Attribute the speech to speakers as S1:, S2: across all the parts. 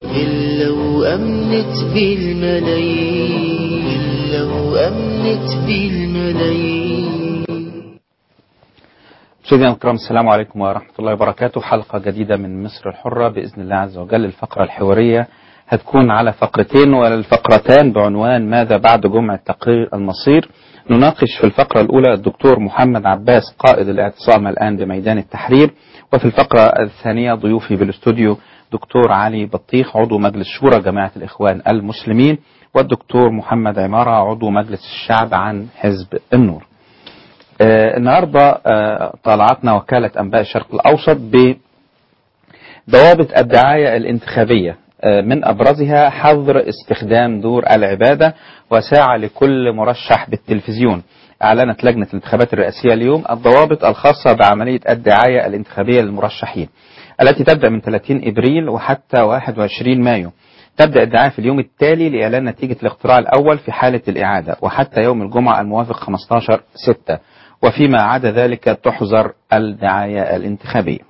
S1: إلا وأمنت بالملايين إلا وأمنت بالملايين
S2: مشاهدينا الكرام السلام عليكم ورحمة الله وبركاته حلقة جديدة من مصر الحرة بإذن الله عز وجل الفقرة الحوارية هتكون على فقرتين والفقرتان بعنوان ماذا بعد جمع التقرير المصير نناقش في الفقرة الأولى الدكتور محمد عباس قائد الاعتصام الآن بميدان التحرير وفي الفقرة الثانية ضيوفي بالاستوديو دكتور علي بطيخ عضو مجلس شورى جماعة الإخوان المسلمين والدكتور محمد عمارة عضو مجلس الشعب عن حزب النور آه النهاردة آه طالعتنا وكالة أنباء الشرق الأوسط بضوابط الدعاية الانتخابية آه من أبرزها حظر استخدام دور العبادة وساعة لكل مرشح بالتلفزيون أعلنت لجنة الانتخابات الرئاسية اليوم الضوابط الخاصة بعملية الدعاية الانتخابية للمرشحين التي تبدأ من 30 إبريل وحتى 21 مايو تبدأ الدعاية في اليوم التالي لإعلان نتيجة الاقتراع الأول في حالة الإعادة وحتى يوم الجمعة الموافق 15 6 وفيما عدا ذلك تحظر الدعاية الانتخابية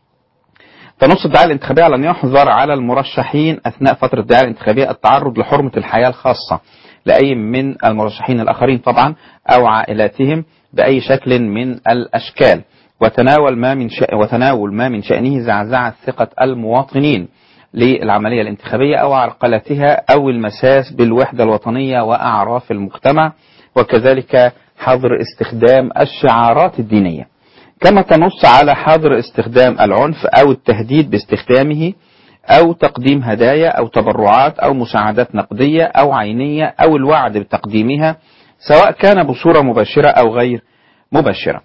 S2: تنص الدعاية الانتخابية على أن يحظر على المرشحين أثناء فترة الدعاية الانتخابية التعرض لحرمة الحياة الخاصة لأي من المرشحين الآخرين طبعا أو عائلاتهم بأي شكل من الأشكال وتناول ما من شأ... وتناول ما من شأنه زعزعة ثقة المواطنين للعملية الانتخابية أو عرقلتها أو المساس بالوحدة الوطنية وأعراف المجتمع وكذلك حظر استخدام الشعارات الدينية كما تنص على حظر استخدام العنف أو التهديد باستخدامه أو تقديم هدايا أو تبرعات أو مساعدات نقدية أو عينية أو الوعد بتقديمها سواء كان بصورة مباشرة أو غير مباشرة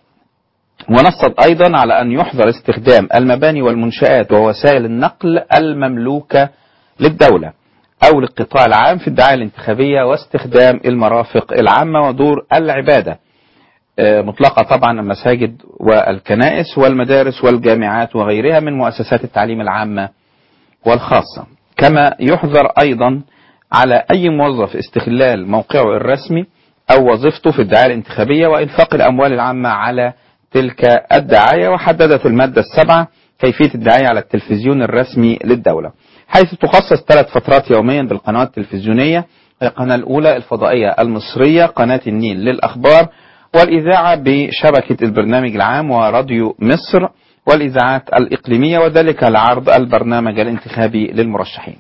S2: ونصت أيضا على أن يحظر استخدام المباني والمنشآت ووسائل النقل المملوكة للدولة أو للقطاع العام في الدعاية الانتخابية واستخدام المرافق العامة ودور العبادة مطلقة طبعا المساجد والكنائس والمدارس والجامعات وغيرها من مؤسسات التعليم العامة والخاصة كما يحظر أيضا على أي موظف استغلال موقعه الرسمي أو وظيفته في الدعاية الانتخابية وإنفاق الأموال العامة على تلك الدعاية وحددت المادة السبعة كيفية الدعاية على التلفزيون الرسمي للدولة حيث تخصص ثلاث فترات يوميا بالقنوات التلفزيونية القناة الأولى الفضائية المصرية قناة النيل للأخبار والإذاعة بشبكة البرنامج العام وراديو مصر والإذاعات الإقليمية وذلك لعرض البرنامج الانتخابي للمرشحين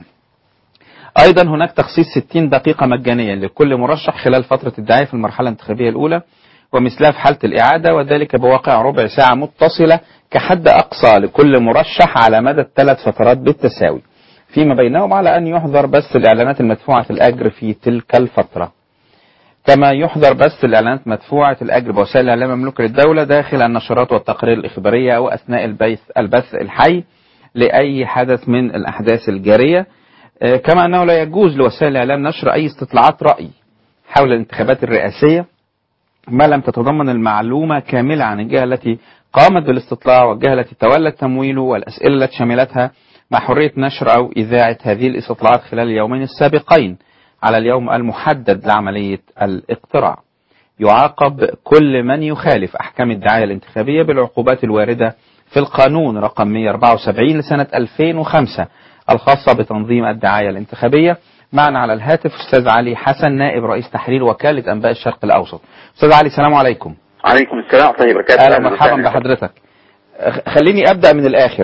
S2: أيضا هناك تخصيص 60 دقيقة مجانية لكل مرشح خلال فترة الدعاية في المرحلة الانتخابية الأولى ومثلها في حالة الإعادة وذلك بواقع ربع ساعة متصلة كحد أقصى لكل مرشح على مدى الثلاث فترات بالتساوي فيما بينهم على أن يحظر بث الإعلانات المدفوعة الأجر في تلك الفترة كما يحظر بث الإعلانات مدفوعة الأجر بوسائل الإعلام المملوكة للدولة داخل النشرات والتقارير الإخبارية أو أثناء البث البث الحي لأي حدث من الأحداث الجارية كما أنه لا يجوز لوسائل الإعلام نشر أي استطلاعات رأي حول الانتخابات الرئاسية ما لم تتضمن المعلومة كاملة عن الجهة التي قامت بالاستطلاع والجهة التي تولت تمويله والأسئلة التي شملتها مع حرية نشر أو إذاعة هذه الاستطلاعات خلال اليومين السابقين على اليوم المحدد لعملية الاقتراع يعاقب كل من يخالف أحكام الدعاية الانتخابية بالعقوبات الواردة في القانون رقم 174 لسنة 2005 الخاصة بتنظيم الدعاية الانتخابية معنا على الهاتف أستاذ علي حسن نائب رئيس تحرير وكالة أنباء الشرق الأوسط أستاذ علي السلام عليكم
S3: عليكم السلام ورحمة الله وبركاته
S2: أهلا مرحبا بحضرتك خليني أبدأ من الآخر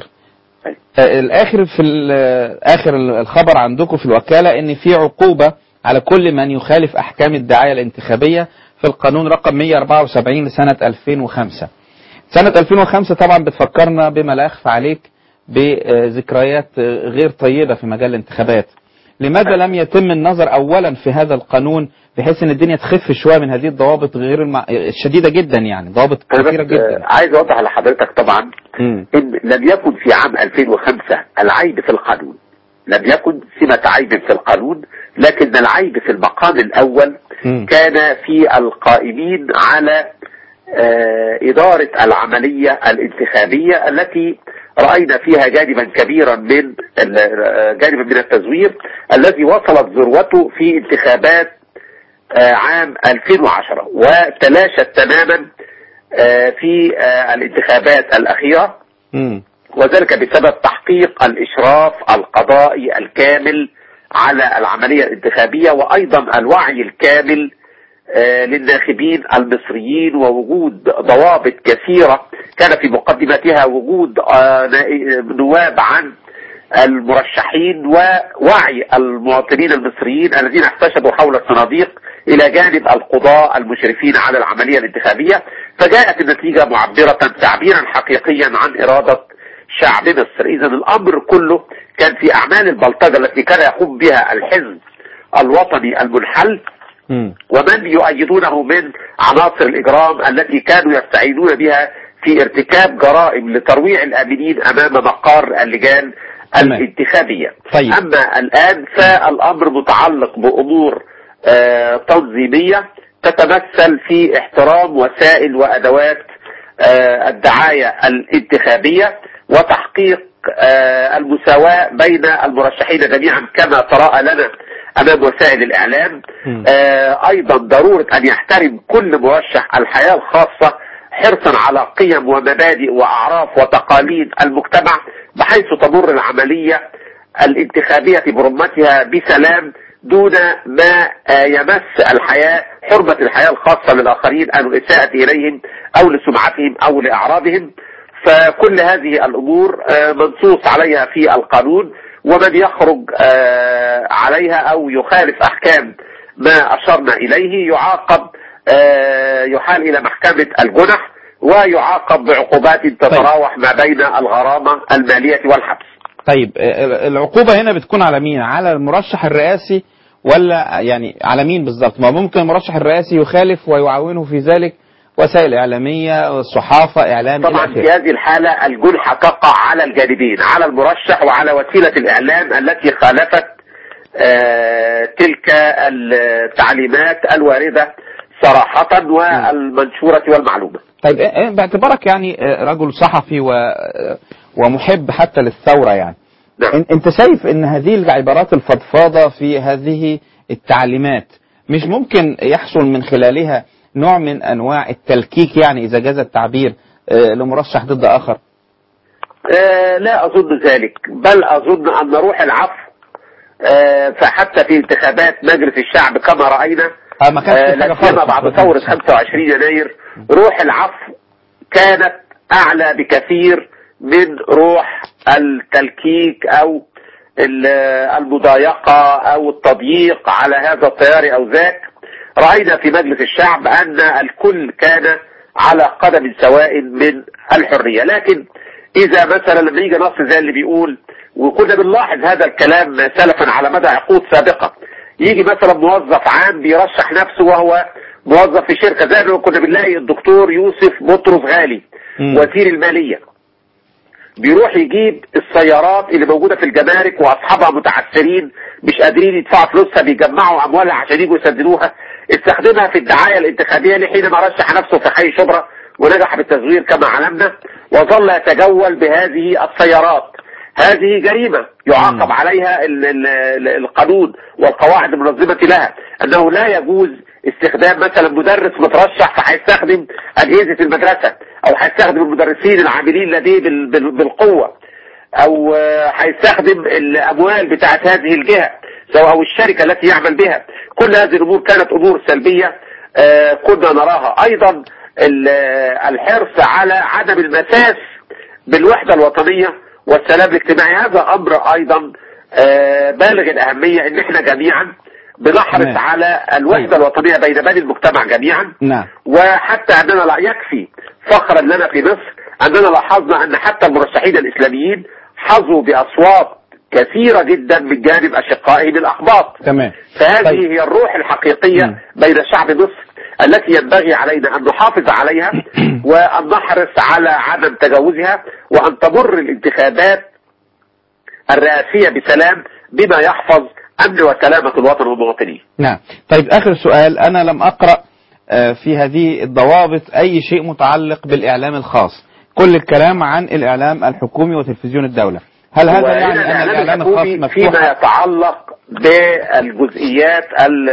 S2: الآخر في آخر الخبر عندكم في الوكالة إن في عقوبة على كل من يخالف أحكام الدعاية الانتخابية في القانون رقم 174 لسنة 2005 سنة 2005 طبعا بتفكرنا بما لا يخفى عليك بذكريات غير طيبة في مجال الانتخابات لماذا لم يتم النظر أولا في هذا القانون بحيث ان الدنيا تخف شويه من هذه الضوابط غير الم... الشديده جدا يعني ضوابط كثيره جدا
S3: عايز اوضح لحضرتك طبعا م. ان لم يكن في عام 2005 العيب في القانون لم يكن سمة عيب في القانون لكن العيب في المقام الاول م. كان في القائمين على آه إدارة العملية الانتخابية التي رأينا فيها جانبا كبيرا من جانبا من التزوير الذي وصلت ذروته في انتخابات عام 2010 وتلاشت تماما في الانتخابات الأخيرة وذلك بسبب تحقيق الإشراف القضائي الكامل على العملية الانتخابية وأيضا الوعي الكامل آه، للناخبين المصريين ووجود ضوابط كثيرة كان في مقدمتها وجود آه، نا- نواب عن المرشحين ووعي المواطنين المصريين الذين احتشدوا حول الصناديق الى جانب القضاء المشرفين على العملية الانتخابية فجاءت النتيجة معبرة تعبيرا حقيقيا عن ارادة شعب مصر اذا الامر كله كان في اعمال البلطجة التي كان يقوم بها الحزب الوطني المنحل
S2: مم.
S3: ومن يؤيدونه من عناصر الإجرام التي كانوا يستعينون بها في ارتكاب جرائم لترويع الآمنين أمام مقار اللجان
S2: تمام.
S3: الانتخابية
S2: طيب.
S3: أما الآن فالأمر متعلق بأمور آه، تنظيمية تتمثل في احترام وسائل وأدوات آه، الدعاية الانتخابية وتحقيق آه، المساواة بين المرشحين جميعا كما تراءى لنا أمام وسائل الإعلام
S2: مم.
S3: آه، أيضا ضرورة أن يحترم كل مرشح الحياة الخاصة حرصا على قيم ومبادئ وأعراف وتقاليد المجتمع بحيث تمر العملية الانتخابية برمتها بسلام دون ما آه، يمس الحياة حرمة الحياة الخاصة للآخرين أو الإساءة إليهم أو لسمعتهم أو لأعراضهم فكل هذه الأمور آه، منصوص عليها في القانون ومن يخرج آه، عليها أو يخالف أحكام ما أشرنا إليه يعاقب آه، يحال إلى محكمة الجنح ويعاقب بعقوبات تتراوح ما بين الغرامة المالية والحبس
S2: طيب آه، العقوبة هنا بتكون على مين على المرشح الرئاسي ولا يعني على مين بالظبط ما ممكن المرشح الرئاسي يخالف ويعاونه في ذلك وسائل إعلامية صحافة إعلام إلى
S3: طبعا
S2: آخره.
S3: في هذه الحالة الجنحة تقع على الجانبين على المرشح وعلى وسيلة الإعلام التي خالفت آه، تلك التعليمات الواردة صراحة والمنشورة والمعلومة
S2: طيب آه، آه، باعتبارك يعني آه، رجل صحفي و آه، ومحب حتى للثورة يعني
S3: نعم.
S2: إن- انت شايف ان هذه العبارات الفضفاضة في هذه التعليمات مش ممكن يحصل من خلالها نوع من انواع التلكيك يعني اذا جاز التعبير آه، لمرشح ضد اخر
S3: آه، لا أظن ذلك بل أظن أن روح العفو آه، فحتى في انتخابات مجلس الشعب كما رأينا
S2: آه، ما كانش
S3: آه،
S2: في حاجة
S3: لا
S2: خالص
S3: سيما
S2: في
S3: بعد
S2: انتخابات
S3: ثورة
S2: الشعب.
S3: 25 يناير روح العفو كانت أعلى بكثير من روح التلكيك أو ال- المضايقة أو التضييق على هذا التيار أو ذاك رأينا في مجلس الشعب أن الكل كان على قدم سواء من الحرية لكن إذا مثلا لما يجي نص زي اللي بيقول وكنا بنلاحظ هذا الكلام سلفا على مدى عقود سابقة يجي مثلا موظف عام بيرشح نفسه وهو موظف في شركة زي ما كنا بنلاقي الدكتور يوسف بطرس غالي
S2: مم.
S3: وزير المالية بيروح يجيب السيارات اللي موجودة في الجمارك واصحابها متعثرين مش قادرين يدفعوا فلوسها بيجمعوا اموالها عشان يجوا يسددوها استخدمها في الدعاية الانتخابية لحينما رشح نفسه في حي شبرا ونجح بالتزوير كما علمنا وظل يتجول بهذه السيارات هذه جريمة يعاقب
S2: مم.
S3: عليها ال- ال- ال- القانون والقواعد المنظمة لها أنه لا يجوز استخدام مثلا مدرس مترشح فهيستخدم أجهزة المدرسة أو هيستخدم المدرسين العاملين لديه بال- بال- بالقوة أو آه، هيستخدم الأموال بتاعت هذه الجهة سواء أو الشركة التي يعمل بها كل هذه الأمور كانت أمور سلبية آه، كنا نراها أيضا ال- آه، الحرص على عدم المساس بالوحدة الوطنية والسلام الاجتماعي هذا أمر أيضا آه، بالغ الأهمية إن إحنا جميعا بنحرص
S2: تمام.
S3: على الوحدة الوطنية بين بني المجتمع جميعا
S2: نعم
S3: وحتى أننا لا يكفي فخرا لنا في مصر أننا لاحظنا أن حتى المرشحين الإسلاميين حظوا بأصوات كثيرة جدا من جانب أشقائهم الأحباط
S2: تمام
S3: فهذه
S2: طيب.
S3: هي الروح الحقيقية
S2: مم.
S3: بين شعب مصر التي ينبغي علينا أن نحافظ عليها وأن نحرص على عدم تجاوزها وأن تمر الانتخابات الرئاسية بسلام بما يحفظ أمن وسلامة الوطن والمواطنين
S2: نعم طيب آخر سؤال أنا لم أقرأ آه، في هذه الضوابط أي شيء متعلق بالإعلام الخاص كل الكلام عن الإعلام الحكومي وتلفزيون الدولة هل هذا
S3: وهنا
S2: يعني أن الإعلام الخاص
S3: الحكومي فيما
S2: مفتوح
S3: يتعلق بالجزئيات ال-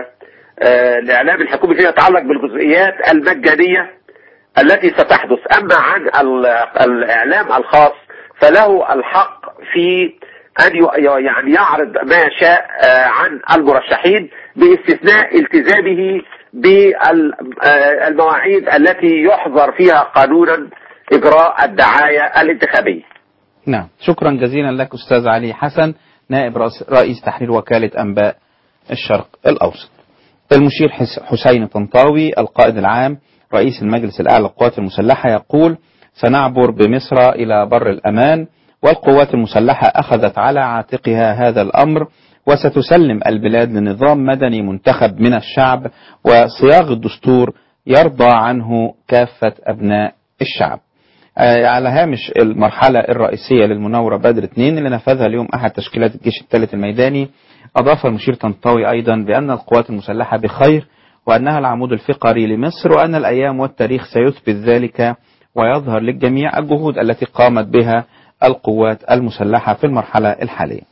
S3: آه، الإعلام الحكومي فيما يتعلق بالجزئيات المجانية التي ستحدث أما عن ال- الإعلام الخاص فله الحق في أن ي- يعني يعرض ما شاء آه، عن المرشحين باستثناء التزامه بالمواعيد التي يحظر فيها قانونا إجراء الدعاية الانتخابية
S2: نعم شكرا جزيلا لك أستاذ علي حسن نائب رئيس- رئيس تحرير وكالة أنباء الشرق الأوسط المشير حس- حسين طنطاوي القائد العام رئيس المجلس الأعلى للقوات المسلحة يقول سنعبر بمصر إلى بر الأمان والقوات المسلحة أخذت على عاتقها هذا الأمر وستسلم البلاد لنظام مدني منتخب من الشعب وصياغ الدستور يرضى عنه كافة أبناء الشعب آه، على هامش المرحلة الرئيسية للمناورة بدر 2 اللي نفذها اليوم أحد تشكيلات الجيش الثالث الميداني أضاف المشير طنطاوي أيضا بأن القوات المسلحة بخير وأنها العمود الفقري لمصر وأن الأيام والتاريخ سيثبت ذلك ويظهر للجميع الجهود التي قامت بها القوات المسلحة في المرحلة الحالية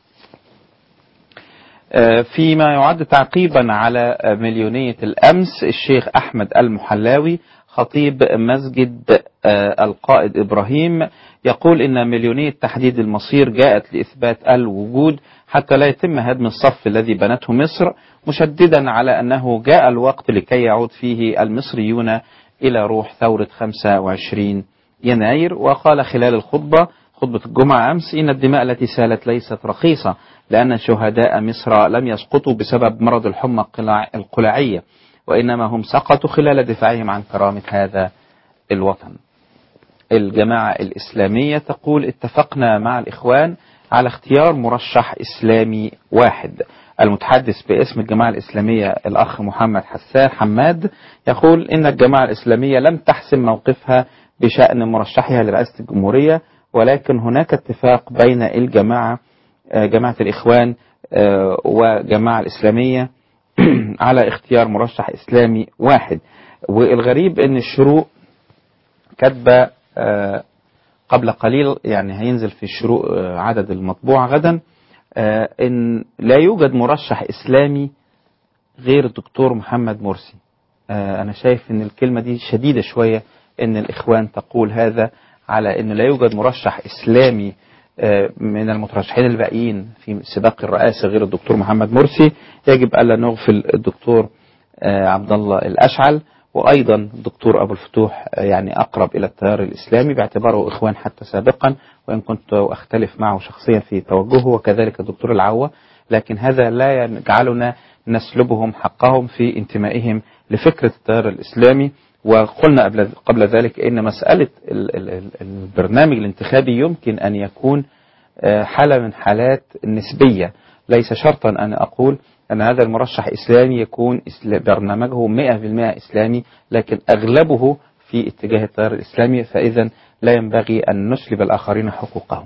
S2: آه، فيما يعد تعقيبا على آه، مليونية الأمس الشيخ أحمد المحلاوي خطيب مسجد آه، القائد إبراهيم يقول إن مليونية تحديد المصير جاءت لإثبات الوجود حتى لا يتم هدم الصف الذي بنته مصر مشددا على أنه جاء الوقت لكي يعود فيه المصريون إلى روح ثورة 25 يناير وقال خلال الخطبة خطبة الجمعة أمس إن الدماء التي سالت ليست رخيصة لأن شهداء مصر لم يسقطوا بسبب مرض الحمى القلاع- القلاعية وإنما هم سقطوا خلال دفاعهم عن كرامة هذا الوطن الجماعة الإسلامية تقول اتفقنا مع الإخوان على اختيار مرشح إسلامي واحد المتحدث باسم الجماعة الإسلامية الأخ محمد حسان حماد يقول إن الجماعة الإسلامية لم تحسم موقفها بشأن مرشحها لرئاسة الجمهورية ولكن هناك اتفاق بين الجماعة آه، جماعة الإخوان آه، وجماعة الإسلامية على اختيار مرشح إسلامي واحد والغريب أن الشروق كاتبة آه، قبل قليل يعني هينزل في الشروق آه، عدد المطبوع غدا آه، ان لا يوجد مرشح اسلامي غير الدكتور محمد مرسي آه، انا شايف ان الكلمه دي شديده شويه ان الاخوان تقول هذا على ان لا يوجد مرشح اسلامي آه، من المترشحين الباقيين في سباق الرئاسه غير الدكتور محمد مرسي يجب الا نغفل الدكتور آه، عبد الله الاشعل وايضا الدكتور ابو الفتوح آه، يعني اقرب الى التيار الاسلامي باعتباره اخوان حتى سابقا وان كنت اختلف معه شخصيا في توجهه وكذلك الدكتور العوة لكن هذا لا يجعلنا نسلبهم حقهم في انتمائهم لفكره التيار الاسلامي وقلنا قبل قبل ذلك ان مساله ال- ال- ال- البرنامج الانتخابي يمكن ان يكون آه، حاله من حالات النسبيه ليس شرطا ان اقول ان هذا المرشح اسلامي يكون إسلا- برنامجه 100% اسلامي لكن اغلبه في اتجاه التيار الاسلامي فاذا لا ينبغي ان نسلب الاخرين حقوقهم.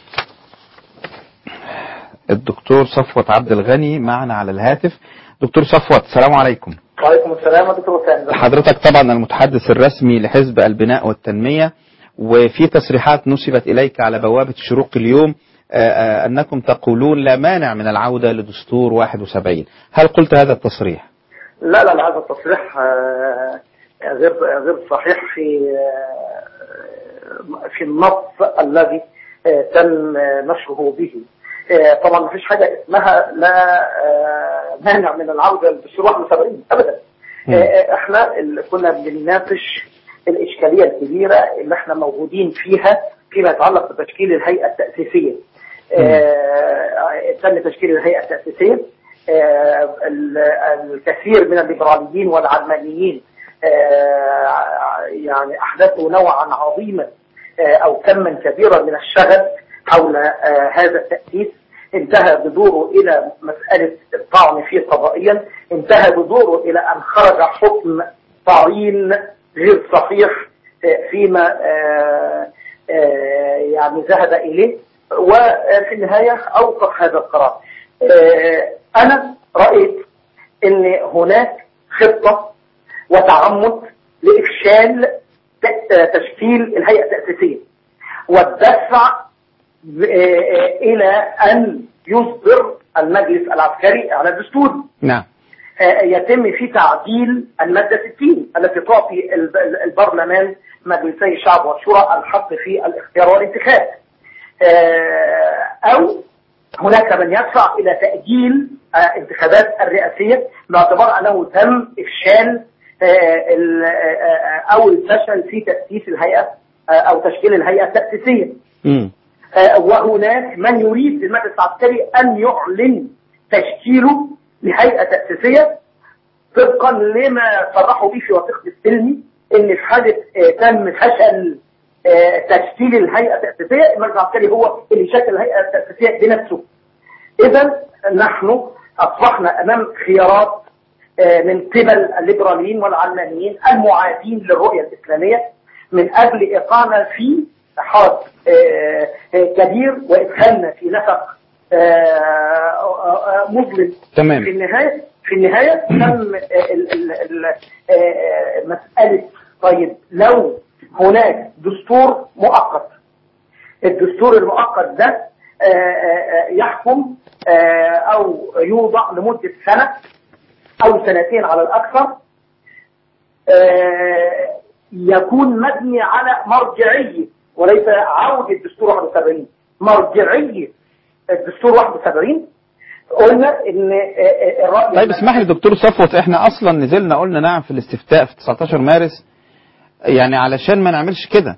S2: الدكتور صفوت عبد الغني معنا على الهاتف. دكتور صفوت السلام عليكم.
S4: وعليكم السلام يا دكتور وسام
S2: حضرتك طبعا المتحدث الرسمي لحزب البناء والتنمية وفي تصريحات نسبت إليك على بوابة الشروق اليوم آه، آه، أنكم تقولون لا مانع من العودة لدستور 71 هل قلت هذا التصريح؟
S4: لا لا لا هذا التصريح آه، غير غير صحيح في آه، في النص الذي آه، تم آه، نشره به آه، طبعا ما فيش حاجه اسمها لا آه، مانع من العوده للدستور 71 ابدا
S2: مم.
S4: آه، احنا اللي كنا بنناقش الاشكاليه الكبيره اللي احنا موجودين فيها فيما يتعلق بتشكيل الهيئه التاسيسيه آه، تم تشكيل الهيئه التاسيسيه آه، ال- الكثير من الليبراليين والعلمانيين آه، يعني احدثوا نوعا عظيما آه، او كما كبيرا من الشغب حول آه، هذا التاسيس انتهى بدوره الى مساله الطعن فيه قضائيا انتهى بدوره الى ان خرج حكم تعيين غير صحيح آه، فيما آه، آه، يعني ذهب اليه وفي النهايه اوقف هذا القرار آه، انا رايت ان هناك خطه وتعمد لافشال ت- تشكيل الهيئه التاسيسيه والدفع ب- آه، الى ان يصدر المجلس العسكري على دستور
S2: نعم
S4: آه، يتم في تعديل المادة 60 التي تعطي الب- البرلمان مجلسي الشعب والشورى الحق في الاختيار والانتخاب آه، او هناك من يدفع الى تاجيل آه، انتخابات الرئاسيه باعتبار انه تم افشال آه، ال- آه، آه، او الفشل في تاسيس الهيئه آه، او تشكيل الهيئه التاسيسيه
S2: مم.
S4: آه، وهناك من يريد المجلس العسكري ان يعلن تشكيله لهيئه تاسيسيه طبقا لما صرحوا به في وثيقه السلمي ان في حاله آه، تم فشل آه، تشكيل الهيئه التاسيسيه المجلس العسكري هو اللي يشكل الهيئه التاسيسيه بنفسه. اذا نحن اصبحنا امام خيارات آه، من قبل الليبراليين والعلمانيين المعادين للرؤيه الاسلاميه من اجل اقامه في حرب آه، آه، كبير وادخالنا في نفق آه، آه، آه، مظلم
S2: تمام.
S4: في النهايه في النهايه تم آه، ال- ال- ال- آه، مساله طيب لو هناك دستور مؤقت الدستور المؤقت ده آه، آه، آه، يحكم آه، او يوضع لمده سنه او سنتين على الاكثر آه، يكون مبني على مرجعيه وليس عوده الدستور 71 مرجعيه الدستور 71 قلنا ان آه، آه، الراي
S2: طيب اسمح لي دكتور صفوت احنا اصلا نزلنا قلنا نعم في الاستفتاء في 19 مارس يعني علشان ما نعملش كده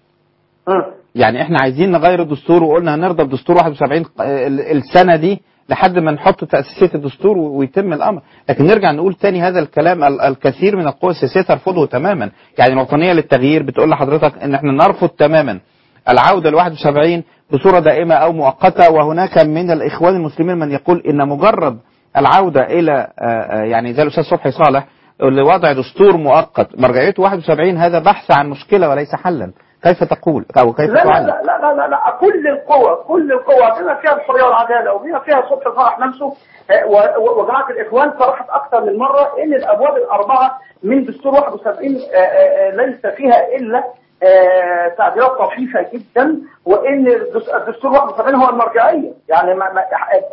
S4: مم.
S2: يعني احنا عايزين نغير الدستور وقلنا هنرضى بدستور 71 ق- ال- السنه دي لحد ما نحط تاسيسيه الدستور و- ويتم الامر لكن نرجع نقول تاني هذا الكلام ال- الكثير من القوى السياسيه ترفضه تماما يعني الوطنيه للتغيير بتقول لحضرتك ان احنا نرفض تماما العوده ل 71 بصوره دائمه او مؤقته وهناك من الاخوان المسلمين من يقول ان مجرد العوده الى آه، آه، يعني زي الاستاذ صبحي صالح لوضع دستور مؤقت مرجعيته 71 هذا بحث عن مشكله وليس حلا كيف تقول او كيف
S4: لا لا
S2: تعلق
S4: لا لا لا, لا, لا كل القوى كل القوى بما فيها الحريه والعداله وبما فيها صبحي فرح نفسه آه، و- و- وجماعه الاخوان صرحت اكثر من مره ان الابواب الاربعه من دستور 71 آه، آه، آه، ليس فيها الا آه، تعديلات طفيفه جدا وان الدس- الدستور 71 هو المرجعيه يعني ما ما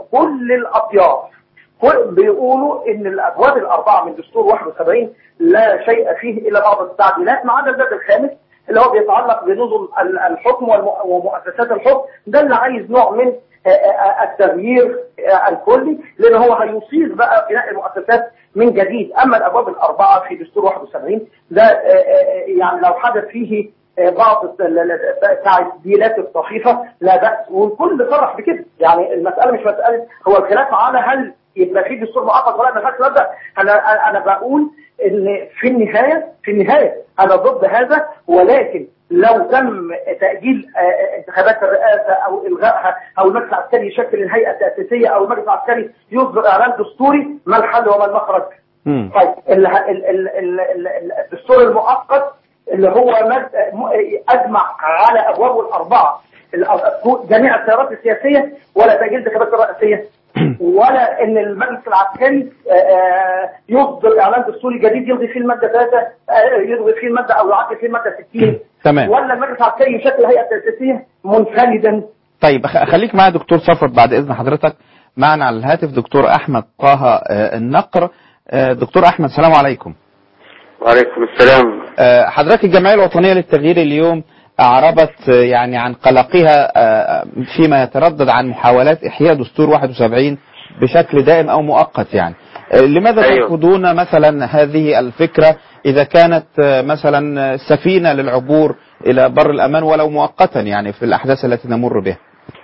S4: كل الاطياف كل- بيقولوا ان الابواب الاربعه من دستور 71 لا شيء فيه الا بعض التعديلات ما عدا الباب الخامس اللي هو بيتعلق بنظم ال- الحكم والم- ومؤسسات الحكم ده اللي عايز نوع من آه، آه، التغيير آه، الكلي لان هو هيصير بقى بناء المؤسسات من جديد اما الابواب الاربعه في دستور 71 ده آه، آه، يعني لو حدث فيه آه، بعض الت- ال- ال- التعديلات الطفيفه لا باس والكل صرح بكده يعني المساله مش مساله هو الخلاف على هل يبقى في دستور مؤقت ولا ما فيهاش مبدا انا أنا- انا بقول ان في النهايه في النهايه انا ضد هذا ولكن لو تم تاجيل آه، انتخابات الرئاسه او الغائها او المجلس العسكري يشكل الهيئه التاسيسيه او المجلس العسكري يصدر اعلان دستوري ما الحل وما المخرج؟
S2: مم.
S4: طيب ال- ال- ال- ال- ال- الدستور المؤقت اللي هو مد- م- اجمع على ابوابه الاربعه الأ- جميع التيارات السياسيه ولا تاجيل انتخابات الرئاسيه ولا ان المجلس العسكري آه، آه، يصدر اعلان دستوري جديد يلغي فيه الماده 3 يلغي فيه الماده او يعدل فيه الماده 60
S2: تمام.
S4: ولا المجلس العسكري يشكل هيئه تاسيسيه منفردا
S2: طيب أخ- خليك معايا دكتور صفوت بعد اذن حضرتك معنا على الهاتف دكتور احمد طه آه، النقر آه، دكتور احمد السلام عليكم
S3: وعليكم السلام
S2: آه، حضرتك الجمعيه الوطنيه للتغيير اليوم اعربت آه، يعني عن قلقها آه، فيما يتردد عن محاولات احياء دستور 71 بشكل دائم او مؤقت يعني آه، لماذا
S3: أيوه.
S2: ترفضون مثلا هذه الفكره اذا كانت آه، مثلا سفينه للعبور الى بر الامان ولو مؤقتا يعني في الاحداث التي نمر بها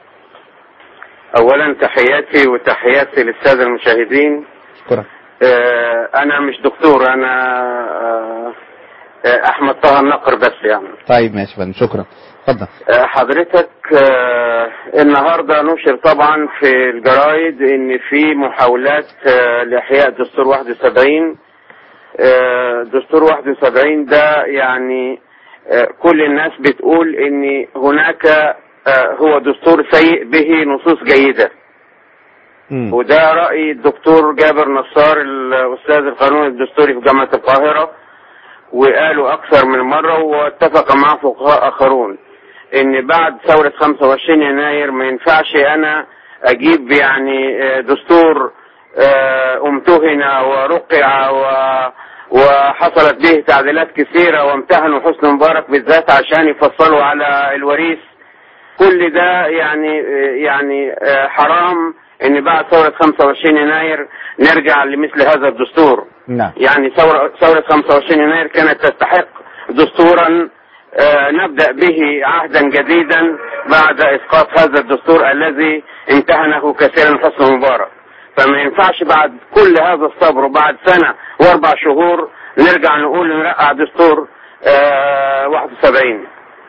S3: اولا تحياتي وتحياتي للساده المشاهدين
S2: شكرا
S3: آه، انا مش دكتور انا آه، آه، احمد طه النقر بس يعني
S2: طيب ماشي يا فندم شكرا اتفضل
S3: آه، حضرتك آه، النهارده نشر طبعا في الجرايد ان في محاولات آه، لاحياء دستور 71 آه، دستور 71 ده يعني آه، كل الناس بتقول ان هناك آه، هو دستور سيء به نصوص جيده
S2: مم.
S3: وده رأي الدكتور جابر نصار الأستاذ القانون الدستوري في جامعة القاهرة وقالوا أكثر من مرة واتفق معه فقهاء آخرون إن بعد ثورة 25 يناير ما ينفعش أنا أجيب يعني آه، دستور آه، امتهن ورقع و وحصلت به تعديلات كثيرة وامتهنوا حسن مبارك بالذات عشان يفصلوا على الوريث
S5: كل ده يعني يعني حرام ان بعد ثورة 25 يناير نرجع لمثل هذا الدستور
S2: نعم
S5: يعني ثورة ثورة 25 يناير كانت تستحق دستورا آه، نبدأ به عهدا جديدا بعد إسقاط هذا الدستور الذي امتهنه كثيرا حسن مبارك فما ينفعش بعد كل هذا الصبر وبعد سنة واربع شهور نرجع نقول نرقع دستور آه، 71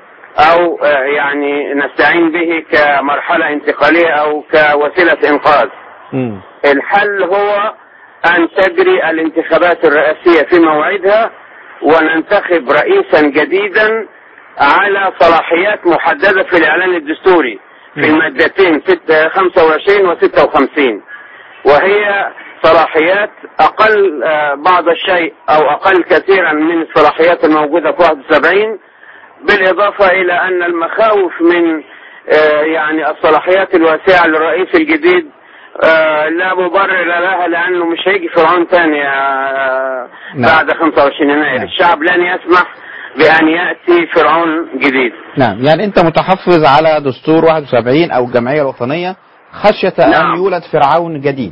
S5: او آه، يعني نستعين به كمرحلة انتقالية او كوسيلة انقاذ
S2: مم.
S5: الحل هو ان تجري الانتخابات الرئاسية في موعدها وننتخب رئيسا جديدا على صلاحيات محددة في الاعلان الدستوري في المادتين ست- 25 و 56 وهي صلاحيات اقل آه، بعض الشيء او اقل كثيرا من الصلاحيات الموجودة في 71 بالإضافة إلى أن المخاوف من آه، يعني الصلاحيات الواسعة للرئيس الجديد آه، لا مبرر لها لأنه مش هيجي فرعون تاني آه،
S2: نعم.
S5: بعد 25 يناير
S2: نعم.
S5: الشعب لن يسمح بأن يأتي فرعون جديد
S2: نعم يعني أنت متحفظ على دستور 71 أو الجمعية الوطنية خشية أن
S5: نعم.
S2: يولد فرعون جديد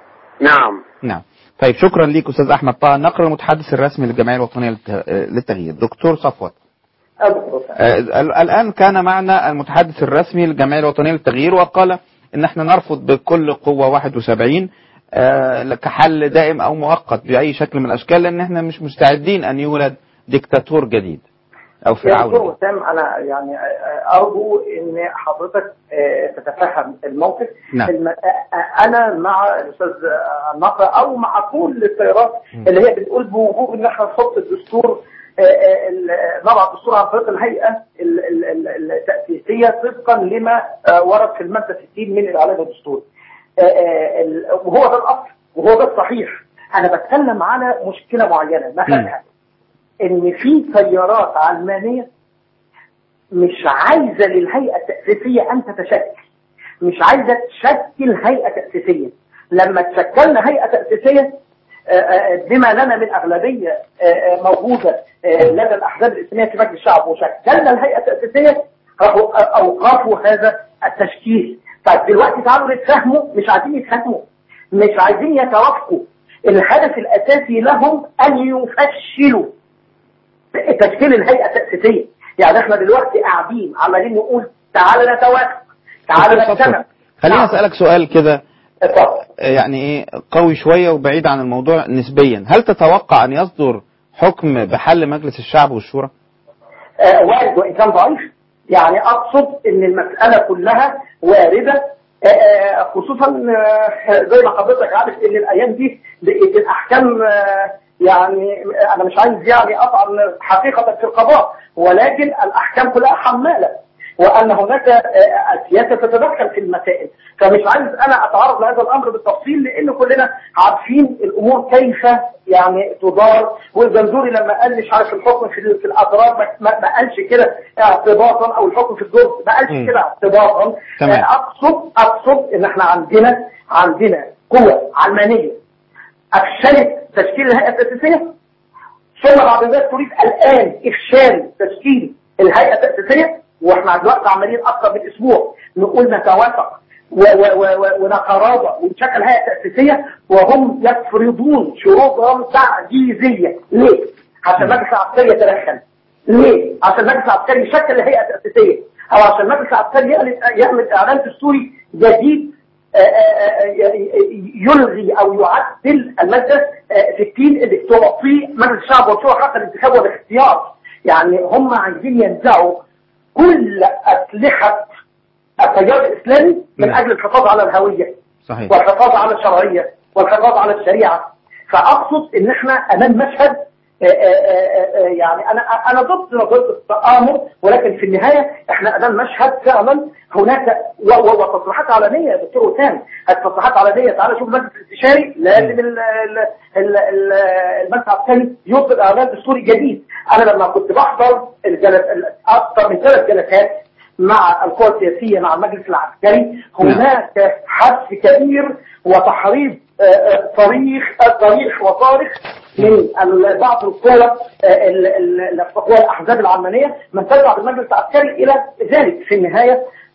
S5: نعم
S2: نعم طيب شكرا ليك أستاذ أحمد طه نقل المتحدث الرسمي للجمعية الوطنية للت- للتغيير دكتور صفوت
S4: أذكر.
S2: آه، ال- الآن كان معنا المتحدث الرسمي للجمعية الوطنية للتغيير وقال إن احنا نرفض بكل قوة 71 آه، كحل دائم أو مؤقت بأي شكل من الأشكال لأن احنا مش مستعدين أن يولد ديكتاتور جديد أو
S4: يا دكتور
S2: فرعون
S4: وسام انا يعني ارجو ان حضرتك آه، تتفهم الموقف
S2: نعم.
S4: الم- آه، انا مع الاستاذ آه، النقره او مع كل التيارات اللي هي بتقول بوجوب ان احنا نحط الدستور آه، آه، ال- نضع الدستور عن طريق الهيئه ال- ال- ال- التاسيسيه طبقا لما آه، ورد في الماده 60 من الاعلان الدستوري آه، آه، ال- وهو ده الاصل وهو ده الصحيح انا بتكلم على مشكله معينه مثلا ان في تيارات علمانيه مش عايزه للهيئه التاسيسيه ان تتشكل مش عايزه تشكل هيئه تاسيسيه لما تشكلنا هيئه تاسيسيه آه، آه، بما لنا من اغلبيه آه، آه، موجوده آه، لدى الاحزاب الاسلاميه في مجلس الشعب وشكلنا الهيئه التاسيسيه راحوا اوقفوا هذا التشكيل طيب دلوقتي تعالوا نتفهموا مش عايزين يتفهموا مش عايزين يتوافقوا الهدف الاساسي لهم ان يفشلوا تشكيل الهيئه التاسيسيه يعني احنا دلوقتي قاعدين عمالين نقول تعالى نتوافق تعالى
S2: دكتور
S4: نجتمع
S2: صفوت، خليني أسألك سؤال كده
S4: اتفضل.
S2: يعني ايه قوي شوية وبعيد عن الموضوع نسبيا هل تتوقع أن يصدر حكم بحل مجلس الشعب والشورى
S4: آه، وارد وان كان ضعيف يعني اقصد ان المساله كلها وارده آه، آه، خصوصا آه، زي ما حضرتك عارف ان الايام دي بقت الاحكام آه، يعني انا مش عايز يعني اطعن حقيقه في القضاء ولكن الاحكام كلها حماله وان هناك آه، السياسه تتدخل في المسائل فمش عايز انا اتعرض لهذا الامر بالتفصيل لان كلنا عارفين الامور كيف يعني تدار والجنزوري لما قال مش عارف الحكم في في الاضرار ما- ما ما قالش كده اعتباطا او الحكم في الجزء ما قالش
S2: مم.
S4: كده اعتباطا
S2: تمام.
S4: آه، اقصد اقصد ان احنا عندنا عندنا قوه علمانيه افشلت تشكيل الهيئه التاسيسيه ثم بعد ذلك تريد الان افشال تشكيل الهيئه التاسيسيه واحنا دلوقتي عمالين اكثر من اسبوع نقول نتوافق و- و- و- و- ونتراضى ونشكل هيئه تاسيسيه وهم يفرضون شروطا تعجيزيه ليه؟ عشان المجلس العسكري يتدخل ليه؟ عشان المجلس العسكري يشكل الهيئه التاسيسيه او عشان المجلس العسكري يعمل يعمل اعلان دستوري جديد آه، آه، آه، يلغي او يعدل الماده آه، 60 اللي تعطي مجلس الشعب والشورى حق الانتخاب والاختيار يعني هم عايزين ينزعوا كل اسلحه التيار الاسلامي من
S2: نعم.
S4: اجل الحفاظ على الهويه
S2: صحيح
S4: والحفاظ على الشرعيه والحفاظ على الشريعه فاقصد ان احنا امام مشهد آه، آه، آه، آه، يعني انا انا ضد نظريه التآمر ولكن في النهايه احنا امام مشهد فعلا هناك و- و- وتصريحات علنيه يا دكتور وسام التصريحات علنيه تعالى شوف المجلس الاستشاري لازم ال- ال- ال- ال- المجلس العسكري يصدر اعلان دستوري جديد انا لما كنت بحضر الجلس اكثر من ثلاث جلسات مع القوى السياسية مع المجلس العسكري هناك حث كبير وتحريض آه، آه، صريخ آه، صريح وصارخ من ال- بعض القوى آه، ال- ال- القوى الاحزاب العلمانيه من تدفع بالمجلس العسكري الى ذلك في النهايه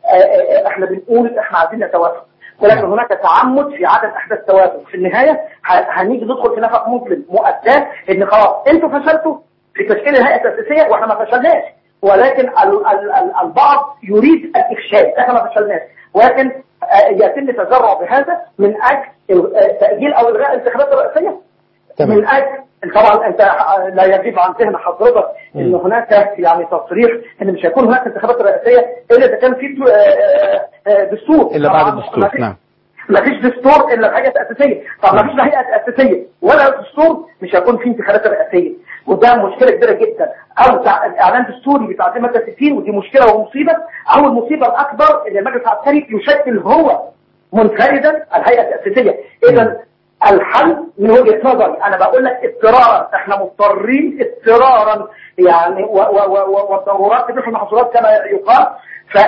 S4: آه، آه، احنا بنقول احنا عايزين نتوافق ولكن هناك تعمد في عدم احداث توافق في النهايه ه- هنيجي ندخل في نفق مظلم مؤداه ان خلاص انتوا فشلتوا في تشكيل الهيئه التاسيسيه واحنا ما فشلناش ولكن ال ال ال البعض يريد الافشال احنا ما فشلناش ولكن آه، يتم تذرع بهذا من اجل آه، تاجيل او الغاء الانتخابات الرئاسيه
S2: تمام.
S4: من اجل طبعا انت لا يغيب عن ذهن حضرتك ان هناك يعني تصريح ان مش هيكون هناك انتخابات رئاسيه الا اذا كان في آه، آه، آه، دستور
S2: إلا بعد
S4: طبعاً
S2: الدستور،
S4: ما فيش-
S2: نعم.
S4: ما فيش دستور الا الهيئه التاسيسيه طب ما فيش لا هيئه تاسيسيه ولا دستور مش هيكون في انتخابات رئاسيه وده مشكله كبيره جدا او تع- اعلان دستوري بتعديل ماده 60 ودي مشكله ومصيبه او المصيبه الاكبر ان المجلس العسكري يشكل هو منفردا الهيئه التاسيسيه اذا الحل من وجهه نظري انا بقول لك اضطرارا احنا مضطرين اضطرارا يعني و- و- و- و- والضرورات تبيح المحظورات كما يقال ف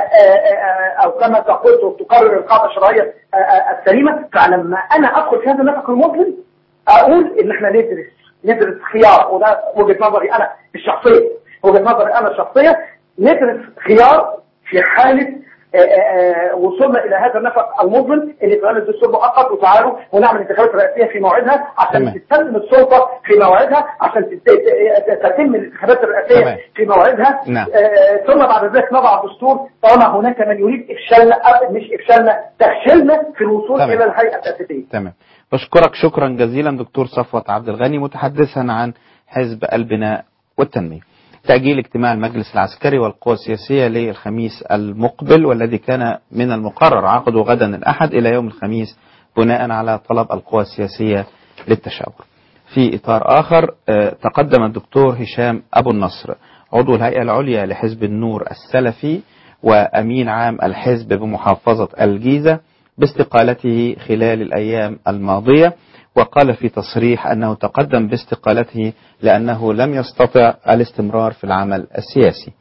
S4: او كما تقول تقرر القاعده الشرعيه آه، آه، السليمه فلما انا ادخل في هذا النفق المظلم اقول ان احنا ندرس ندرس خيار وده وجهه نظري انا الشخصيه وجهه نظري انا الشخصيه ندرس خيار في حاله آه، آه، آه، وصلنا الى هذا النفق المظلم اللي يتعمل الدستور مؤقت وتعالوا ونعمل انتخابات رئاسيه في موعدها عشان
S2: تمام.
S4: تستلم السلطه في موعدها عشان تت- ت- تتم الانتخابات الرئاسيه
S2: تمام.
S4: في موعدها
S2: نعم.
S4: آه، ثم بعد ذلك نضع دستور طالما هناك من يريد افشالنا أو مش افشالنا تفشيلنا في الوصول
S2: تمام.
S4: الى الهيئه التاسيسيه
S2: تمام بشكرك شكرا جزيلا دكتور صفوت عبد الغني متحدثا عن حزب البناء والتنمية تأجيل اجتماع المجلس العسكري والقوى السياسية للخميس المقبل والذي كان من المقرر عقده غدا الأحد إلى يوم الخميس بناء على طلب القوى السياسية للتشاور في إطار آخر آه، تقدم الدكتور هشام أبو النصر عضو الهيئة العليا لحزب النور السلفي وأمين عام الحزب بمحافظة الجيزة باستقالته خلال الأيام الماضية وقال في تصريح أنه تقدم باستقالته لأنه لم يستطع الاستمرار في العمل السياسي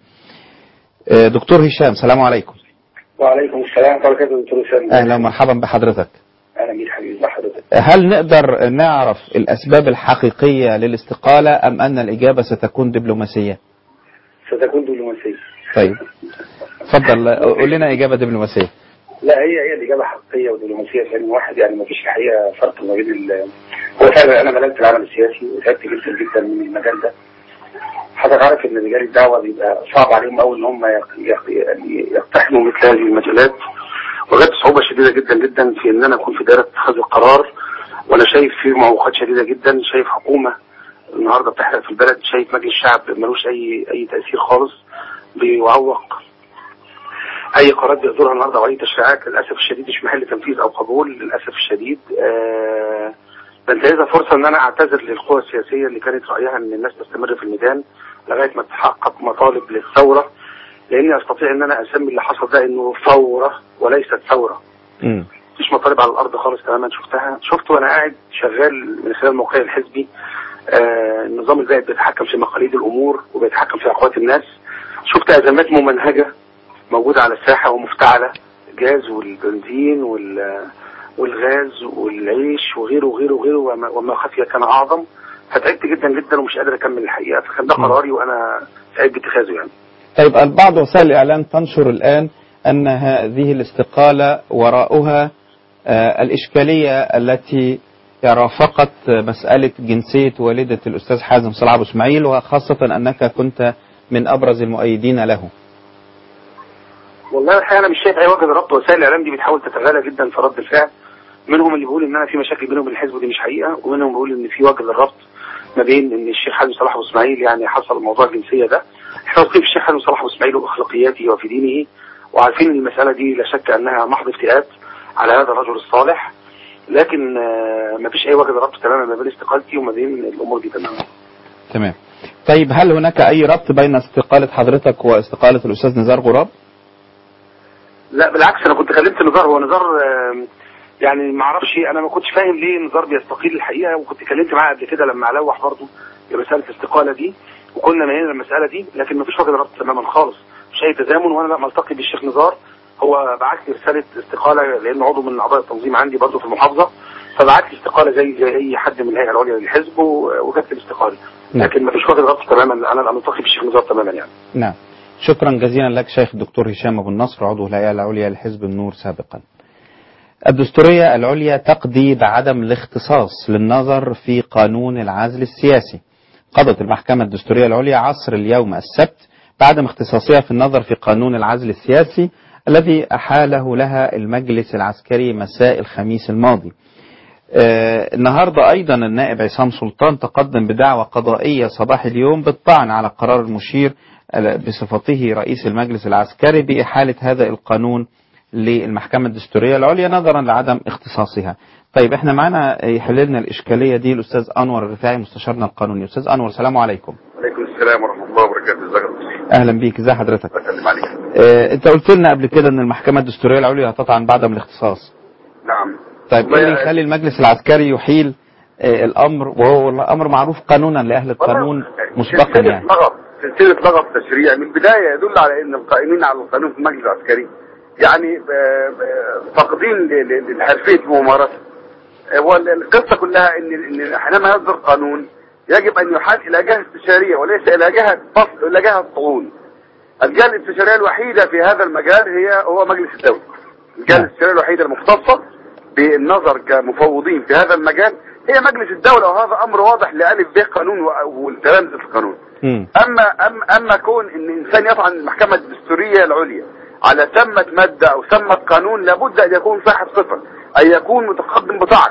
S2: آه، دكتور هشام سلام عليكم
S6: وعليكم السلام ورحمة الله وبركاته دكتور وسام
S2: أهلا ومرحبا بحضرتك
S6: أهلا بيك حبيبي بحضرتك
S2: هل نقدر نعرف الأسباب الحقيقية للاستقالة أم أن الإجابة ستكون دبلوماسية
S6: ستكون دبلوماسية
S2: طيب اتفضل قول لنا إجابة دبلوماسية
S6: لا هي هي الإجابة حقيقية ودبلوماسية لأن واحد يعني ما فيش الحقيقة فرق ما بين ال هو فعلا أنا ملكت العمل السياسي وتعبت جدا جدا من المجال ده حضرتك عارف إن رجال الدعوة بيبقى صعب عليهم أوي إن هم يق- يق- يعني يقتحموا مثل هذه المجالات وجدت صعوبة شديدة جدا جدا في إن أنا أكون في دائرة اتخاذ القرار وأنا شايف في معوقات شديدة جدا شايف حكومة النهارده بتحرق في البلد شايف مجلس الشعب ملوش أي أي تأثير خالص بيعوق اي قرارات بيصدرها النهارده او اي تشريعات للاسف الشديد مش محل تنفيذ او قبول للاسف الشديد آه بنتهزها فرصه ان انا اعتذر للقوى السياسيه اللي كانت رايها ان الناس تستمر في الميدان لغايه ما تتحقق مطالب للثوره لاني استطيع ان انا اسمي اللي حصل ده انه ثوره وليست ثوره
S2: مم.
S6: مفيش مطالب على الارض خالص تماما شفتها شفت وانا قاعد شغال من خلال موقعي الحزبي آه النظام البائد بيتحكم في مقاليد الامور وبيتحكم في عقوبات الناس شفت ازمات ممنهجه موجوده على الساحه ومفتعله الجاز والبنزين وال والغاز والعيش وغيره وغيره وغيره وما, وما خفي كان اعظم فتعبت جدا جدا ومش قادر اكمل الحقيقه فكان ده
S2: م.
S6: قراري وانا سعيد باتخاذه يعني
S2: طيب البعض وسائل الإعلام تنشر الآن أن هذه الاستقالة وراءها آه، الإشكالية التي رافقت مسألة جنسية والدة الأستاذ حازم صلاح أبو إسماعيل وخاصة أنك كنت من أبرز المؤيدين له
S6: والله الحقيقه انا مش شايف اي وجه لربط وسائل الاعلام دي بتحاول تتغالى جدا في رد الفعل منهم اللي بيقول ان انا في مشاكل بينهم وبين الحزب ودي مش حقيقه ومنهم بيقول ان في وجه للربط ما بين ان الشيخ حازم صلاح ابو اسماعيل يعني حصل موضوع الجنسيه ده احنا واثقين في الشيخ حازم صلاح ابو اسماعيل واخلاقياته وفي دينه وعارفين ان المساله دي لا شك انها محض افتئات على هذا الرجل الصالح لكن ما فيش اي وجه لربط تماما ما بين استقالتي وما بين الامور دي تماما
S2: تمام طيب هل هناك أي ربط بين استقالة حضرتك واستقالة الأستاذ نزار غراب؟
S6: لا بالعكس انا كنت كلمت نزار هو نزار آم، يعني ما اعرفش انا ما كنتش فاهم ليه نزار بيستقيل الحقيقه وكنت كلمت معاه قبل كده لما لوح برضه بمساله الاستقاله دي وكنا نهينا المساله دي لكن ما فيش وجه ربط تماما خالص مش اي تزامن وانا لما التقي بالشيخ نزار هو بعت لي رساله استقاله لانه عضو من اعضاء التنظيم عندي برضه في المحافظه فبعت لي استقاله زي زي اي حد من الهيئه العليا للحزب و- وجت لي الاستقاله
S2: نعم.
S6: لكن ما فيش وجه ربط تماما انا لما التقي بالشيخ نزار تماما يعني
S2: نعم شكرا جزيلا لك شيخ الدكتور هشام أبو النصر عضو الهيئة العليا لحزب النور سابقا الدستورية العليا تقضي بعدم الاختصاص للنظر في قانون العزل السياسي قضت المحكمة الدستورية العليا عصر اليوم السبت بعدم اختصاصها في النظر في قانون العزل السياسي الذي أحاله لها المجلس العسكري مساء الخميس الماضي آه النهاردة أيضا النائب عصام سلطان تقدم بدعوى قضائية صباح اليوم بالطعن على قرار المشير بصفته رئيس المجلس العسكري بإحالة هذا القانون للمحكمة الدستورية العليا نظرا لعدم اختصاصها طيب احنا معنا يحل لنا الإشكالية دي الأستاذ أنور الرفاعي مستشارنا القانوني أستاذ أنور السلام عليكم
S7: عليكم السلام ورحمة الله وبركاته ازيك يا دكتور؟
S2: أهلا بيك ازي حضرتك
S7: بسلم عليك
S2: اه انت قلت لنا قبل كده ان المحكمة الدستورية العليا هتطعن بعدم الاختصاص
S7: نعم
S2: طيب ايه
S7: والله
S2: اللي يخلي المجلس العسكري يحيل اه الامر وهو الامر معروف قانونا لاهل القانون مسبقا
S7: سلسلة
S2: يعني
S7: لغط سلسلة لغط تشريع من البداية يدل على ان القائمين على القانون في المجلس العسكري يعني آه، آه، فاقدين ل- ل- لحرفية الممارسة آه، هو ال- القصة كلها ان ان حينما يصدر قانون يجب ان يحال الى جهة استشارية وليس الى جهة فصل الى جهة طعون الجهة الاستشارية الوحيدة في هذا المجال هي هو مجلس الدولة الجهة
S2: نعم.
S7: الاستشارية الوحيدة المختصة بالنظر كمفوضين في هذا المجال هي مجلس الدولة وهذا امر واضح لألف به قانون و- والتلامذة القانون
S2: مم.
S7: اما اما اما كون ان انسان يطعن المحكمه الدستوريه العليا على ثمه ماده او ثمه قانون لابد ان يكون صاحب صفه ان يكون متقدم بطعن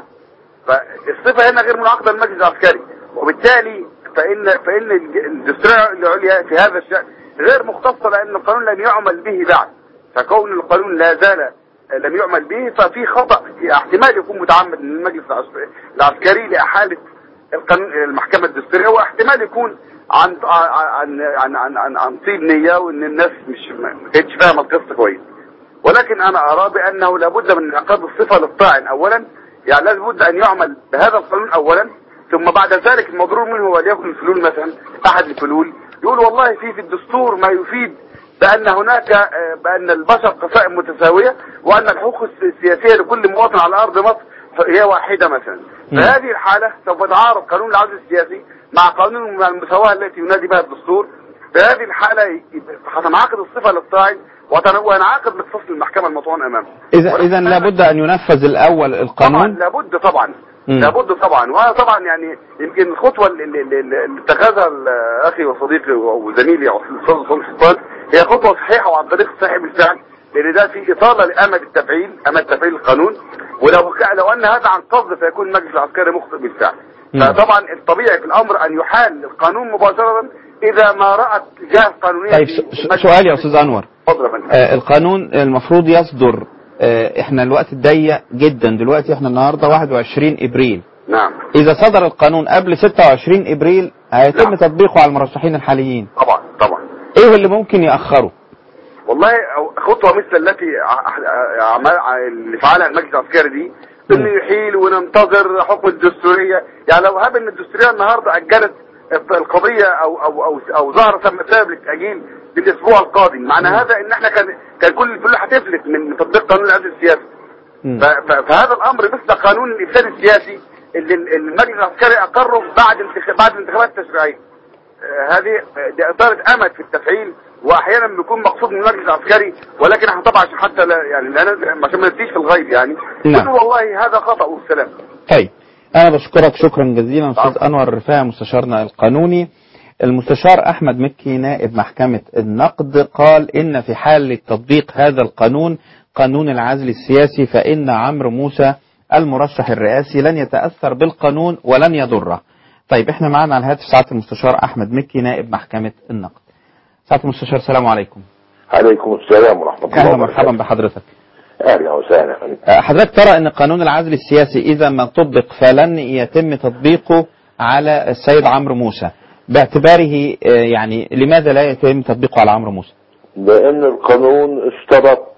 S7: فالصفه هنا غير منعقده المجلس العسكري وبالتالي فان فان الج- الدستوريه العليا في هذا الشان غير مختصه لان القانون لم يعمل به بعد فكون القانون لا زال لم يعمل به ففي خطا احتمال يكون متعمد من المجلس العسكري- العسكري لاحاله القانون المحكمة الدستورية واحتمال يكون عن عن عن عن عن, عن طيب نية وان الناس مش ما كانتش فاهمة القصة كويس ولكن انا ارى بانه لابد من انعقاد الصفة للطاعن اولا يعني لابد ان يعمل بهذا القانون اولا ثم بعد ذلك المضرور منه وليكن الفلول مثلا احد الفلول يقول والله في في الدستور ما يفيد بان هناك آه، بان البشر قسائم متساوية وان الحقوق السياسية لكل مواطن على ارض مصر هي واحدة مثلا
S2: مم.
S7: فهذه الحالة سوف تعارض قانون العدل السياسي مع قانون المساواة التي ينادي بها الدستور في هذه الحالة ي- هتنعقد الصفة للطاعن وتن- وينعقد الاختصاص للمحكمة المطعون أمامه
S2: اذا اذا لابد ان ينفذ الاول
S7: طبعا
S2: القانون
S7: لابد طبعا
S2: مم.
S7: لابد طبعا وانا طبعا يعني يمكن الخطوه اللي, اللي, اللي اللي اتخذها ال- اخي وصديقي وزميلي الاستاذ صالح سلطان هي خطوه صحيحه وعن طريق الصحيح بالفعل لان ده في اطاله لامد التفعيل امد تفعيل القانون ولو ك- لو ان هذا عن قصد فيكون المجلس العسكري مخطئ بالفعل
S2: مم.
S7: فطبعا الطبيعي في الامر ان يحال القانون مباشره اذا ما رات جهه قانونيه
S2: طيب
S7: في
S2: س- س-
S7: المجلس
S2: سؤال يا استاذ انور
S7: اتفضل يا فندم.
S2: آه، القانون المفروض يصدر آه، احنا الوقت ضيق جدا دلوقتي احنا النهارده 21 ابريل
S7: نعم
S2: اذا صدر القانون قبل 26 ابريل هيتم
S7: نعم.
S2: تطبيقه على المرشحين الحاليين
S7: طبعا طبعا
S2: ايه اللي ممكن ياخره
S7: والله أو- خطوة مثل التي ع- ع- عمل اللي فعلها المجلس العسكري دي انه يحيل وننتظر حكم الدستورية يعني لو هاب ان الدستورية النهاردة اجلت القضية او او او او ظهر ثم سبب للتأجيل للاسبوع القادم معنى هذا ان احنا كان كان كل الفلوس هتفلت من تطبيق قانون العدل السياسي
S2: مم.
S7: ف- ف- فهذا الامر مثل قانون الافساد السياسي اللي ال- المجلس العسكري اقره بعد انتخ... بعد الانتخابات التشريعيه آه، هذه آه، دي اثاره امد في التفعيل واحيانا بيكون مقصود من المجلس العسكري ولكن احنا طبعا عشان حتى لا يعني لا نز- عشان ما نسيش في الغيب يعني
S2: نعم.
S7: نقول والله هذا خطا والسلام
S2: طيب انا بشكرك شكرا جزيلا استاذ انور الرفاعي مستشارنا القانوني المستشار احمد مكي نائب محكمة النقد قال ان في حال تطبيق هذا القانون قانون العزل السياسي فان عمرو موسى المرشح الرئاسي لن يتاثر بالقانون ولن يضره طيب احنا معنا على الهاتف سعاده المستشار احمد مكي نائب محكمة النقد سعاده المستشار السلام عليكم
S8: عليكم السلام ورحمة الله
S2: اهلا
S8: وبركاته
S2: مرحبا بحضرتك
S8: أهلا وسهلا
S2: أه، حضرتك ترى ان قانون العزل السياسي اذا ما طبق فلن يتم تطبيقه على السيد عمرو موسى باعتباره أه، يعني لماذا لا يتم تطبيقه على عمرو موسى؟
S8: لأن القانون اشترط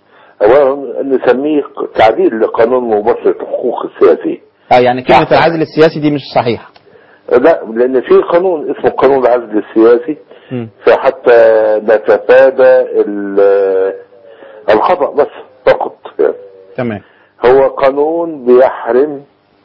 S8: أولا أن نسميه تعديل لقانون مباشرة الحقوق السياسية
S2: اه يعني كلمة
S8: صح.
S2: العزل السياسي دي مش صحيحة.
S8: لا لأن في قانون اسمه قانون العزل السياسي
S2: مم.
S8: فحتى نتفادى ال- الخطأ بس فقط
S2: تمام.
S8: هو قانون بيحرم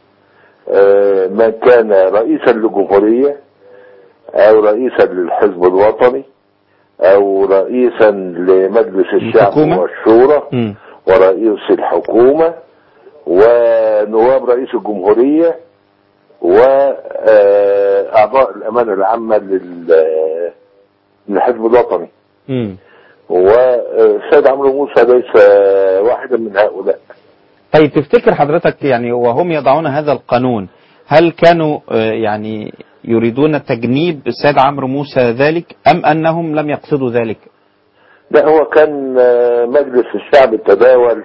S8: آه، من كان رئيسا للجمهورية أو رئيسا للحزب الوطني او رئيسا لمجلس الشعب
S2: الحكومة؟
S8: والشورى
S2: مم.
S8: ورئيس الحكومة ونواب رئيس الجمهورية وأعضاء الأمانة العامة لل- للحزب الوطني
S2: مم.
S8: والسيد عمرو موسى ليس واحدا من هؤلاء
S2: طيب تفتكر حضرتك يعني وهم يضعون هذا القانون هل كانوا آه، يعني يريدون تجنيب السيد عمرو موسى ذلك أم أنهم لم يقصدوا ذلك
S8: لا هو كان آه، مجلس الشعب تداول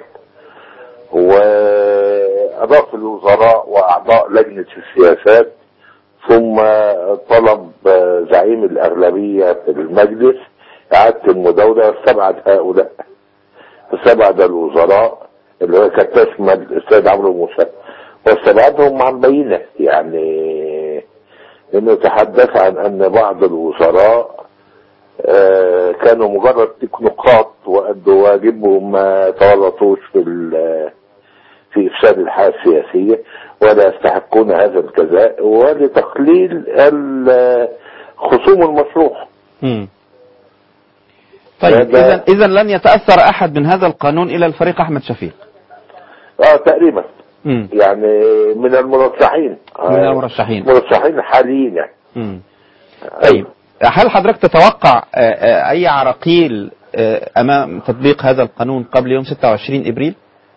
S8: وأضاف الوزراء وأعضاء لجنة السياسات ثم طلب آه، زعيم الأغلبية في المجلس إعادة المداولة واستبعد هؤلاء استبعد الوزراء اللي هو كانت تشمل السيد عمرو موسى واستبعدهم عن بينة يعني انه تحدث عن ان بعض الوزراء آه، كانوا مجرد تكنوقات وأدوا واجبهم ما تورطوش في ال- في إفساد الحياة السياسية ولا يستحقون هذا الجزاء ولتقليل ال- خصوم المشروع
S2: مم. طيب
S8: هذا-
S2: إذا إذا لن يتأثر أحد من هذا القانون إلى الفريق أحمد شفيق
S8: اه تقريبا
S2: مم.
S8: يعني من المرشحين
S2: من المرشحين.
S8: مرشحين حاليين يعني
S2: مم. طيب هل حضرتك تتوقع آه، آه، أي عراقيل آه، أمام تطبيق هذا القانون قبل يوم 26 إبريل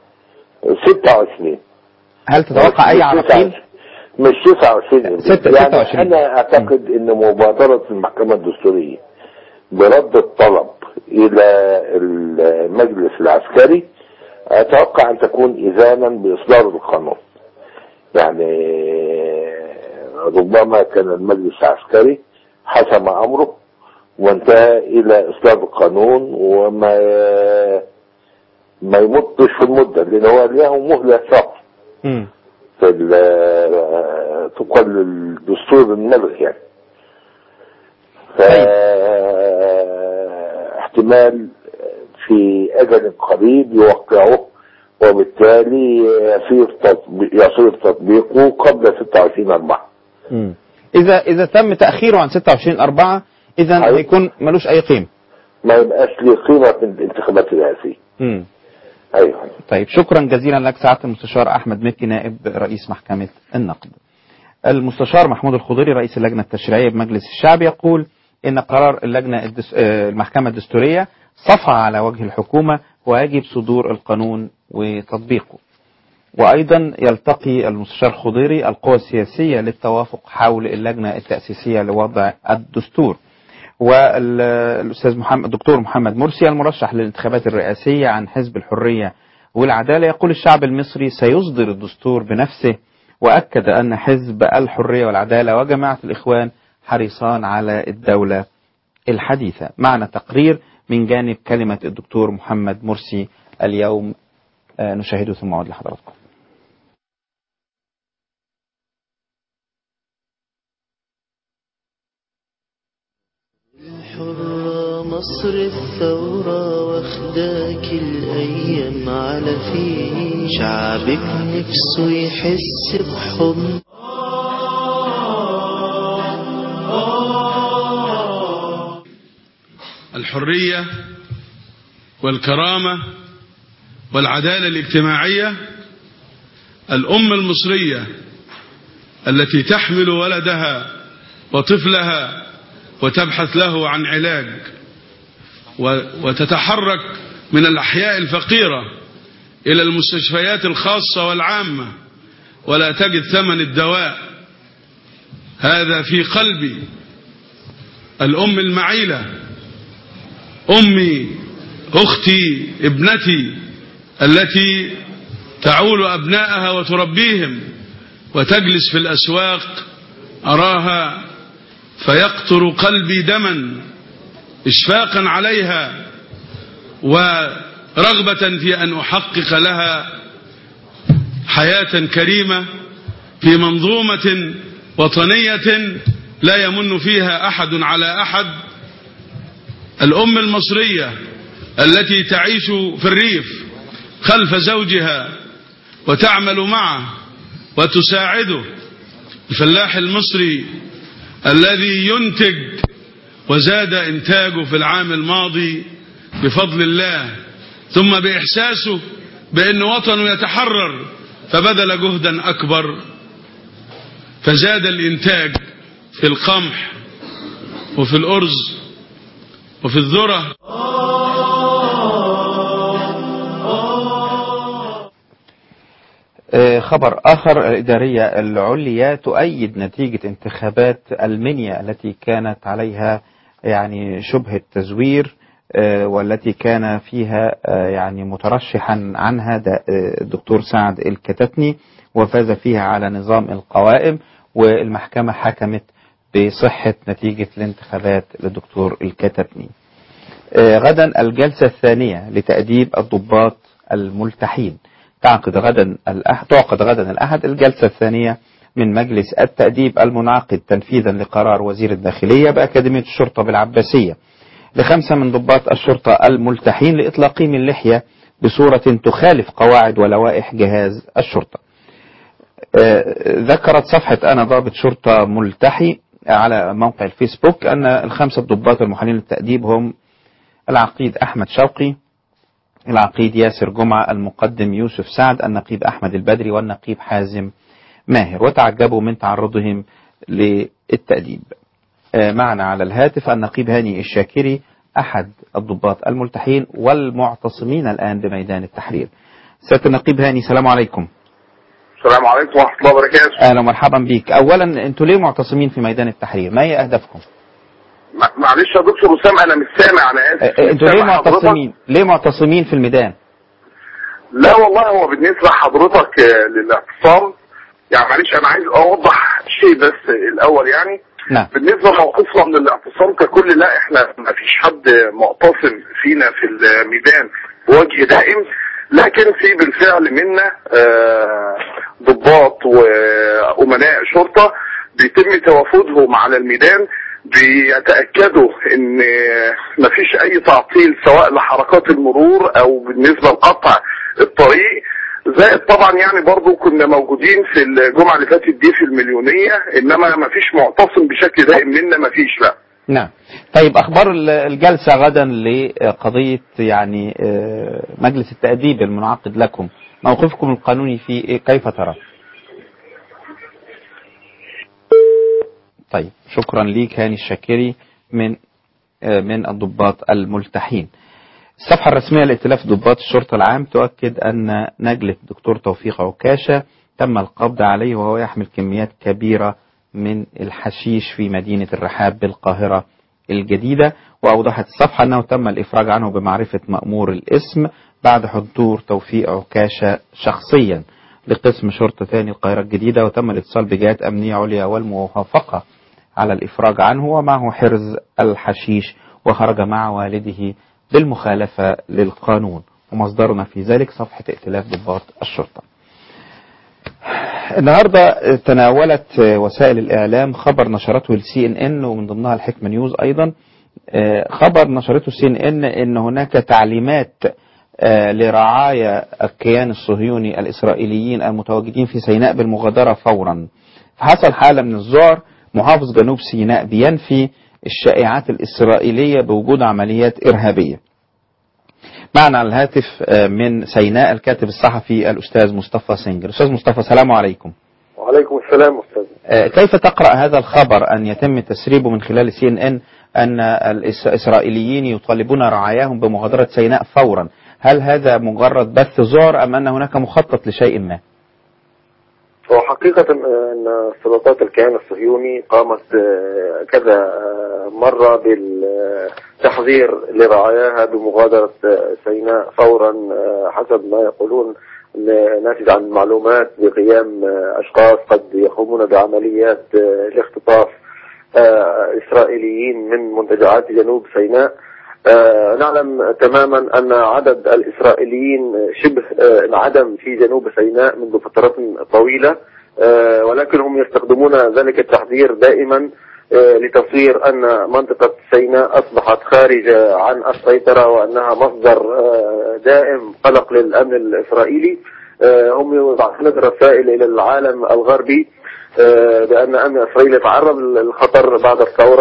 S8: 26
S2: هل تتوقع أي
S8: مش
S2: عراقيل
S8: 29 مش 29
S2: ستة-
S8: يعني
S2: 26.
S8: انا اعتقد ان مبادرة المحكمة الدستورية برد الطلب الى المجلس العسكري اتوقع ان تكون اذانا باصدار القانون يعني ربما كان المجلس العسكري حسم امره وانتهى الى اصدار القانون وما ما يمطش في المده لان هو له مهله شهر
S2: مم.
S8: في ال- طبقا للدستور الملغي يعني ف احتمال في اجل قريب يوقعه وبالتالي يصير تطبيق يصير تطبيقه قبل 26 4
S2: مم. إذا إذا تم تأخيره عن 26 4 إذا
S8: أيوة.
S2: هيكون ملوش أي قيمة
S8: ما يبقاش ليه قيمه في الانتخابات الرئاسيه
S2: مم.
S8: ايوه
S2: طيب شكرا جزيلا لك سعادة المستشار أحمد مكي نائب رئيس محكمة النقد المستشار محمود الخضيري رئيس اللجنة التشريعية بمجلس الشعب يقول إن قرار اللجنة الدس... آه، المحكمة الدستورية صفى على وجه الحكومة ويجب صدور القانون وتطبيقه وأيضا يلتقي المستشار الخضيري القوى السياسية للتوافق حول اللجنة التأسيسية لوضع الدستور والأستاذ محمد الدكتور محمد مرسي المرشح للانتخابات الرئاسية عن حزب الحرية والعدالة يقول الشعب المصري سيصدر الدستور بنفسه وأكد أن حزب الحرية والعدالة وجماعة الإخوان حريصان على الدولة الحديثة معنا تقرير من جانب كلمة الدكتور محمد مرسي اليوم آه، نشاهده ثم أعود لحضراتكم
S1: الحرة مصر الثورة واخداك الأيام على فيه شعبك نفسه يحس بحضن
S9: الحرية والكرامة والعدالة الاجتماعية الأم المصرية التي تحمل ولدها وطفلها وتبحث له عن علاج و- وتتحرك من الأحياء الفقيرة إلى المستشفيات الخاصة والعامة ولا تجد ثمن الدواء هذا في قلبي الأم المعيلة أمي أختي ابنتي التي تعول أبناءها وتربيهم وتجلس في الأسواق أراها فيقطر قلبي دما إشفاقا عليها ورغبة في أن أحقق لها حياة كريمة في منظومة وطنية لا يمن فيها أحد على أحد الأم المصرية التي تعيش في الريف خلف زوجها وتعمل معه وتساعده الفلاح المصري الذي ينتج وزاد إنتاجه في العام الماضي بفضل الله ثم بإحساسه بأن وطنه يتحرر فبذل جهدا أكبر فزاد الإنتاج في القمح وفي الأرز وفي الذرة
S2: خبر آخر الإدارية العليا تؤيد نتيجة انتخابات المنيا التي كانت عليها يعني شبهة تزوير والتي كان فيها يعني مترشحا عنها الدكتور سعد الكتتني وفاز فيها على نظام القوائم والمحكمة حكمت بصحة نتيجة الانتخابات للدكتور الكتتني غدا الجلسة الثانية لتأديب الضباط الملتحين تعقد غدا الأحد تعقد غدا الأحد الجلسة الثانية من مجلس التأديب المنعقد تنفيذا لقرار وزير الداخلية بأكاديمية الشرطة بالعباسية لخمسة من ضباط الشرطة الملتحين لإطلاقهم اللحية بصورة تخالف قواعد ولوائح جهاز الشرطة ذكرت صفحة أنا ضابط شرطة ملتحي على موقع الفيسبوك أن الخمسة ضباط المحالين للتأديب هم العقيد أحمد شوقي العقيد ياسر جمعة المقدم يوسف سعد النقيب أحمد البدري والنقيب حازم ماهر وتعجبوا من تعرضهم للتأديب معنا على الهاتف النقيب هاني الشاكري أحد الضباط الملتحين والمعتصمين الآن بميدان التحرير سيادة النقيب هاني السلام عليكم
S10: السلام عليكم ورحمة الله وبركاته
S2: أهلا ومرحبا بك أولا أنتوا ليه معتصمين في ميدان التحرير ما هي أهدافكم
S10: معلش يا دكتور وسام أنا مش سامع أنا آسف
S2: أنتوا ليه معتصمين ليه معتصمين في الميدان
S10: لا والله هو بالنسبة لحضرتك للاعتصام يعني معلش أنا عايز أوضح شيء بس الأول يعني
S2: نعم
S10: بالنسبة لموقفنا من الاعتصام ككل لا احنا ما فيش حد معتصم فينا في الميدان بوجه دائم لكن في بالفعل منا ضباط وأمناء شرطة بيتم توافدهم على الميدان بيتأكدوا ان مفيش اي تعطيل سواء لحركات المرور او بالنسبة لقطع الطريق زائد طبعا يعني برضو كنا موجودين في الجمعة اللي فاتت دي في المليونية انما مفيش معتصم بشكل دائم منا مفيش لا
S2: نعم طيب اخبار الجلسة غدا لقضية يعني مجلس التأديب المنعقد لكم موقفكم القانوني فيه كيف ترى طيب شكرا ليك هاني الشاكري من من الضباط الملتحين الصفحة الرسمية لائتلاف ضباط الشرطة العام تؤكد أن نجلة الدكتور توفيق عكاشة تم القبض عليه وهو يحمل كميات كبيرة من الحشيش في مدينة الرحاب بالقاهرة الجديدة وأوضحت الصفحة أنه تم الإفراج عنه بمعرفة مأمور الاسم بعد حضور توفيق عكاشة شخصيا لقسم شرطة ثاني القاهرة الجديدة وتم الاتصال بجهات أمنية عليا والموافقة على الإفراج عنه ومعه حرز الحشيش وخرج مع والده بالمخالفة للقانون ومصدرنا في ذلك صفحة ائتلاف ضباط الشرطة النهاردة تناولت وسائل الإعلام خبر نشرته السي ان ان ومن ضمنها الحكمة نيوز أيضا خبر نشرته السي ان ان ان هناك تعليمات لرعايا الكيان الصهيوني الإسرائيليين المتواجدين في سيناء بالمغادرة فورا فحصل حالة من الذعر محافظ جنوب سيناء بينفي الشائعات الإسرائيلية بوجود عمليات إرهابية معنا على الهاتف من سيناء الكاتب الصحفي الأستاذ مصطفى سنجر أستاذ مصطفى السلام عليكم
S11: وعليكم السلام أستاذ
S2: كيف تقرأ هذا الخبر أن يتم تسريبه من خلال سي ان ان أن الإسرائيليين يطالبون رعاياهم بمغادرة سيناء فورا هل هذا مجرد بث ذعر أم أن هناك مخطط لشيء ما
S11: هو حقيقة أن سلطات الكيان الصهيوني قامت كذا مرة بالتحذير لرعاياها بمغادرة سيناء فورا حسب ما يقولون ناتج عن معلومات بقيام أشخاص قد يقومون بعمليات لاختطاف إسرائيليين من منتجعات جنوب سيناء آه نعلم تماما أن عدد الإسرائيليين شبه آه انعدم في جنوب سيناء منذ فترات طويلة آه ولكن هم يستخدمون ذلك التحذير دائما لتصوير أن منطقة سيناء أصبحت خارجة عن السيطرة وأنها مصدر دائم قلق للأمن الإسرائيلي هم يبعثون رسائل إلى العالم الغربي بأن أمن إسرائيل يتعرض للخطر بعد الثورة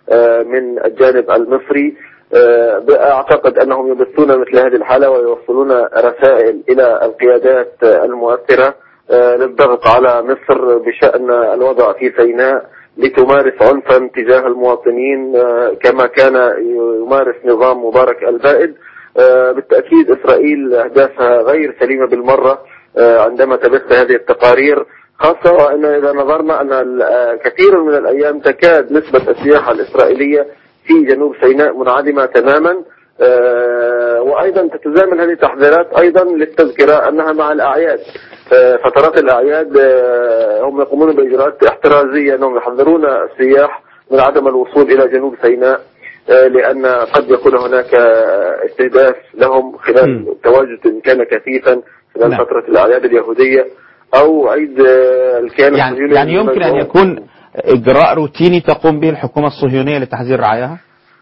S11: آه، من الجانب المصري آه، أعتقد أنهم يبثون مثل هذه الحالة ويوصلون رسائل إلى القيادات آه، المؤثرة آه، للضغط على مصر بشأن الوضع في سيناء لتمارس عنفا تجاه المواطنين آه، كما كان يمارس نظام مبارك البائد آه، بالتأكيد إسرائيل أهدافها غير سليمة بالمرة آه، عندما تبث هذه التقارير خاصة وأن إذا نظرنا أن ال- آه، كثير من الأيام تكاد نسبة السياحة الإسرائيلية في جنوب سيناء منعدمة تماما آه، وأيضا تتزامن هذه التحذيرات أيضا للتذكرة أنها مع الأعياد آه، فترات الأعياد آه، هم يقومون بإجراءات احترازية أنهم يحذرون السياح من عدم الوصول إلى جنوب سيناء آه، لأن قد يكون هناك آه، استهداف لهم خلال تواجد كان كثيفا خلال
S2: نعم.
S11: فترة الأعياد اليهودية أو عيد آه، الكيان
S2: يعني,
S11: الصهيوني
S2: يعني يمكن أن يكون إجراء روتيني تقوم به الحكومة الصهيونية لتحذير رعاياها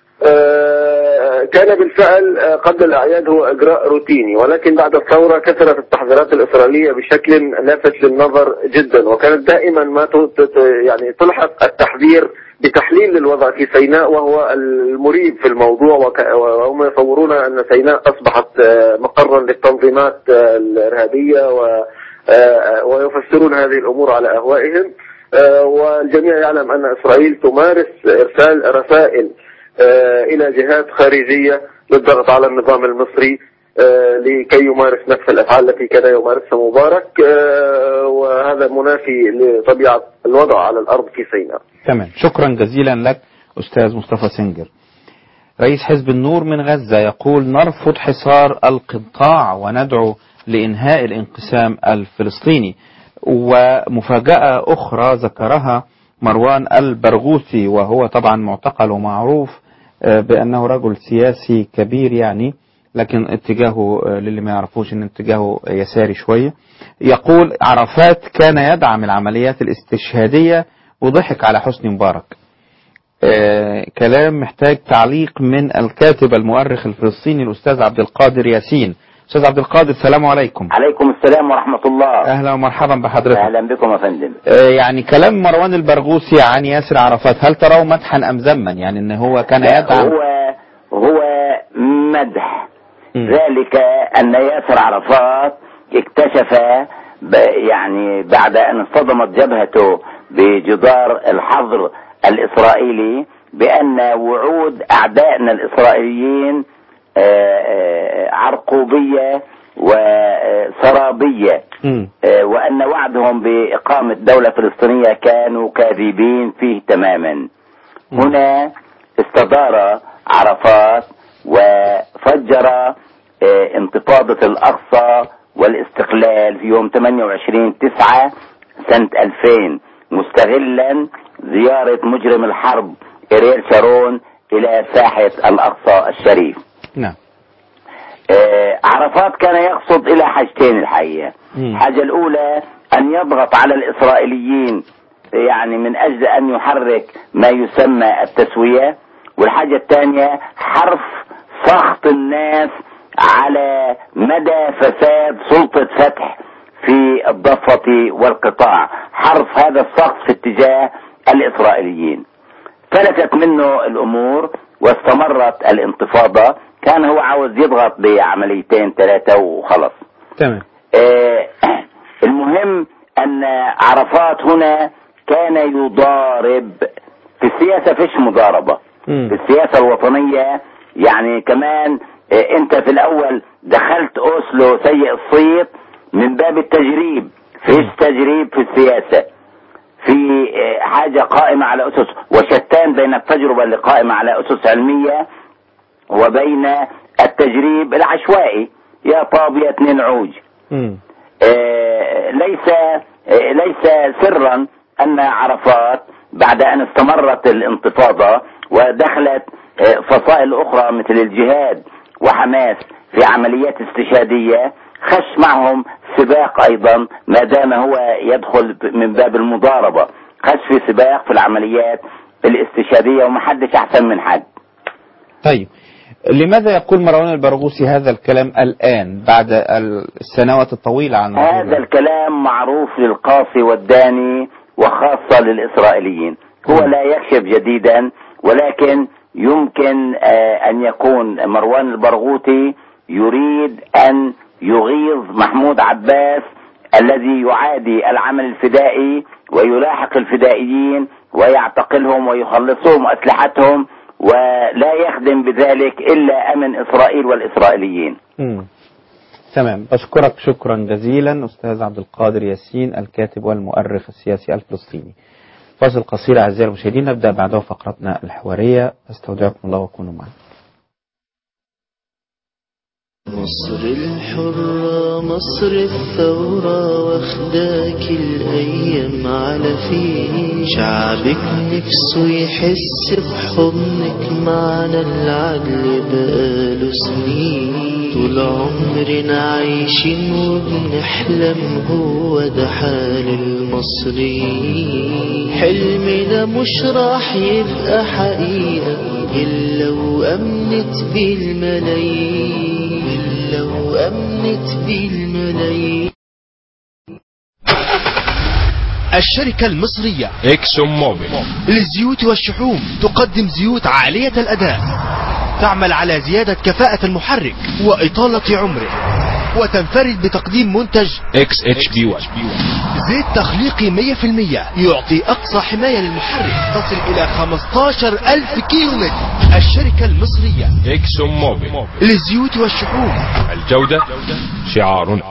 S11: آه، كان بالفعل آه، قبل الأعياد هو إجراء روتيني ولكن بعد الثورة كثرت التحذيرات الإسرائيلية بشكل لافت للنظر جدا وكانت دائما ما ت- ت- يعني تلحق التحذير بتحليل للوضع في سيناء وهو المريب في الموضوع وك- وهم يصورون أن سيناء أصبحت آه، مقرا للتنظيمات آه، الإرهابية و آه، ويفسرون هذه الأمور على أهوائهم آه، والجميع يعلم أن إسرائيل تمارس إرسال رسائل آه، إلى جهات خارجية للضغط على النظام المصري آه، لكي يمارس نفس الأفعال التي كان يمارسها مبارك آه، وهذا منافي لطبيعة الوضع على الأرض في سيناء
S2: تمام شكرا جزيلا لك أستاذ مصطفى سنجر رئيس حزب النور من غزة يقول نرفض حصار القطاع وندعو لإنهاء الانقسام الفلسطيني ومفاجأة أخرى ذكرها مروان البرغوثي وهو طبعا معتقل ومعروف آه، بأنه رجل سياسي كبير يعني لكن اتجاهه آه، للي ما يعرفوش ان اتجاهه يساري شوية يقول عرفات كان يدعم العمليات الاستشهادية وضحك على حسني مبارك آه كلام محتاج تعليق من الكاتب المؤرخ الفلسطيني الأستاذ عبد القادر ياسين أستاذ عبد القادر السلام عليكم
S12: عليكم السلام ورحمة الله
S2: أهلا ومرحبا بحضرتك
S12: أهلا بكم يا فندم
S2: آه يعني كلام مروان البرغوثي عن ياسر عرفات هل تراه مدحا أم ذما يعني أن هو كان يدعم
S12: هو هو مدح ذلك أن ياسر عرفات اكتشف ب- يعني بعد أن اصطدمت جبهته بجدار الحظر الإسرائيلي بأن وعود أعدائنا الإسرائيليين آه، آه، عرقوبية وسرابية آه، وأن وعدهم بإقامة دولة فلسطينية كانوا كاذبين فيه تماما هنا استدار عرفات وفجر آه، انتفاضة الأقصى والاستقلال في يوم 28 9 سنة 2000 مستغلا زيارة مجرم الحرب إريل شارون إلى ساحة الأقصى الشريف
S2: نعم
S12: آه، عرفات كان يقصد إلى حاجتين الحقيقة الحاجة الأولى أن يضغط على الإسرائيليين يعني من أجل أن يحرك ما يسمى التسوية والحاجة الثانية حرف سخط الناس على مدى فساد سلطة فتح في الضفة والقطاع حرف هذا السخط في اتجاه الإسرائيليين فلتت منه الأمور واستمرت الانتفاضة كان هو عاوز يضغط بعمليتين ثلاثة وخلص
S2: تمام
S12: آه، المهم أن عرفات هنا كان يضارب في السياسة فيش مضاربة في السياسة الوطنية يعني كمان آه، انت في الاول دخلت اوسلو سيء الصيت من باب التجريب فيش تجريب في السياسة في آه، حاجة قائمة على أسس وشتان بين التجربة اللي قائمة على أسس علمية وبين التجريب العشوائي يا طاب يا اتنين عوج آه، ليس آه، ليس سرا ان عرفات بعد ان استمرت الانتفاضه ودخلت آه، فصائل اخرى مثل الجهاد وحماس في عمليات استشهاديه خش معهم سباق ايضا ما دام هو يدخل من باب المضاربه خش في سباق في العمليات الاستشهاديه ومحدش احسن من حد
S2: طيب لماذا يقول مروان البرغوثي هذا الكلام الآن بعد السنوات الطويلة عن
S12: هذا الكلام معروف للقاصي والداني وخاصة للإسرائيليين هو لا يكشف جديدا ولكن يمكن آه، أن يكون مروان البرغوثي يريد أن يغيظ محمود عباس الذي يعادي العمل الفدائي ويلاحق الفدائيين ويعتقلهم ويخلصهم أسلحتهم ولا يخدم بذلك إلا أمن إسرائيل والإسرائيليين
S2: مم. تمام بشكرك شكرا جزيلا أستاذ عبد القادر ياسين الكاتب والمؤرخ السياسي الفلسطيني فاصل قصير أعزائي المشاهدين نبدأ بعده فقرتنا الحوارية أستودعكم الله وكونوا معنا
S1: مصر الحرة مصر الثورة واخداك الأيام على فيه شعبك نفسه يحس بحضنك معنا العدل بقاله سنين طول عمرنا عايشين وبنحلم هو ده حال المصريين حلمنا مش راح يبقى حقيقة إلا وأمنت بالملايين إلا وأمنت بالملايين
S13: الشركة المصرية
S14: اكسون موبيل
S13: للزيوت والشحوم تقدم زيوت عالية الأداء تعمل على زيادة كفاءة المحرك وإطالة عمره وتنفرد بتقديم منتج
S14: اكس اتش بي 1
S13: زيت تخليقي 100% يعطي أقصى حماية للمحرك تصل إلى 15 ألف كيلو متر الشركة المصرية
S14: اكسون موبيل
S13: للزيوت والشحوم
S14: الجودة شعارنا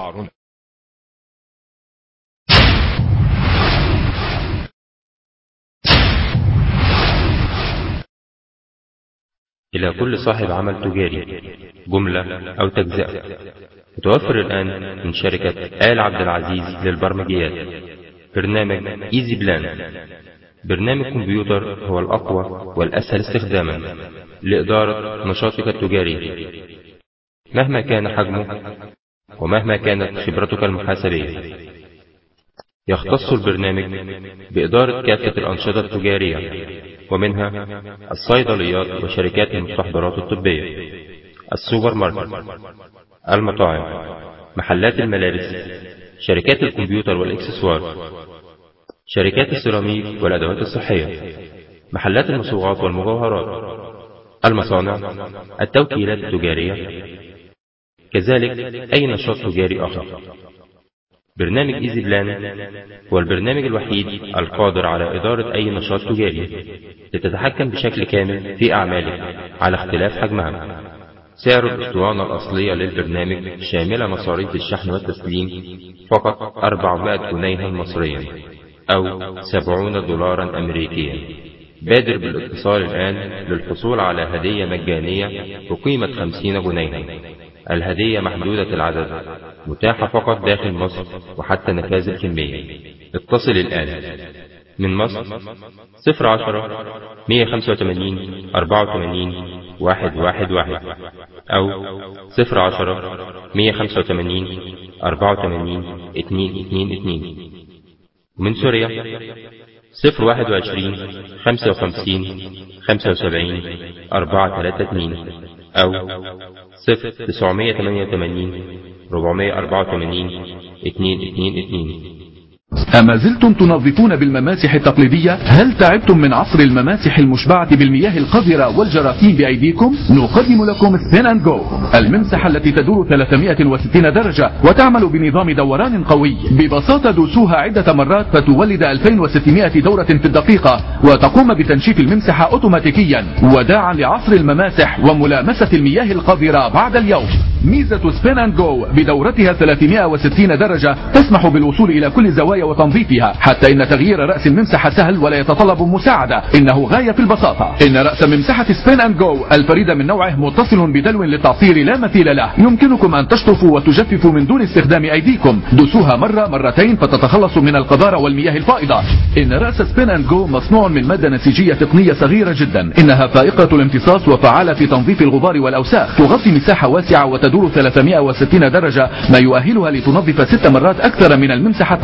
S15: إلى كل صاحب عمل تجاري جملة أو تجزئة متوفر الآن من شركة آل عبد العزيز للبرمجيات برنامج إيزي بلان برنامج كمبيوتر هو الأقوى والأسهل استخداما لإدارة نشاطك التجاري مهما كان حجمه ومهما كانت خبرتك المحاسبية يختص البرنامج بإدارة كافة الأنشطة التجارية ومنها الصيدليات وشركات المستحضرات الطبية السوبر ماركت المطاعم محلات الملابس شركات الكمبيوتر والإكسسوار شركات السيراميك والأدوات الصحية محلات المصوغات والمجوهرات المصانع التوكيلات التجارية كذلك أي نشاط تجاري آخر برنامج إيزي بلان هو البرنامج الوحيد القادر على إدارة أي نشاط تجاري لتتحكم بشكل كامل في أعمالك على اختلاف حجمها سعر الأسطوانة الأصلية للبرنامج شاملة مصاريف الشحن والتسليم فقط 400 جنيها مصريا أو 70 دولارا أمريكيا بادر بالاتصال الآن للحصول على هدية مجانية بقيمة 50 جنيها الهدية محدودة العدد متاحة فقط داخل مصر وحتى نفاذ الكمية اتصل الآن من مصر 010 185 84 111 أو 010 185 84 222 ومن سوريا 021 55 75 432 أو 0988 484 222
S16: أما زلتم تنظفون بالمماسح التقليدية؟ هل تعبتم من عصر المماسح المشبعة بالمياه القذرة والجراثيم بأيديكم؟ نقدم لكم سبين اند جو الممسحة التي تدور 360 درجة وتعمل بنظام دوران قوي ببساطة دوسوها عدة مرات فتولد 2600 دورة في الدقيقة وتقوم بتنشيف الممسحة أوتوماتيكيا وداعا لعصر المماسح وملامسة المياه القذرة بعد اليوم ميزة سبين اند جو بدورتها 360 درجة تسمح بالوصول إلى كل زوايا وتنظيفها حتى إن تغيير رأس الممسحة سهل ولا يتطلب مساعدة إنه غاية في البساطة إن رأس ممسحة سبين اند جو الفريدة من نوعه متصل بدلو للتعصير لا مثيل له يمكنكم أن تشطفوا وتجففوا من دون استخدام أيديكم دوسوها مرة مرتين فتتخلصوا من القذارة والمياه الفائضة إن رأس سبين اند جو مصنوع من مادة نسيجية تقنية صغيرة جدا إنها فائقة الامتصاص وفعالة في تنظيف الغبار والأوساخ تغطي مساحة واسعة وتدور 360 درجة ما يؤهلها لتنظف ست مرات أكثر من الممسحة التقليدية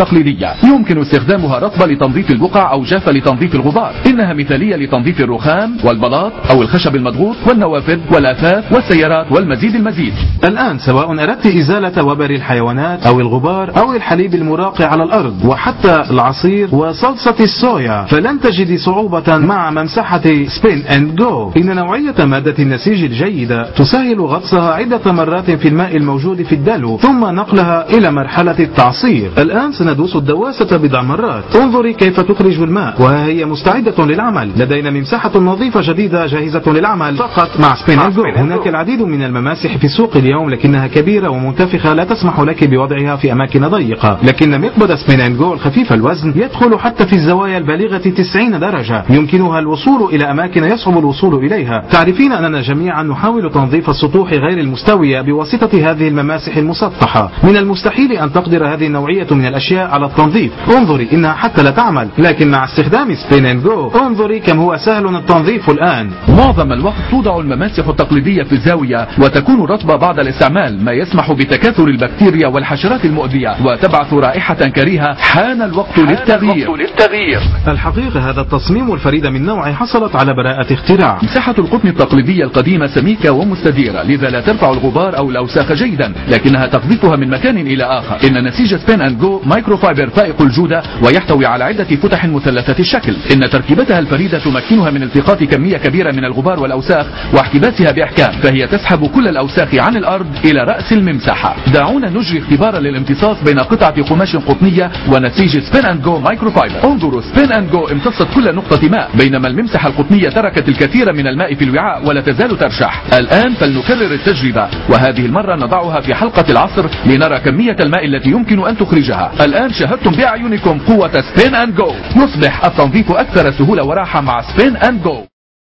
S16: الزاوية يمكن استخدامها رطبة لتنظيف البقع أو جافة لتنظيف الغبار إنها مثالية لتنظيف الرخام والبلاط أو الخشب المضغوط والنوافذ والآثاث والسيارات والمزيد المزيد
S17: الآن سواء أردت إزالة وبر الحيوانات أو الغبار أو الحليب المراق على الأرض وحتى العصير وصلصة الصويا فلن تجد صعوبة مع ممسحة سبين اند جو إن نوعية مادة النسيج الجيدة تسهل غطسها عدة مرات في الماء الموجود في الدلو ثم نقلها إلى مرحلة التعصير الآن سندوس الدواسة بضع مرات انظري كيف تخرج الماء وها هي مستعدة للعمل لدينا ممسحة نظيفة جديدة جاهزة للعمل فقط مع سبين اند جو هناك العديد من المماسح في السوق اليوم لكنها كبيرة ومنتفخة لا تسمح لك بوضعها في أماكن ضيقة لكن مقبض سبين اند جو الخفيف الوزن يدخل حتى في الزوايا البالغة 90 درجة يمكنها الوصول إلى أماكن يصعب الوصول إليها تعرفين أننا جميعا نحاول تنظيف السطوح غير المستوية بواسطة هذه المماسح المسطحة من المستحيل أن تقدر هذه النوعية من الأشياء على التنظيف انظري إنها حتى لا تعمل لكن مع استخدام سبين اند جو انظري كم هو سهل التنظيف الآن
S16: معظم الوقت توضع المماسح التقليدية في الزاوية وتكون رطبة بعد الاستعمال ما يسمح بتكاثر البكتيريا والحشرات المؤذية وتبعث رائحة كريهة حان الوقت للتغيير
S17: للتغيير الحقيقة هذا التصميم الفريد من نوعه حصلت على براءة اختراع
S16: مساحة القطن التقليدية القديمة سميكة ومستديرة لذا لا ترفع الغبار أو الأوساخ جيدا لكنها تقذفها من مكان إلى آخر إن نسيج سبين أند جو مايكرو فايبر فائق الجودة ويحتوي على عدة فتح مثلثة الشكل إن تركيبتها الفريدة تمكنها من التقاط كمية كبيرة من الغبار والأوساخ واحتباسها بإحكام فهي تسحب كل الأوساخ عن الأرض إلى رأس الممسحة دعونا نجري اختبارا للامتصاص بين قطعة قماش قطنية ونسيج سبين أند جو مايكرو فايبر انظروا سبين أند جو امتصت كل نقطة ماء بينما الممسحة القطنية تركت الكثير من الماء في الوعاء ولا تزال ترشح الآن فلنكرر التجربة وهذه المرة نضعها في حلقة العصر لنرى كمية الماء التي يمكن أن تخرجها الآن شاهدتم بأعينكم قوة سبين أند جو يصبح التنظيف أكثر سهولة وراحة مع سبين أند جو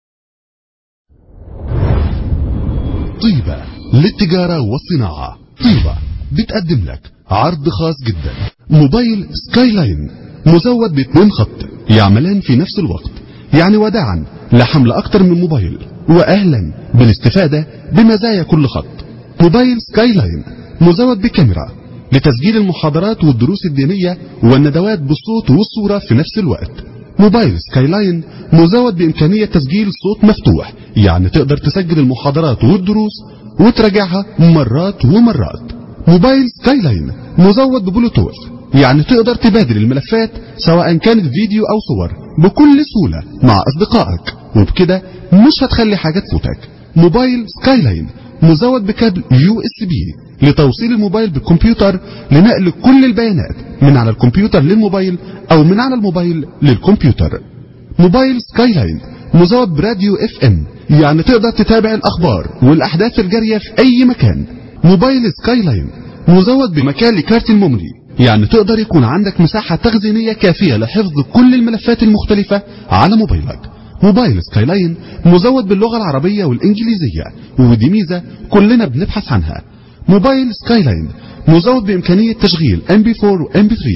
S18: طيبة للتجارة والصناعة طيبة بتقدم لك عرض خاص جدا موبايل سكاي لاين مزود باثنين خط يعملان في نفس الوقت يعني وداعا لحمل اكتر من موبايل واهلا بالاستفادة بمزايا كل خط موبايل سكاي لاين مزود بكاميرا لتسجيل المحاضرات والدروس الدينية والندوات بالصوت والصورة في نفس الوقت موبايل سكاي لاين مزود بإمكانية تسجيل صوت مفتوح يعني تقدر تسجل المحاضرات والدروس وتراجعها مرات ومرات موبايل سكاي لاين مزود ببلوتوث يعني تقدر تبادل الملفات سواء كانت فيديو أو صور بكل سهولة مع أصدقائك وبكده مش هتخلي حاجة تفوتك موبايل سكاي لاين مزود بكابل يو اس بي لتوصيل الموبايل بالكمبيوتر لنقل كل البيانات من على الكمبيوتر للموبايل او من على الموبايل للكمبيوتر موبايل سكاي لاين مزود براديو اف ام يعني تقدر تتابع الاخبار والاحداث الجارية في اي مكان موبايل سكاي لاين مزود بمكان لكارت الميموري يعني تقدر يكون عندك مساحة تخزينية كافية لحفظ كل الملفات المختلفة على موبايلك موبايل سكاي لاين مزود باللغة العربية والإنجليزية ودي ميزة كلنا بنبحث عنها موبايل سكاي لاين مزود بإمكانية تشغيل MP4 و MP3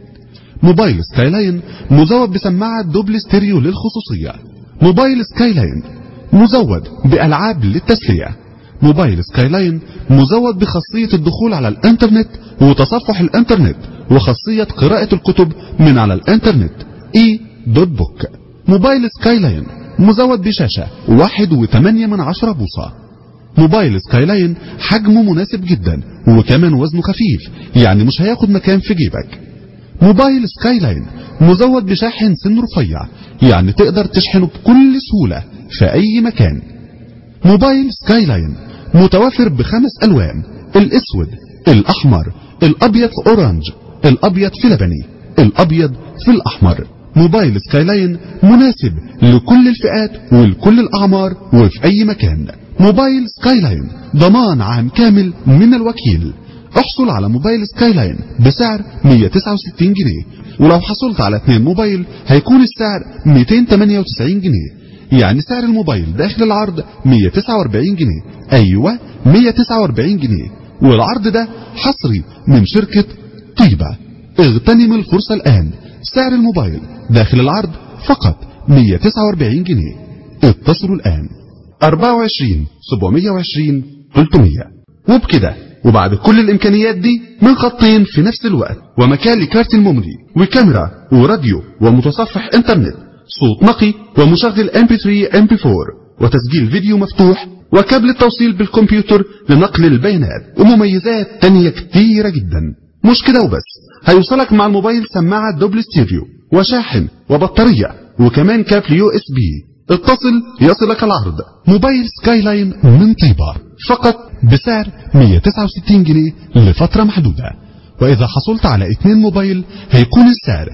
S18: موبايل سكاي لاين مزود بسماعة دوبل ستيريو للخصوصية موبايل سكاي لاين مزود بألعاب للتسلية موبايل سكاي لاين مزود بخاصية الدخول على الانترنت وتصفح الانترنت وخاصية قراءة الكتب من على الانترنت اي دوت بوك موبايل سكاي لاين مزود بشاشة واحد وثمانية من عشرة بوصة موبايل سكاي لاين حجمه مناسب جدا وكمان وزنه خفيف يعني مش هياخد مكان في جيبك موبايل سكاي لاين مزود بشاحن سن رفيع يعني تقدر تشحنه بكل سهولة في اي مكان موبايل سكاي لاين متوفر بخمس الوان الاسود الاحمر الابيض في اورانج الابيض في لبني الابيض في الاحمر موبايل سكاي لاين مناسب لكل الفئات ولكل الاعمار وفي اي مكان موبايل سكاي لاين ضمان عام كامل من الوكيل احصل على موبايل سكاي لاين بسعر 169 جنيه ولو حصلت على اثنين موبايل هيكون السعر 298 جنيه يعني سعر الموبايل داخل العرض 149 جنيه ايوه 149 جنيه والعرض ده حصري من شركة طيبة اغتنم الفرصة الان سعر الموبايل داخل العرض فقط 149 جنيه اتصلوا الان 24 720 300 وبكده وبعد كل الإمكانيات دي من خطين في نفس الوقت ومكان لكارت الميموري وكاميرا وراديو ومتصفح انترنت صوت نقي ومشغل MP3 MP4 وتسجيل فيديو مفتوح وكابل التوصيل بالكمبيوتر لنقل البيانات ومميزات تانية كتيرة جدا مش كده وبس هيوصلك مع الموبايل سماعة دوبل ستيريو وشاحن وبطارية وكمان كابل يو اس بي اتصل يصلك العرض موبايل سكاي لاين من طيبة فقط بسعر 169 جنيه لفترة محدودة وإذا حصلت على اتنين موبايل هيكون السعر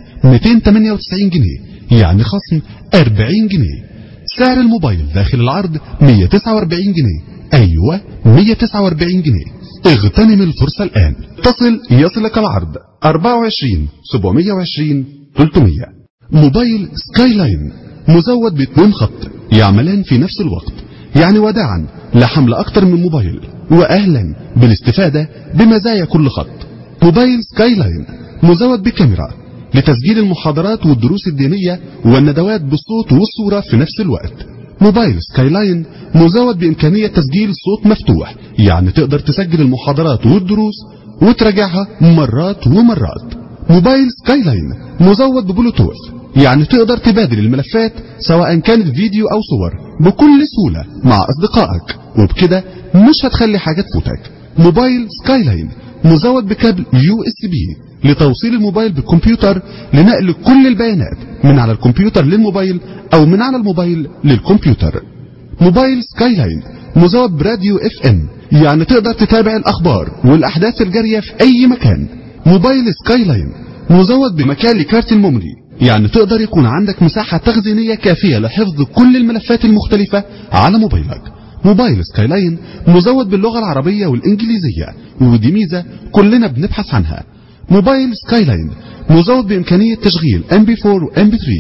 S18: 298 جنيه يعني خصم 40 جنيه سعر الموبايل داخل العرض 149 جنيه أيوة 149 جنيه اغتنم الفرصة الآن اتصل يصلك العرض 24 720 300 موبايل سكاي لاين مزود باثنين خط يعملان في نفس الوقت يعني وداعا لحمل أكتر من موبايل وأهلا بالاستفادة بمزايا كل خط موبايل سكاي لاين مزود بكاميرا لتسجيل المحاضرات والدروس الدينية والندوات بالصوت والصورة في نفس الوقت موبايل سكاي لاين مزود بإمكانية تسجيل صوت مفتوح يعني تقدر تسجل المحاضرات والدروس وتراجعها مرات ومرات موبايل سكاي لاين مزود ببلوتوث يعني تقدر تبادل الملفات سواء كانت فيديو أو صور بكل سهولة مع أصدقائك وبكده مش هتخلي حاجة تفوتك موبايل سكاي لاين مزود بكابل يو اس بي لتوصيل الموبايل بالكمبيوتر لنقل كل البيانات من على الكمبيوتر للموبايل او من على الموبايل للكمبيوتر موبايل سكاي لاين مزود براديو اف ام يعني تقدر تتابع الاخبار والاحداث الجارية في اي مكان موبايل سكاي لاين مزود بمكان لكارت الميموري يعني تقدر يكون عندك مساحة تخزينية كافية لحفظ كل الملفات المختلفة على موبايلك موبايل سكاي لاين مزود باللغة العربية والإنجليزية ودي ميزة كلنا بنبحث عنها موبايل سكاي لاين مزود بإمكانية تشغيل MP4 و MP3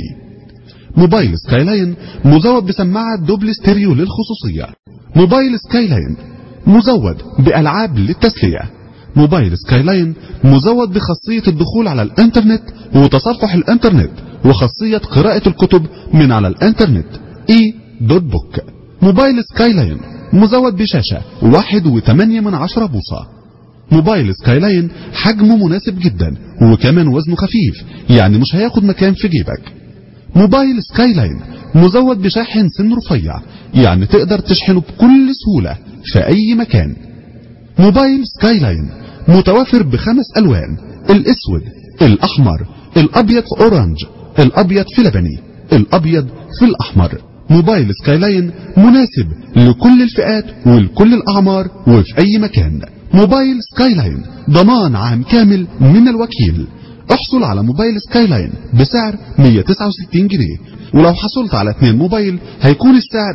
S18: موبايل سكاي لاين مزود بسماعة دوبل ستيريو للخصوصية موبايل سكاي لاين مزود بألعاب للتسلية موبايل سكاي لاين مزود بخاصية الدخول على الانترنت وتصفح الانترنت وخاصية قراءة الكتب من على الانترنت اي دوت بوك موبايل سكاي لاين مزود بشاشة واحد وثمانية من عشرة بوصة موبايل سكاي لاين حجمه مناسب جدا وكمان وزنه خفيف يعني مش هياخد مكان في جيبك موبايل سكاي لاين مزود بشاحن سن رفيع يعني تقدر تشحنه بكل سهولة في اي مكان موبايل سكاي لاين متوافر بخمس الوان الاسود الاحمر الابيض في اورنج الابيض في لبني الابيض في الاحمر موبايل سكاي لاين مناسب لكل الفئات ولكل الاعمار وفي اي مكان موبايل سكاي لاين ضمان عام كامل من الوكيل احصل على موبايل سكاي لاين بسعر 169 جنيه ولو حصلت على اثنين موبايل هيكون السعر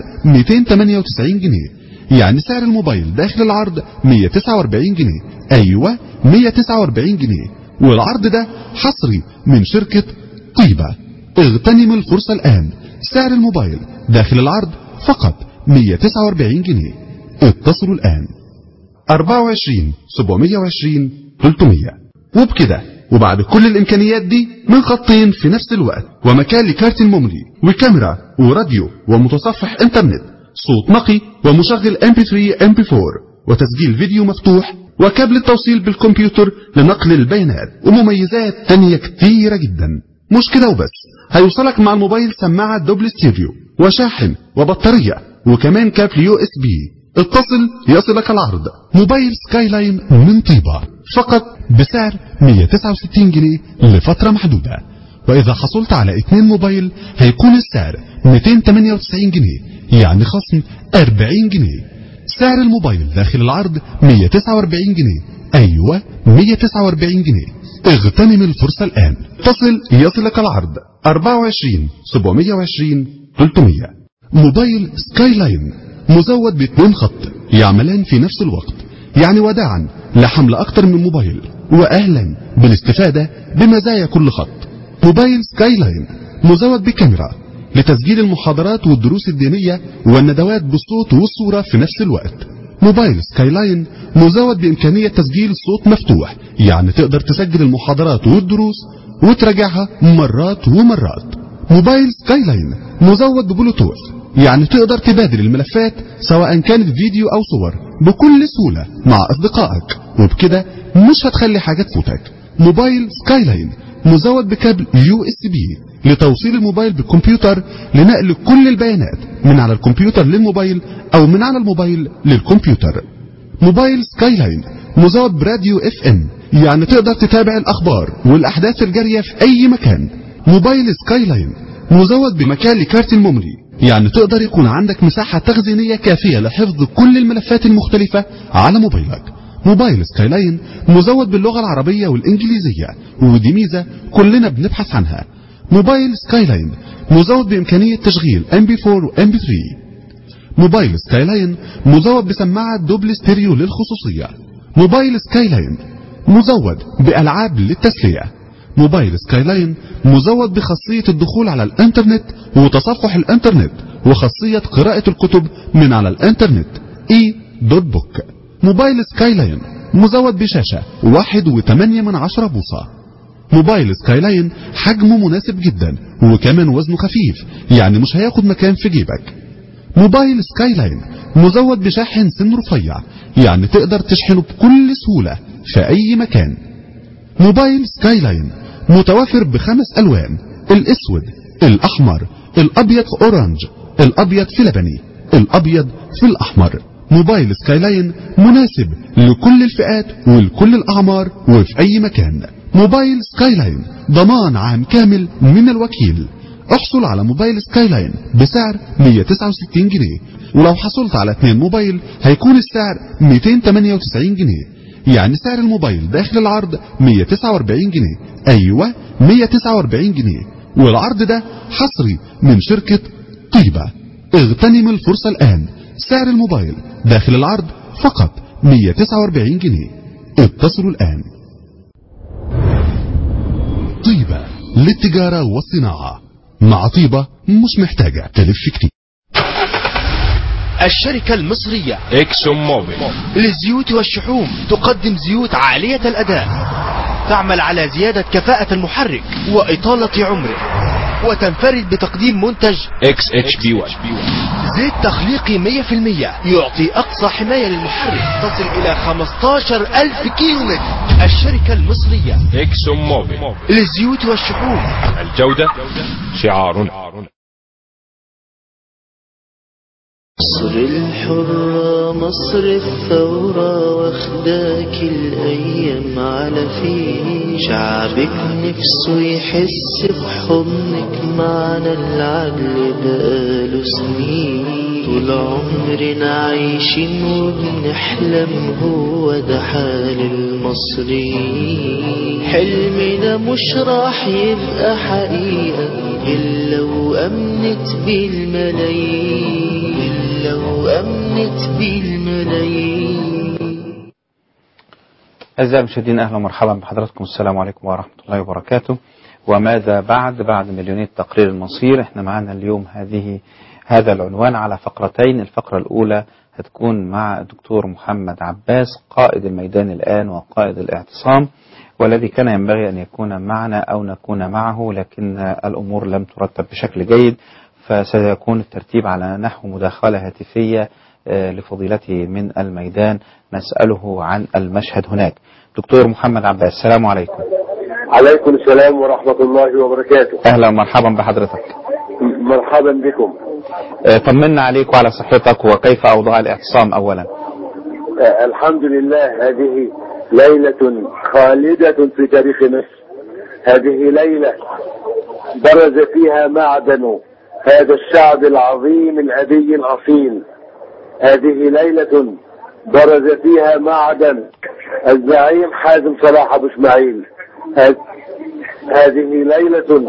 S18: 298 جنيه يعني سعر الموبايل داخل العرض 149 جنيه ايوه 149 جنيه والعرض ده حصري من شركة طيبة اغتنم الفرصة الان سعر الموبايل داخل العرض فقط 149 جنيه اتصلوا الان 24 720 300 وبكده وبعد كل الامكانيات دي من خطين في نفس الوقت ومكان لكارت الميموري وكاميرا وراديو ومتصفح انترنت صوت نقي ومشغل MP3 MP4 وتسجيل فيديو مفتوح وكابل التوصيل بالكمبيوتر لنقل البيانات ومميزات تانية كتيرة جدا مش كده وبس هيوصلك مع الموبايل سماعة دوبل ستيريو وشاحن وبطارية وكمان كابل يو اس بي اتصل يصلك العرض موبايل سكاي لاين من طيبة فقط بسعر 169 جنيه لفترة محدودة وإذا حصلت على اتنين موبايل هيكون السعر 298 جنيه يعني خصم 40 جنيه سعر الموبايل داخل العرض 149 جنيه أيوة 149 جنيه اغتنم الفرصة الآن اتصل يصلك العرض 24 720 300 موبايل سكاي لاين مزود باثنين خط يعملان في نفس الوقت يعني وداعا لحمل أكتر من موبايل وأهلا بالاستفادة بمزايا كل خط موبايل سكاي لاين مزود بكاميرا لتسجيل المحاضرات والدروس الدينية والندوات بالصوت والصورة في نفس الوقت موبايل سكاي لاين مزود بإمكانية تسجيل صوت مفتوح يعني تقدر تسجل المحاضرات والدروس وتراجعها مرات ومرات موبايل سكاي لاين مزود ببلوتوث يعني تقدر تبادل الملفات سواء كانت فيديو أو صور بكل سهولة مع أصدقائك وبكده مش هتخلي حاجة تفوتك موبايل سكاي لاين مزود بكابل يو اس بي لتوصيل الموبايل بالكمبيوتر لنقل كل البيانات من على الكمبيوتر للموبايل او من على الموبايل للكمبيوتر موبايل سكاي لاين مزود براديو اف ام يعني تقدر تتابع الاخبار والاحداث الجارية في اي مكان موبايل سكاي لاين مزود بمكان لكارت الميموري يعني تقدر يكون عندك مساحة تخزينية كافية لحفظ كل الملفات المختلفة على موبايلك موبايل سكاي لاين مزود باللغة العربية والإنجليزية ودي ميزة كلنا بنبحث عنها موبايل سكاي لاين مزود بإمكانية تشغيل MP4 و MP3 موبايل سكاي لاين مزود بسماعة دوبل ستيريو للخصوصية موبايل سكاي لاين مزود بألعاب للتسلية موبايل سكاي لاين مزود بخاصية الدخول على الانترنت وتصفح الانترنت وخاصية قراءة الكتب من على الانترنت اي دوت بوك موبايل سكاي لاين مزود بشاشة واحد وثمانية من عشرة بوصة موبايل سكاي لاين حجمه مناسب جدا وكمان وزنه خفيف يعني مش هياخد مكان في جيبك موبايل سكاي لاين مزود بشاحن سن رفيع يعني تقدر تشحنه بكل سهولة في اي مكان موبايل سكاي لاين متوفر بخمس الوان الاسود الاحمر الابيض في اورانج الابيض في لبني الابيض في الاحمر موبايل سكاي لاين مناسب لكل الفئات ولكل الاعمار وفي اي مكان موبايل سكاي لاين ضمان عام كامل من الوكيل احصل على موبايل سكاي لاين بسعر 169 جنيه ولو حصلت على اثنين موبايل هيكون السعر 298 جنيه يعني سعر الموبايل داخل العرض 149 جنيه ايوه 149 جنيه والعرض ده حصري من شركة طيبة اغتنم الفرصة الان سعر الموبايل داخل العرض فقط 149 جنيه اتصلوا الان طيبة للتجارة والصناعة مع طيبة مش محتاجة تلف كتير
S13: الشركة المصرية
S14: اكسون موبيل
S13: للزيوت والشحوم تقدم زيوت عالية الأداء تعمل على زيادة كفاءة المحرك وإطالة عمره وتنفرد بتقديم منتج
S14: اكس اتش بي 1
S13: زيت تخليقي 100% يعطي أقصى حماية للمحرك تصل إلى 15 ألف كيلومتر الشركة المصرية
S14: اكسون موبيل
S13: للزيوت والشحوم
S14: الجودة شعارنا
S1: مصر الحرة مصر الثورة واخداك الأيام على فيه شعبك نفسه يحس بحضنك معنا العدل بقاله سنين طول عمرنا عايشين وبنحلم هو ده حال المصريين حلمنا مش راح يبقى حقيقة إلا وأمنت بالملايين إلا وأمنت بالملايين
S2: أعزائي المشاهدين أهلا ومرحبا بحضراتكم السلام عليكم ورحمة الله وبركاته وماذا بعد بعد مليونية تقرير المصير احنا معنا اليوم هذه هذا العنوان على فقرتين الفقرة الأولى هتكون مع الدكتور محمد عباس قائد الميدان الآن وقائد الاعتصام والذي كان ينبغي أن يكون معنا أو نكون معه لكن الأمور لم ترتب بشكل جيد فسيكون الترتيب على نحو مداخلة هاتفية آه، لفضيلته من الميدان نسأله عن المشهد هناك دكتور محمد عباس السلام عليكم
S19: عليكم السلام ورحمة الله وبركاته
S2: أهلا ومرحبا بحضرتك
S19: مرحبا بكم
S2: آه، طمنا عليك وعلى صحتك وكيف أوضاع الاعتصام أولا
S19: آه، الحمد لله هذه ليلة خالدة في تاريخ مصر هذه ليلة برز فيها معدن هذا الشعب العظيم الأبي الأصيل هذه ليلة برز فيها معدن الزعيم حازم صلاح أبو إسماعيل هذ- هذه ليلة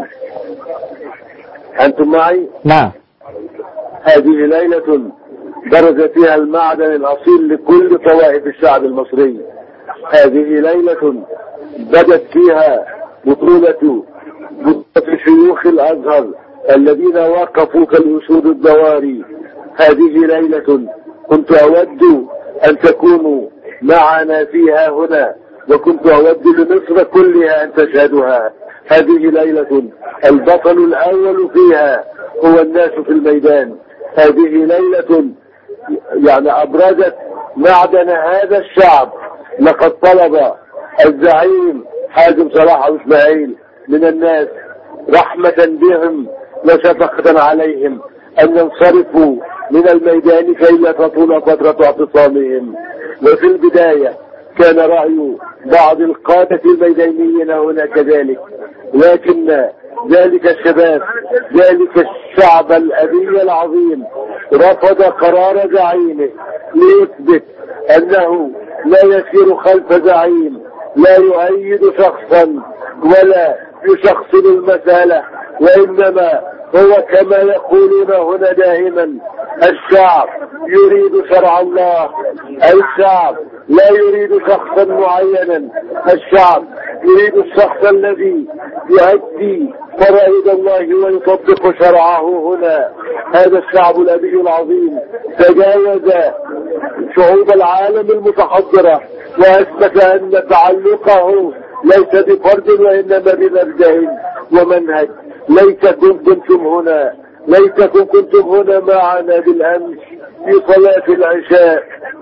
S19: أنتم معي؟
S2: نعم
S19: هذه ليلة برز فيها المعدن الأصيل لكل طوائف الشعب المصري هذه ليلة بدت فيها بطولة بطولة شيوخ الأزهر الذين وقفوا كالأسود الدواري هذه ليلة كنت أود أن تكونوا معنا فيها هنا وكنت أود لمصر كلها أن تشهدها هذه ليلة البطل الأول فيها هو الناس في الميدان هذه ليلة يعني أبرزت معدن هذا الشعب لقد طلب الزعيم حازم صلاح أبو إسماعيل من الناس رحمة بهم وشفقة عليهم أن ينصرفوا من الميدان كي لا تطول فترة اعتصامهم وفي البداية كان رأي بعض القادة الميدانيين هنا كذلك لكن ذلك الشباب ذلك الشعب الأبي العظيم رفض قرار زعيمه ليثبت أنه لا يسير خلف زعيم لا يؤيد شخصا ولا يشخصن المسألة وإنما هو كما يقولون هنا دائما الشعب يريد شرع الله الشعب لا يريد شخصا معينا الشعب يريد الشخص الذي يؤدي فرائض الله ويطبق شرعه هنا هذا الشعب الأبي العظيم تجاوز شعوب العالم المتحضرة وأثبت أن تعلقه ليس بفرد وإنما بمبدأ ومنهج ليتكم كنتم هنا ليتكم كنتم هنا معنا بالأمس في صلاة العشاء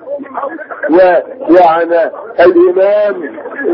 S19: ويعني الإمام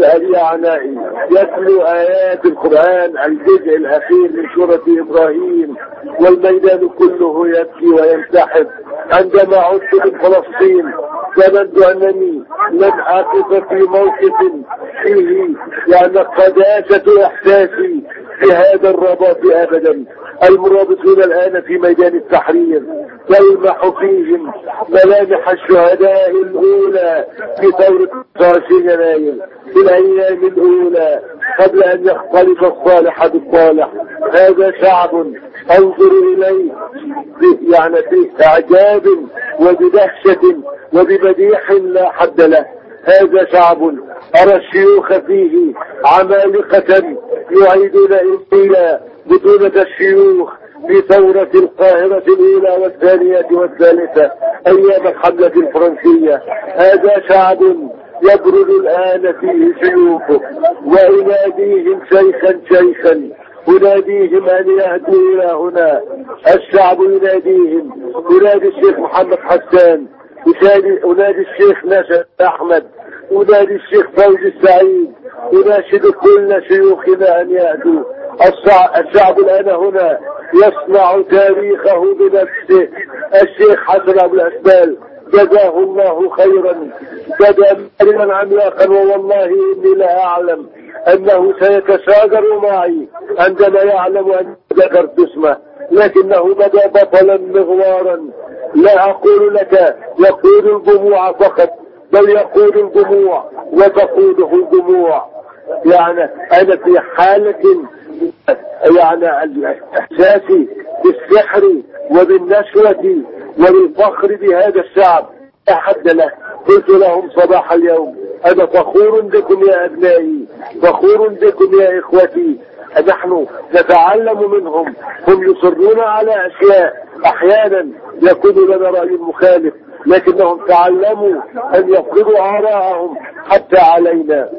S19: يعني يتلو آيات القرآن الجزء الأخير من سورة إبراهيم والميدان كله يبكي وينسحب عندما عدت من فلسطين ظننت أنني لن أقف في موقف فيه يعني قداسة إحساسي في هذا الرباط أبدا المرابطون الآن في ميدان التحرير تلمح فيهم ملامح الشهداء الأولى في ثورة 25 يناير في الأيام الأولى قبل أن يختلط الصالح بالصالح هذا شعب انظر إليه يعني في إعجاب وبدهشة وبمديح لا حد له هذا شعب أرى الشيوخ فيه عمالقة يعيدون إلى بطولة الشيوخ في ثورة القاهرة الأولى والثانية والثالثة أيام الحملة الفرنسية هذا شعب يبرز الآن فيه شيوخه وأناديهم شيخا شيخا أناديهم أن يهدوا إلى هنا الشعب يناديهم ينادي الشيخ محمد حسان أنادي الشيخ ناشد أحمد أنادي الشيخ فوزي السعيد أناشد كل شيوخنا أن يأتوا الشعب الآن هنا يصنع تاريخه بنفسه الشيخ حسن أبو الأسبال جزاه الله خيرا بدا مرنا عملاقا ووالله إني لا أعلم أنه سيتشاجر معي عندما يعلم أن ذكرت اسمه لكنه بدا بطلا مغوارا لا أقول لك يقود الجموع فقط بل يقود الجموع وتقوده الجموع يعني أنا في حالة يعني الإحساس بالسحر وبالنشوة وبالفخر بهذا الشعب لا حد له قلت لهم صباح اليوم أنا فخور بكم يا أبنائي فخور بكم يا إخوتي نحن نتعلم منهم هم يصرون على أشياء أحيانا يكون لنا رأي مخالف لكنهم تعلموا أن يفرضوا آراءهم حتى علينا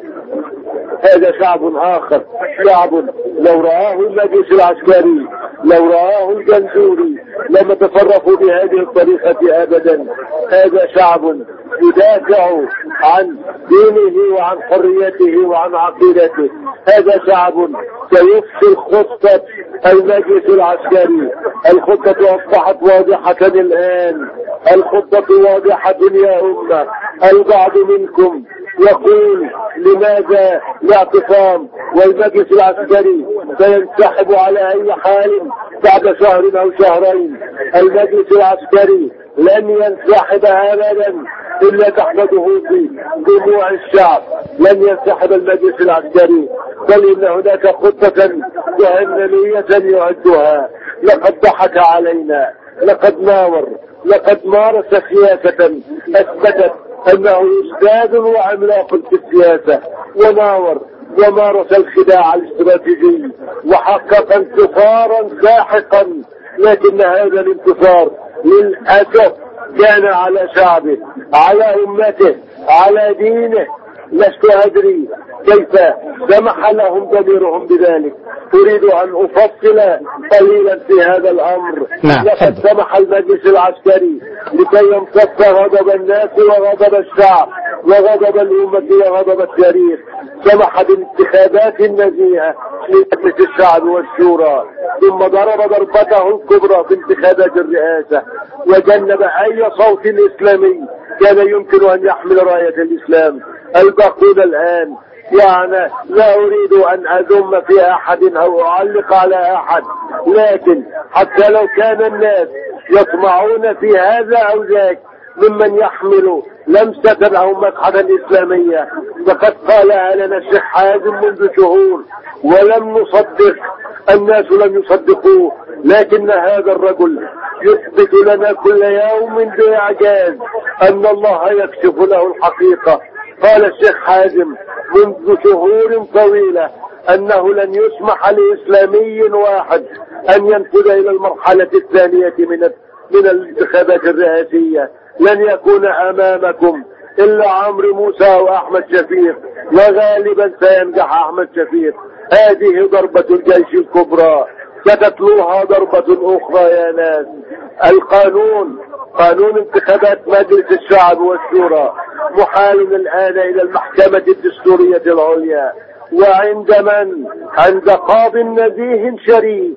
S19: هذا شعب آخر شعب لو رآه المجلس العسكري لو رآه الجنزوري لم تصرفوا بهذه الطريقة أبدا هذا شعب يدافع عن دينه وعن حريته وعن عقيدته هذا شعب سيفصل خطة المجلس العسكري الخطة أصبحت واضحة الآن الخطة واضحة يا أمة البعض منكم يقول لماذا الاعتصام والمجلس العسكري سينسحب على اي حال بعد شهر او شهرين المجلس العسكري لن ينسحب ابدا الا تحمده في دموع الشعب لن ينسحب المجلس العسكري بل ان هناك خطة جهنمية يعدها لقد ضحك علينا لقد ناور لقد مارس سياسة اثبتت انه استاذ وعملاق في السياسة وناور ومارس الخداع الاستراتيجي وحقق انتصارا ساحقا لكن هذا الانتصار للاسف كان على شعبه على امته على دينه لست ادري كيف سمح لهم ضميرهم بذلك اريد ان افصل قليلا في هذا الامر
S2: نعم،
S19: لقد سمح المجلس العسكري لكي يمتص غضب الناس وغضب الشعب وغضب الأمة وغضب التاريخ سمح بانتخابات نزيهة لمجلس الشعب والشورى ثم ضرب ضربته الكبرى في انتخابات الرئاسة وجنب أي صوت إسلامي كان يمكن أن يحمل راية الإسلام الباقون الآن يعني لا أريد أن أذم في أحد أو أعلق على أحد لكن حتى لو كان الناس يطمعون في هذا أو ذاك ممن يحمل لمسة أو مدحة إسلامية فقد قالها لنا الشيخ حازم منذ شهور ولم نصدق الناس لم يصدقوه لكن هذا الرجل يثبت لنا كل يوم بإعجاز أن الله يكشف له الحقيقة قال الشيخ حازم منذ شهور طويلة أنه لن يسمح لإسلامي واحد أن ينفذ إلى المرحلة الثانية من من الانتخابات الرئاسية لن يكون أمامكم إلا عمرو موسى وأحمد شفيق وغالبا سينجح أحمد شفيق هذه ضربة الجيش الكبرى ستتلوها ضربة أخرى يا ناس القانون قانون انتخابات مجلس الشعب والشورى محال الآن إلى المحكمة الدستورية العليا وعند من عند قاض نزيه شريف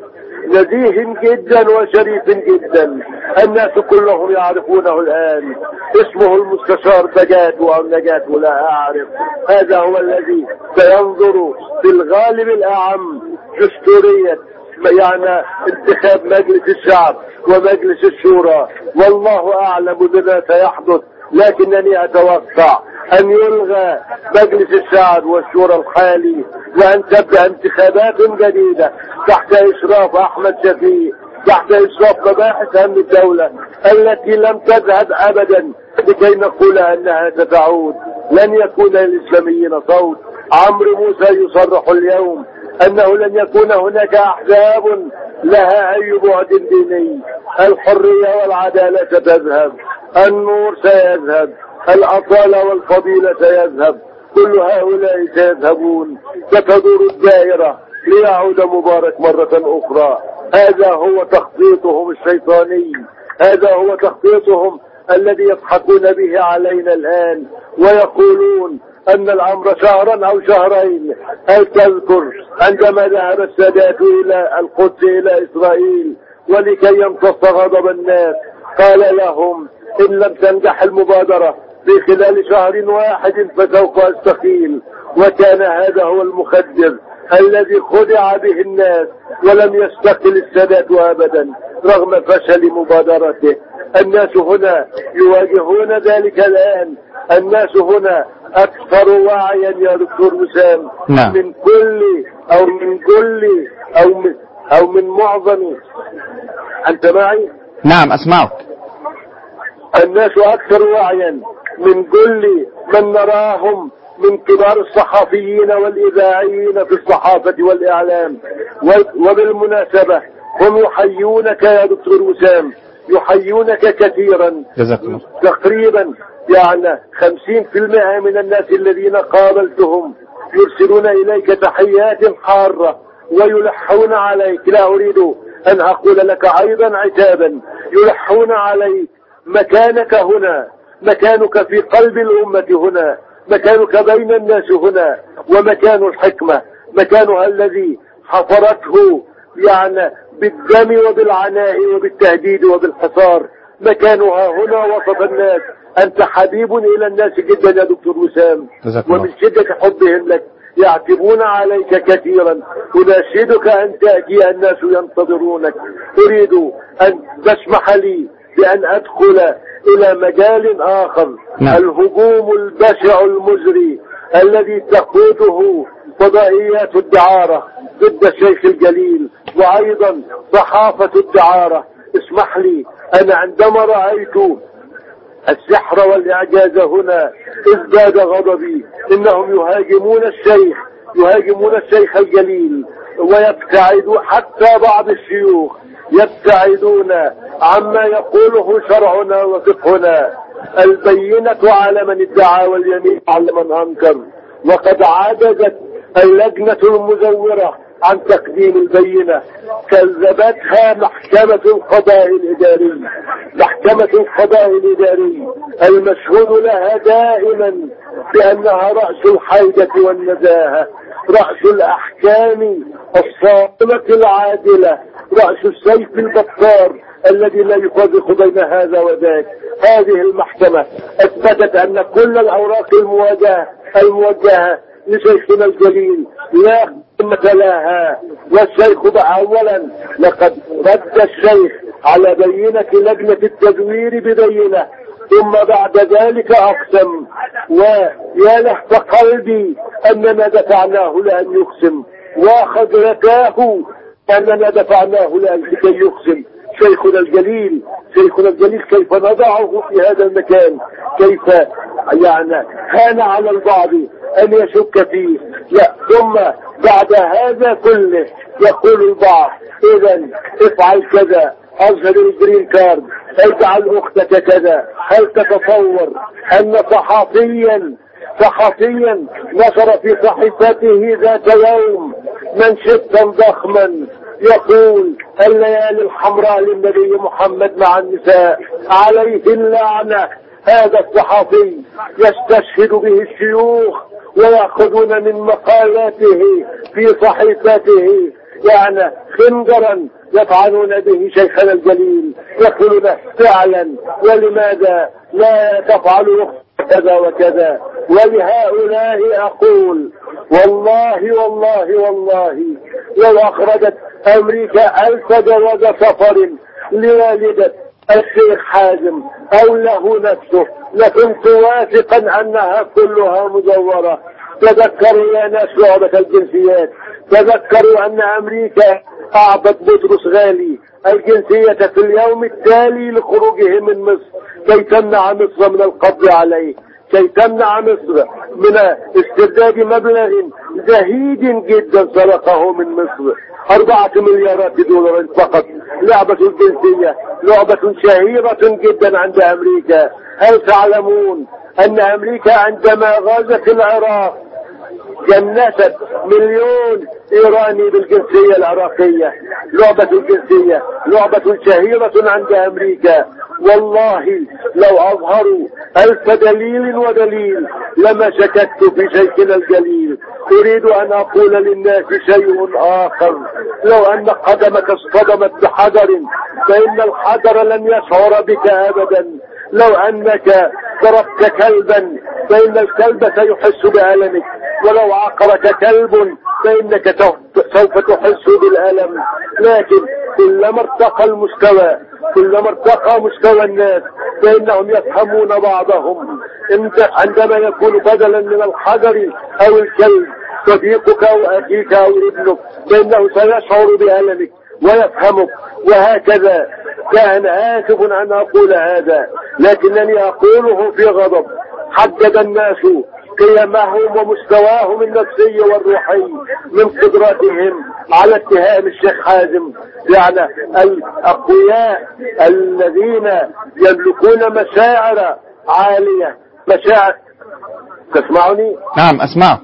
S19: نزيه جدا وشريف جدا الناس كلهم يعرفونه الآن اسمه المستشار بجات أو نجاة لا أعرف هذا هو الذي سينظر في الغالب الأعم دستورية يعني انتخاب مجلس الشعب ومجلس الشورى والله أعلم بما سيحدث لكنني أتوقع أن يلغى مجلس الشعب والشورى الحالي وأن تبدأ انتخابات جديدة تحت إشراف أحمد شفيق تحت إشراف مباحث أمن الدولة التي لم تذهب أبدا لكي نقول أنها ستعود لن يكون للإسلاميين صوت عمرو موسى يصرح اليوم أنه لن يكون هناك أحزاب لها أي بعد ديني الحرية والعدالة ستذهب النور سيذهب الأصالة والفضيلة سيذهب كل هؤلاء سيذهبون ستدور الدائرة ليعود مبارك مرة أخرى هذا هو تخطيطهم الشيطاني هذا هو تخطيطهم الذي يضحكون به علينا الآن ويقولون أن الأمر شهرا أو شهرين هل تذكر عندما ذهب السادات إلى القدس إلى إسرائيل ولكي يمتص غضب الناس قال لهم إن لم تنجح المبادرة في خلال شهر واحد فسوف أستقيل وكان هذا هو المخدر الذي خدع به الناس ولم يستقل السادات أبدا رغم فشل مبادرته الناس هنا يواجهون ذلك الآن الناس هنا أكثر وعيا يا دكتور وسام
S2: نعم.
S19: من كل أو من كل أو من أو من معظم أنت معي؟
S2: نعم أسمعك
S19: الناس أكثر وعيا من كل من نراهم من كبار الصحفيين والإذاعيين في الصحافة والإعلام و- وبالمناسبة هم يحيونك يا دكتور وسام يحيونك كثيرا
S2: جزاك الله
S19: تقريبا يعني خمسين في المئة من الناس الذين قابلتهم يرسلون إليك تحيات حارة ويلحون عليك لا أريد أن أقول لك أيضا عتابا يلحون عليك مكانك هنا مكانك في قلب الأمة هنا مكانك بين الناس هنا ومكان الحكمة مكانها الذي حفرته يعني بالدم وبالعناء وبالتهديد وبالحصار مكانها هنا وسط الناس أنت حبيب إلى الناس جدا يا دكتور وسام
S2: جزاك الله
S19: ومن شدة حبهم لك يعتبون عليك كثيرا أناشدك أن تأتي الناس ينتظرونك أريد أن تسمح لي بأن أدخل إلى مجال آخر
S2: نعم.
S19: الهجوم البشع المزري الذي تقوده فضائيات الدعارة ضد الشيخ الجليل وأيضا صحافة الدعارة اسمح لي أنا عندما رأيت السحر والإعجاز هنا ازداد غضبي إنهم يهاجمون الشيخ يهاجمون الشيخ الجليل ويبتعدون حتى بعض الشيوخ يبتعدون عما يقوله شرعنا وفقهنا البينة على من ادعى واليمين على من أنكر وقد عجزت اللجنة المزورة عن تقديم البينة كذبتها محكمة القضاء الإداري محكمة القضاء الإداري المشهود لها دائما بأنها رأس الحيدة والنزاهة رأس الأحكام الصائمة العادلة رأس السيف البطار الذي لا يفرق بين هذا وذاك هذه المحكمة أثبتت أن كل الأوراق المواجهة الموجهة لشيخنا الجليل لا قيمة لها والشيخ بقى أولا لقد رد الشيخ على بينة لجنة التدوير ببينة ثم بعد ذلك أقسم ويا لهف قلبي أننا دفعناه لأن يقسم وخجلتاه أننا دفعناه لكي يقسم شيخنا الجليل شيخنا الجليل كيف نضعه في هذا المكان كيف يعني هان على البعض أن يشك فيه لا ثم بعد هذا كله يقول البعض إذا افعل كذا أظهر الجرين كارد اجعل أختك كذا هل تتصور أن صحفيا صحفيا نشر في صحيفته ذات يوم منشطا ضخما يقول الليالي الحمراء للنبي محمد مع النساء عليه اللعنة هذا الصحفي يستشهد به الشيوخ ويأخذون من مقالاته في صحيفته يعني خنجرا يطعنون به شيخنا الجليل يقولون فعلا ولماذا لا تفعل كذا وكذا ولهؤلاء أقول والله والله والله لو أخرجت أمريكا ألف جواز سفر لوالدة الشيخ حازم أو له نفسه لكنت واثقا أنها كلها مزورة تذكروا يا ناس لعبة الجنسيات تذكروا أن أمريكا أعطت بطرس غالي الجنسية في اليوم التالي لخروجه من مصر كي تمنع مصر من القبض عليه كي تمنع مصر من استرداد مبلغ زهيد جدا سرقه من مصر أربعة مليارات دولار فقط لعبة الجنسية لعبة شهيرة جدا عند أمريكا هل تعلمون أن أمريكا عندما غازت العراق جنست مليون ايراني بالجنسية العراقية لعبة الجنسية لعبة شهيرة عند امريكا والله لو اظهروا الف دليل ودليل لما شككت في شيخنا الجليل اريد ان اقول للناس شيء اخر لو ان قدمك اصطدمت بحجر فان الحجر لن يشعر بك ابدا لو انك ضربت كلبا فان الكلب سيحس بألمك ولو عقرك كلب فإنك سوف تحس بالألم لكن كلما ارتقى المستوى كلما ارتقى مستوى الناس فإنهم يفهمون بعضهم انت عندما يكون بدلا من الحجر أو الكلب صديقك أو أخيك أو ابنك فإنه سيشعر بألمك ويفهمك وهكذا كان آسف أن أقول هذا لكنني أقوله في غضب حدد الناس قيمهم ومستواهم النفسي والروحي من قدرتهم على اتهام الشيخ حازم يعني الأقوياء الذين يملكون مشاعر عالية مشاعر تسمعني؟
S2: نعم أسمعك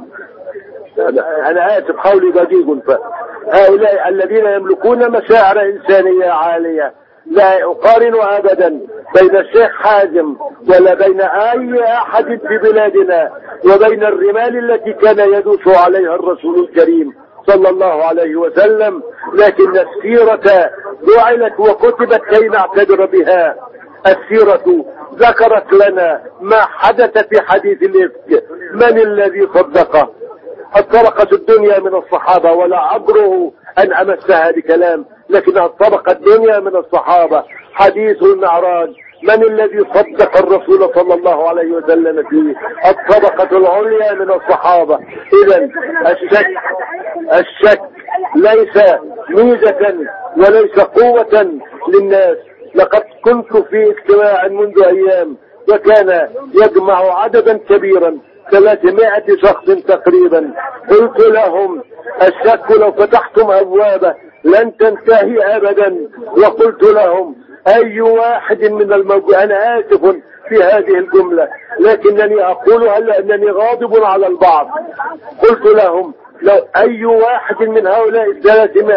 S19: أنا آسف قولي دقيق هؤلاء الذين يملكون مشاعر إنسانية عالية لا أقارن أبدا بين الشيخ حازم ولا بين أي أحد في بلادنا وبين الرمال التي كان يدوس عليها الرسول الكريم صلى الله عليه وسلم لكن السيرة جعلت وكتبت كي نعتبر بها السيرة ذكرت لنا ما حدث في حديث الإفك من الذي صدقه اطرقت الدنيا من الصحابة ولا عبره أن أمسها بكلام لكنها اطرقت الدنيا من الصحابة حديث المعراج من الذي صدق الرسول صلى الله عليه وسلم فيه الطبقة العليا من الصحابة إذا الشك الشك ليس ميزة وليس قوة للناس لقد كنت في اجتماع منذ أيام وكان يجمع عددا كبيرا ثلاثمائة شخص تقريبا قلت لهم الشك لو فتحتم أبوابه لن تنتهي أبدا وقلت لهم أي واحد من الموجود أنا آسف في هذه الجملة لكنني أقولها لأنني غاضب على البعض قلت لهم لو أي واحد من هؤلاء الثلاثمائة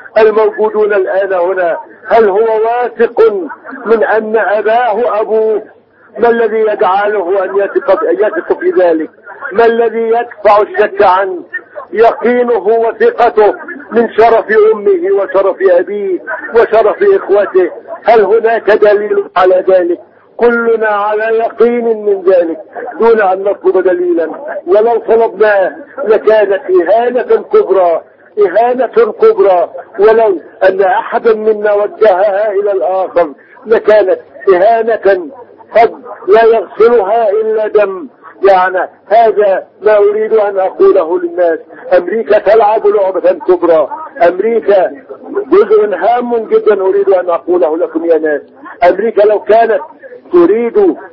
S19: الموجودون الآن هنا هل هو واثق من أن أباه أبوه ما الذي يجعله أن يثق يثق في ذلك ما الذي يدفع الشك عنه يقينه وثقته من شرف أمه وشرف أبيه وشرف إخوته هل هناك دليل على ذلك كلنا على يقين من ذلك دون أن نطلب دليلا ولو طلبناه لكانت إهانة كبرى إهانة كبرى ولو أن أحدا منا وجهها إلى الآخر لكانت إهانة قد لا يغسلها إلا دم يعني هذا ما أريد أن أقوله للناس أمريكا تلعب لعبة كبرى أمريكا جزء هام جدا أريد أن أقوله لكم يا ناس أمريكا لو كانت تريد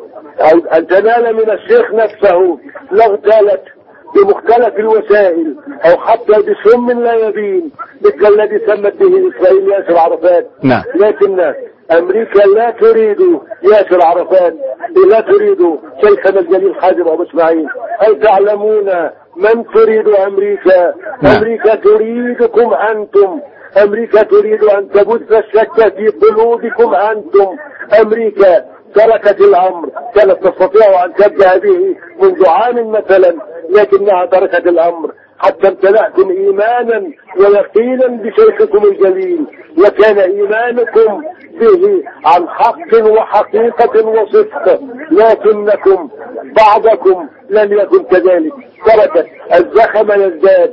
S19: أن تنال من الشيخ نفسه لاغتالت بمختلف الوسائل او حتى بسم لا يبين مثل الذي سمت به اسرائيل ياسر عرفات
S2: نعم
S19: لكن امريكا لا تريد ياسر عرفات لا تريد شيخنا الجليل حازم ابو اسماعيل هل تعلمون من تريد امريكا
S2: نعم.
S19: امريكا تريدكم انتم امريكا تريد ان تبث الشك في قلوبكم انتم امريكا تركت الامر كانت تستطيع ان تبدا به منذ عام مثلا لكنها تركت الامر حتى امتلأتم ايمانا ويقينا بشيخكم الجليل وكان ايمانكم به عن حق وحقيقة وصدق لكنكم بعضكم لم يكن كذلك تركت الزخم يزداد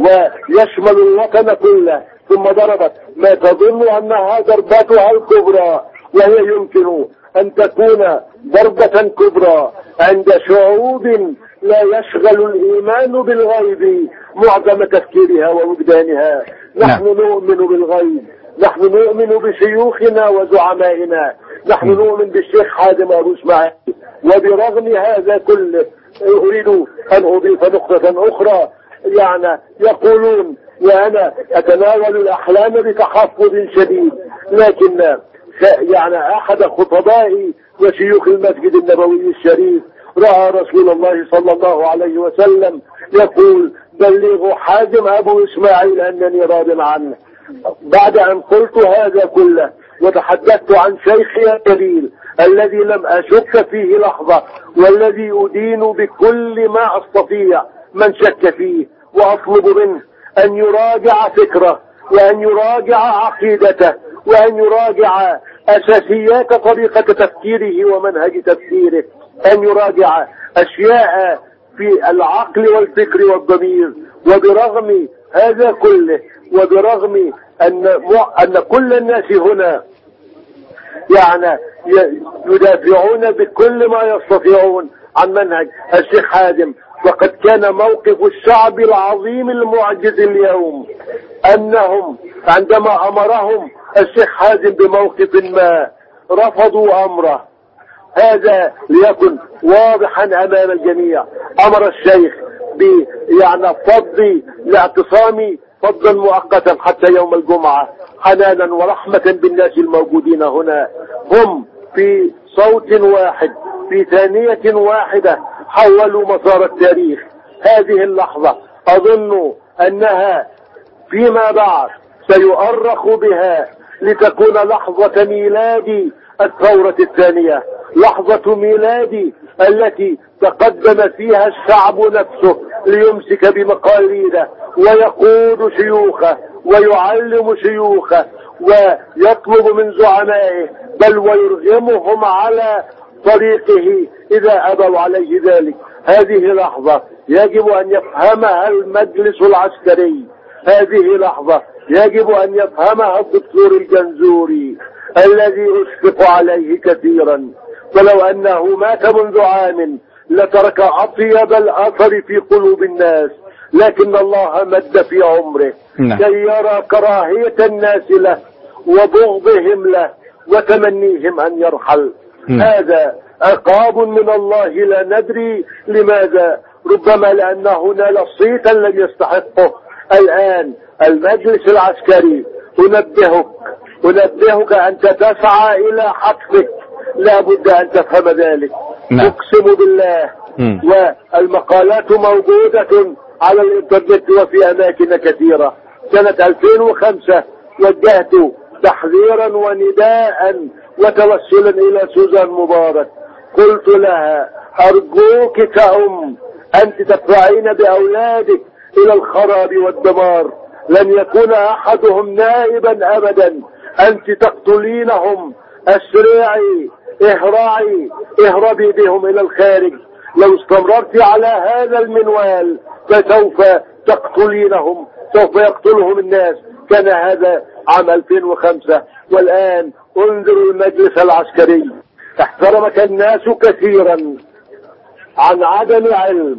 S19: ويشمل الوطن كله ثم ضربت ما تظن انها ضربتها الكبرى وهي يمكن ان تكون ضربة كبرى عند شعوب لا يشغل الايمان بالغيب معظم تفكيرها ووجدانها نحن نؤمن بالغيب نحن نؤمن بشيوخنا وزعمائنا نحن نؤمن بالشيخ حازم ابو اسماعيل وبرغم هذا كله اريد ان اضيف نقطة اخرى يعني يقولون وانا اتناول الاحلام بتحفظ شديد لكن يعني احد خطبائي وشيوخ المسجد النبوي الشريف راى رسول الله صلى الله عليه وسلم يقول بلغوا حازم ابو اسماعيل انني راض عنه بعد ان قلت هذا كله وتحدثت عن شيخي الجليل الذي لم اشك فيه لحظة والذي ادين بكل ما استطيع من شك فيه واطلب منه ان يراجع فكره وان يراجع عقيدته وان يراجع اساسيات طريقة تفكيره ومنهج تفكيره ان يراجع اشياء في العقل والفكر والضمير وبرغم هذا كله وبرغم ان ان كل الناس هنا يعني يدافعون بكل ما يستطيعون عن منهج الشيخ حازم وقد كان موقف الشعب العظيم المعجز اليوم انهم عندما امرهم الشيخ حازم بموقف ما رفضوا امره هذا ليكن واضحا امام الجميع امر الشيخ ب يعني فض لاعتصامي فضا مؤقتا حتى يوم الجمعة حنانا ورحمة بالناس الموجودين هنا هم في صوت واحد في ثانية واحدة حولوا مسار التاريخ هذه اللحظة اظن انها فيما بعد سيؤرخ بها لتكون لحظة ميلاد الثورة الثانية لحظة ميلاد التي تقدم فيها الشعب نفسه ليمسك بمقاليده ويقود شيوخه ويعلم شيوخه ويطلب من زعمائه بل ويرغمهم على طريقه اذا ابوا عليه ذلك هذه لحظة يجب ان يفهمها المجلس العسكري هذه لحظة يجب ان يفهمها الدكتور الجنزوري الذي اشفق عليه كثيرا ولو انه مات منذ عام لترك اطيب الاثر في قلوب الناس لكن الله مد في عمره
S2: نعم.
S19: كي يرى كراهية الناس له وبغضهم له وتمنيهم ان يرحل
S2: نعم.
S19: هذا عقاب من الله لا ندري لماذا ربما لانه نال صيتا لم يستحقه الان المجلس العسكري انبهك انبهك انت تسعى الى حتفك لا بد ان تفهم ذلك
S2: نعم.
S19: اقسم بالله
S2: مم.
S19: والمقالات موجودة على الانترنت وفي اماكن كثيرة سنة 2005 وجهت تحذيرا ونداء وتوسلا إلى سوزان مبارك قلت لها أرجوك كأم أنت تدفعين بأولادك إلى الخراب والدمار لن يكون أحدهم نائبا أبدا أنت تقتلينهم أسرعي اهرعي اهربي بهم إلى الخارج لو استمررت على هذا المنوال فسوف تقتلينهم سوف يقتلهم الناس كان هذا عام 2005 والآن انظروا المجلس العسكري احترمك الناس كثيرا عن عدم علم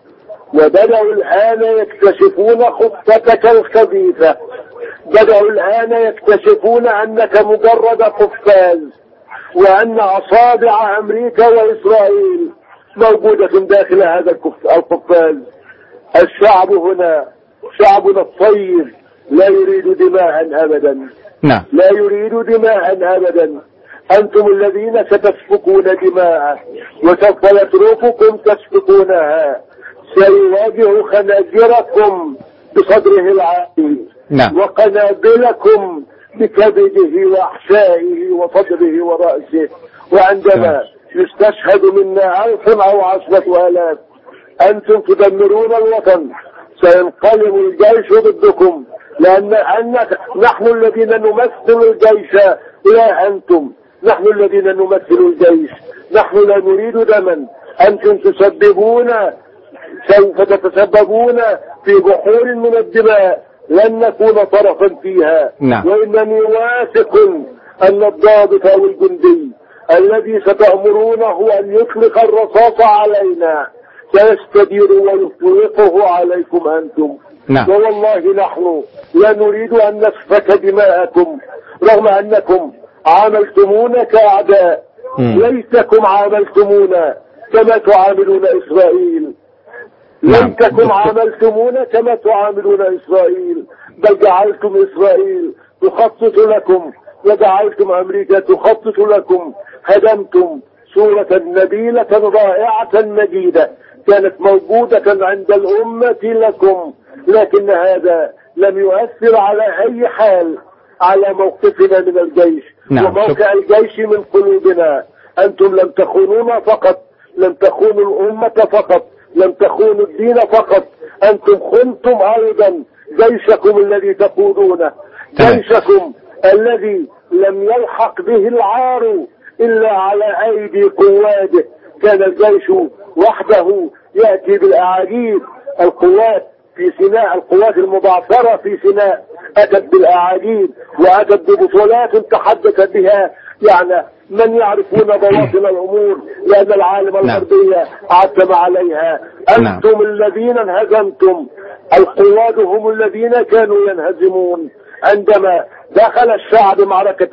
S19: وبدأوا الآن يكتشفون خطتك الخبيثة بدأوا الآن يكتشفون أنك مجرد قفاز وأن أصابع أمريكا وإسرائيل موجودة داخل هذا الكف- القفاز الشعب هنا شعبنا الطيب لا يريد دماء أبدا
S2: نعم
S19: لا يريد دماء أبدا أنتم الذين ستسفكون دماء وسوف يترككم تسفكونها سيواجه خناجركم بصدره العالي
S2: نعم.
S19: وقنابلكم بكبده وأحشائه وصدره ورأسه وعندما يستشهد منا ألف أو عشرة آلاف أنتم تدمرون الوطن سينقلب الجيش ضدكم لأن أنك نحن الذين نمثل الجيش لا أنتم نحن الذين نمثل الجيش نحن لا نريد دما أنتم تسببون سوف تتسببون في بحور من الدماء لن نكون طرفا فيها
S2: نعم.
S19: وإنني واثق أن الضابط أو الجندي الذي ستأمرونه أن يطلق الرصاص علينا سيستدير ويطلقه عليكم أنتم
S2: نعم.
S19: ووالله نحن لا نريد أن نسفك دماءكم رغم أنكم عاملتمونا كأعداء
S2: مم.
S19: ليتكم عاملتمونا كما تعاملون إسرائيل
S2: نعم.
S19: ليتكم عاملتمونا كما تعاملون إسرائيل بل جعلتم إسرائيل تخطط لكم وجعلتم أمريكا تخطط لكم هدمتم صورة نبيلة رائعة مجيدة كانت موجودة عند الأمة لكم لكن هذا لم يؤثر على أي حال على موقفنا من الجيش
S2: نعم،
S19: وموقع الجيش من قلوبنا أنتم لم تخونونا فقط لم تخونوا الأمة فقط لم تخونوا الدين فقط أنتم خنتم أيضا جيشكم الذي تقودونه جيشكم الذي لم يلحق به العار إلا على أيدي قواده كان الجيش وحده يأتي بالأعاجيب القوات في سيناء القوات المبعثرة في سيناء أتت بالأعاجيب وأتت ببطولات تحدث بها يعني من يعرفون بواطن الأمور لأن العالم الغربية عتم عليها أنتم الذين انهزمتم القواد هم الذين كانوا ينهزمون عندما دخل الشعب معركة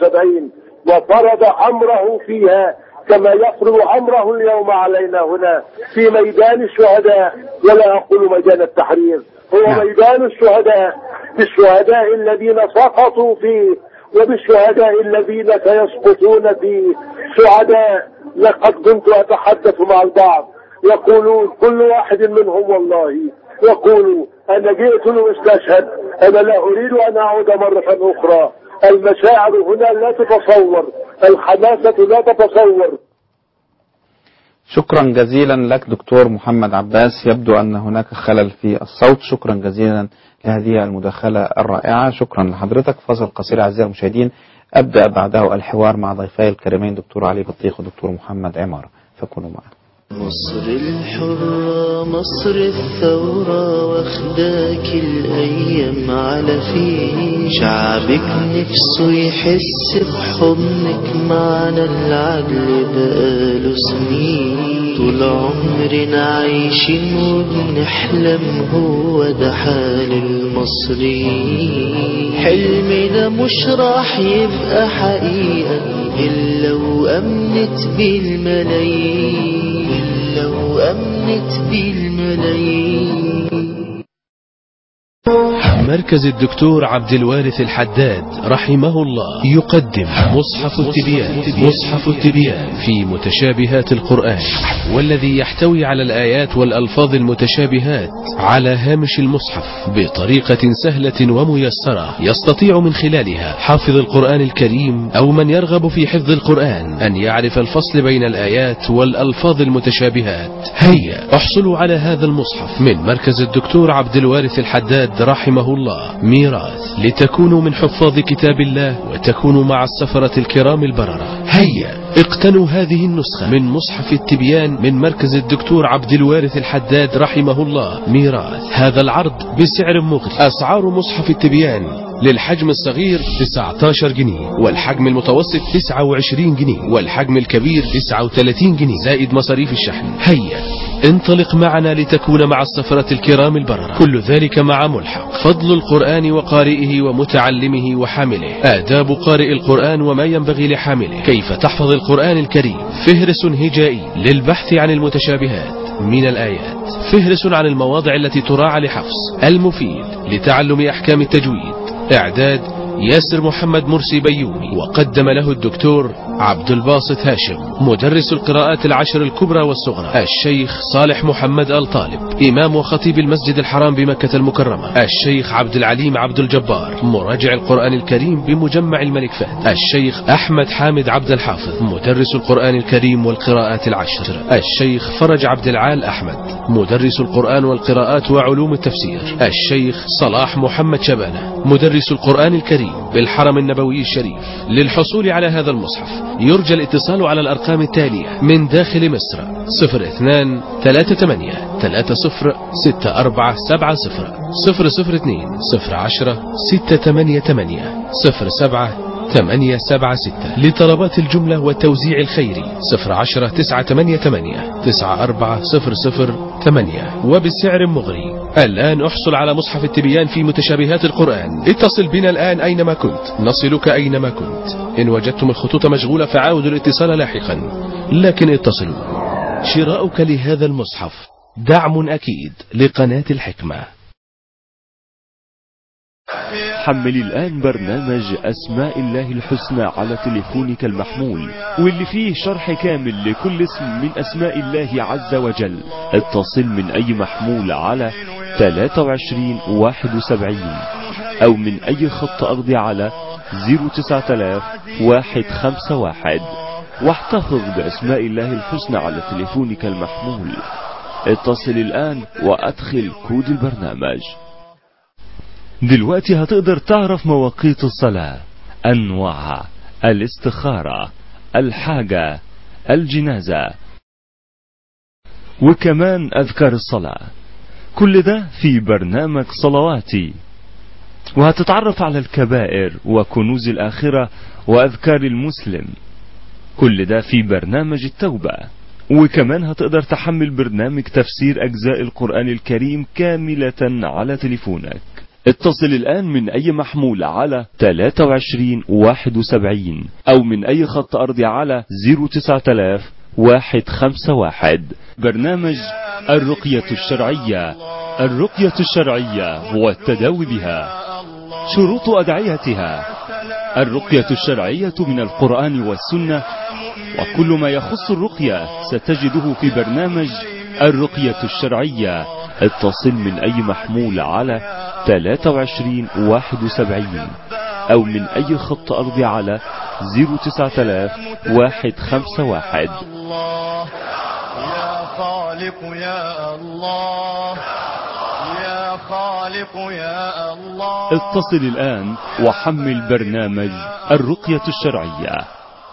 S19: 73 وفرض أمره فيها كما يفرض أمره اليوم علينا هنا في ميدان الشهداء ولا أقول ميدان التحرير هو ميدان الشهداء بالشهداء الذين سقطوا فيه وبالشهداء الذين سيسقطون فيه شهداء لقد كنت أتحدث مع البعض يقولون كل واحد منهم والله يقول أنا جئت لأستشهد أنا لا أريد أن أعود مرة أخرى المشاعر هنا لا تتصور الحماسة لا تتصور
S2: شكرا جزيلا لك دكتور محمد عباس يبدو أن هناك خلل في الصوت شكرا جزيلا لهذه المداخلة الرائعة شكرا لحضرتك فاصل قصير أعزائي المشاهدين أبدأ بعده الحوار مع ضيفي الكريمين دكتور علي بطيخ ودكتور محمد عمار فكونوا معنا
S1: مصر الحرة مصر الثورة واخداك الأيام على فيه شعبك نفسه يحس بحضنك معنا العدل بقاله سنين طول عمرنا عايشين وبنحلم هو ده حال المصريين حلمنا مش راح يبقى حقيقة إلا وأمنت بالملايين إلا وأمنت بالملايين
S20: مركز الدكتور عبد الوارث الحداد رحمه الله يقدم مصحف التبيان مصحف التبيان في متشابهات القرآن والذي يحتوي على الآيات والألفاظ المتشابهات على هامش المصحف بطريقة سهلة وميسرة يستطيع من خلالها حافظ القرآن الكريم أو من يرغب في حفظ القرآن أن يعرف الفصل بين الآيات والألفاظ المتشابهات هيا احصلوا على هذا المصحف من مركز الدكتور عبد الوارث الحداد رحمه الله ميراث لتكونوا من حفاظ كتاب الله وتكونوا مع السفرة الكرام البررة هيا اقتنوا هذه النسخة من مصحف التبيان من مركز الدكتور عبد الوارث الحداد رحمه الله ميراث هذا العرض بسعر مغري أسعار مصحف التبيان للحجم الصغير 19 جنيه والحجم المتوسط 29 جنيه والحجم الكبير 39 جنيه زائد مصاريف الشحن هيا انطلق معنا لتكون مع السفرة الكرام البررة كل ذلك مع ملحق فضل القرآن وقارئه ومتعلمه وحامله آداب قارئ القرآن وما ينبغي لحامله كيف تحفظ القرآن الكريم فهرس هجائي للبحث عن المتشابهات من الآيات فهرس عن المواضع التي تراعى لحفظ المفيد لتعلم أحكام التجويد إعداد ياسر محمد مرسي بيومي وقدم له الدكتور عبد الباسط هاشم مدرس القراءات العشر الكبرى والصغرى الشيخ صالح محمد آل طالب إمام وخطيب المسجد الحرام بمكة المكرمة الشيخ عبد العليم عبد الجبار مراجع القرآن الكريم بمجمع الملك فهد الشيخ أحمد حامد عبد الحافظ مدرس القرآن الكريم والقراءات العشر الشيخ فرج عبد العال أحمد مدرس القرآن والقراءات وعلوم التفسير الشيخ صلاح محمد شبانة مدرس القرآن الكريم بالحرم النبوي الشريف للحصول على هذا المصحف يرجى الاتصال على الأرقام التالية من داخل مصر 02 38 30 64 70 002 010 688 07 876 لطلبات الجملة والتوزيع الخيري 010 988 94008 وبسعر مغري الآن احصل على مصحف التبيان في متشابهات القرآن اتصل بنا الآن أينما كنت نصلك أينما كنت إن وجدتم الخطوط مشغولة فعاودوا الاتصال لاحقا لكن اتصلوا شراؤك لهذا المصحف دعم أكيد لقناة الحكمة
S21: حمل الآن برنامج أسماء الله الحسنى على تليفونك المحمول واللي فيه شرح كامل لكل اسم من أسماء الله عز وجل اتصل من أي محمول على 23 71 أو من أي خط أرضي على 09000 151 واحتفظ بأسماء الله الحسنى على تليفونك المحمول اتصل الآن وأدخل كود البرنامج دلوقتي هتقدر تعرف مواقيت الصلاة أنواعها الاستخارة الحاجة الجنازة وكمان أذكار الصلاة كل ده في برنامج صلواتي وهتتعرف على الكبائر وكنوز الآخرة وأذكار المسلم كل ده في برنامج التوبة وكمان هتقدر تحمل برنامج تفسير أجزاء القرآن الكريم كاملة على تليفونك اتصل الآن من أي محمول على 23 71 أو من أي خط أرضي على 09000 151 برنامج الرقية الشرعية الرقية الشرعية والتداوي بها شروط أدعيتها الرقية الشرعية من القرآن والسنة وكل ما يخص الرقية ستجده في برنامج الرقية الشرعية اتصل من أي محمول على 23 71 أو من أي خط أرضي على 09000 151
S22: يا خالق يا الله يا خالق يا الله
S21: اتصل الآن وحمل برنامج الرقية الشرعية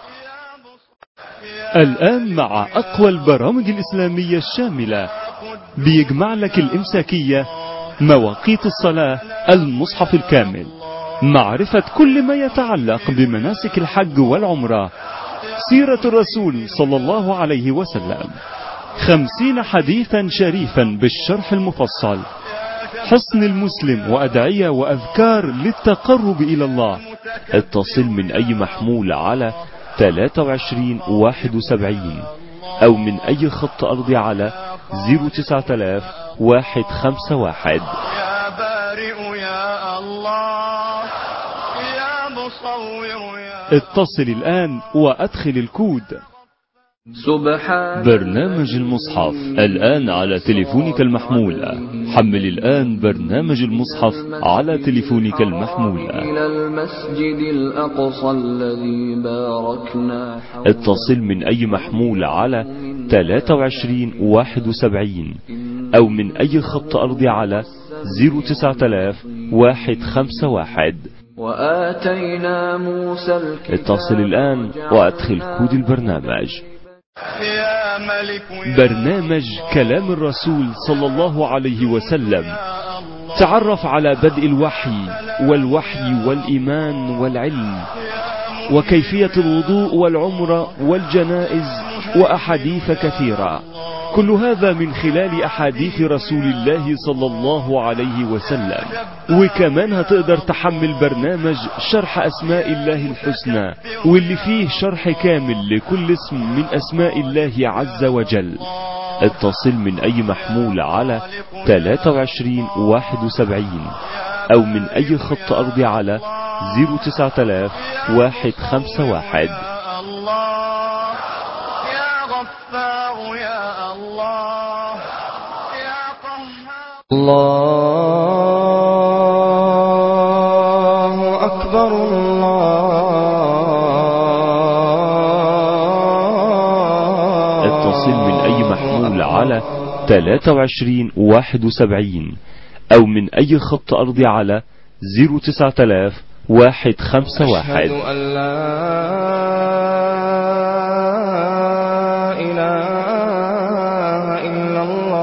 S21: الآن مع أقوى البرامج الإسلامية الشاملة بيجمع لك الإمساكية مواقيت الصلاة المصحف الكامل معرفة كل ما يتعلق بمناسك الحج والعمرة سيرة الرسول صلى الله عليه وسلم خمسين حديثا شريفا بالشرح المفصل حصن المسلم وأدعية وأذكار للتقرب إلى الله اتصل من أي محمول على 23 71 أو من أي خط أرضي على 09000 151
S22: يا بارئ يا
S21: اتصل الآن وأدخل الكود
S3: سبحان
S21: برنامج المصحف الآن على تليفونك المحمول حمل الآن برنامج المصحف على تليفونك المحمول
S3: إلى المسجد الأقصى الذي باركنا حوله
S21: اتصل من أي محمول على 23 71 أو من أي خط أرضي على 09000 151
S3: وآتينا موسى الكتاب
S21: اتصل الآن وأدخل كود البرنامج
S22: يا ملك يا
S21: برنامج كلام الرسول صلى الله عليه وسلم تعرف على بدء الوحي والوحي والإيمان والعلم وكيفية الوضوء والعمرة والجنائز وأحاديث كثيرة كل هذا من خلال أحاديث رسول الله صلى الله عليه وسلم وكمان هتقدر تحمل برنامج شرح أسماء الله الحسنى واللي فيه شرح كامل لكل اسم من أسماء الله عز وجل اتصل من أي محمول على 23 71 أو من أي خط أرضي على 09000 151
S22: الله يا غفار يا الله يا قهار
S1: الله أكبر الله
S21: اتصل من أي محمول على 23 71 أو من أي خط أرضي على 09000
S1: أشهد
S21: 151
S1: أن لا إله إلا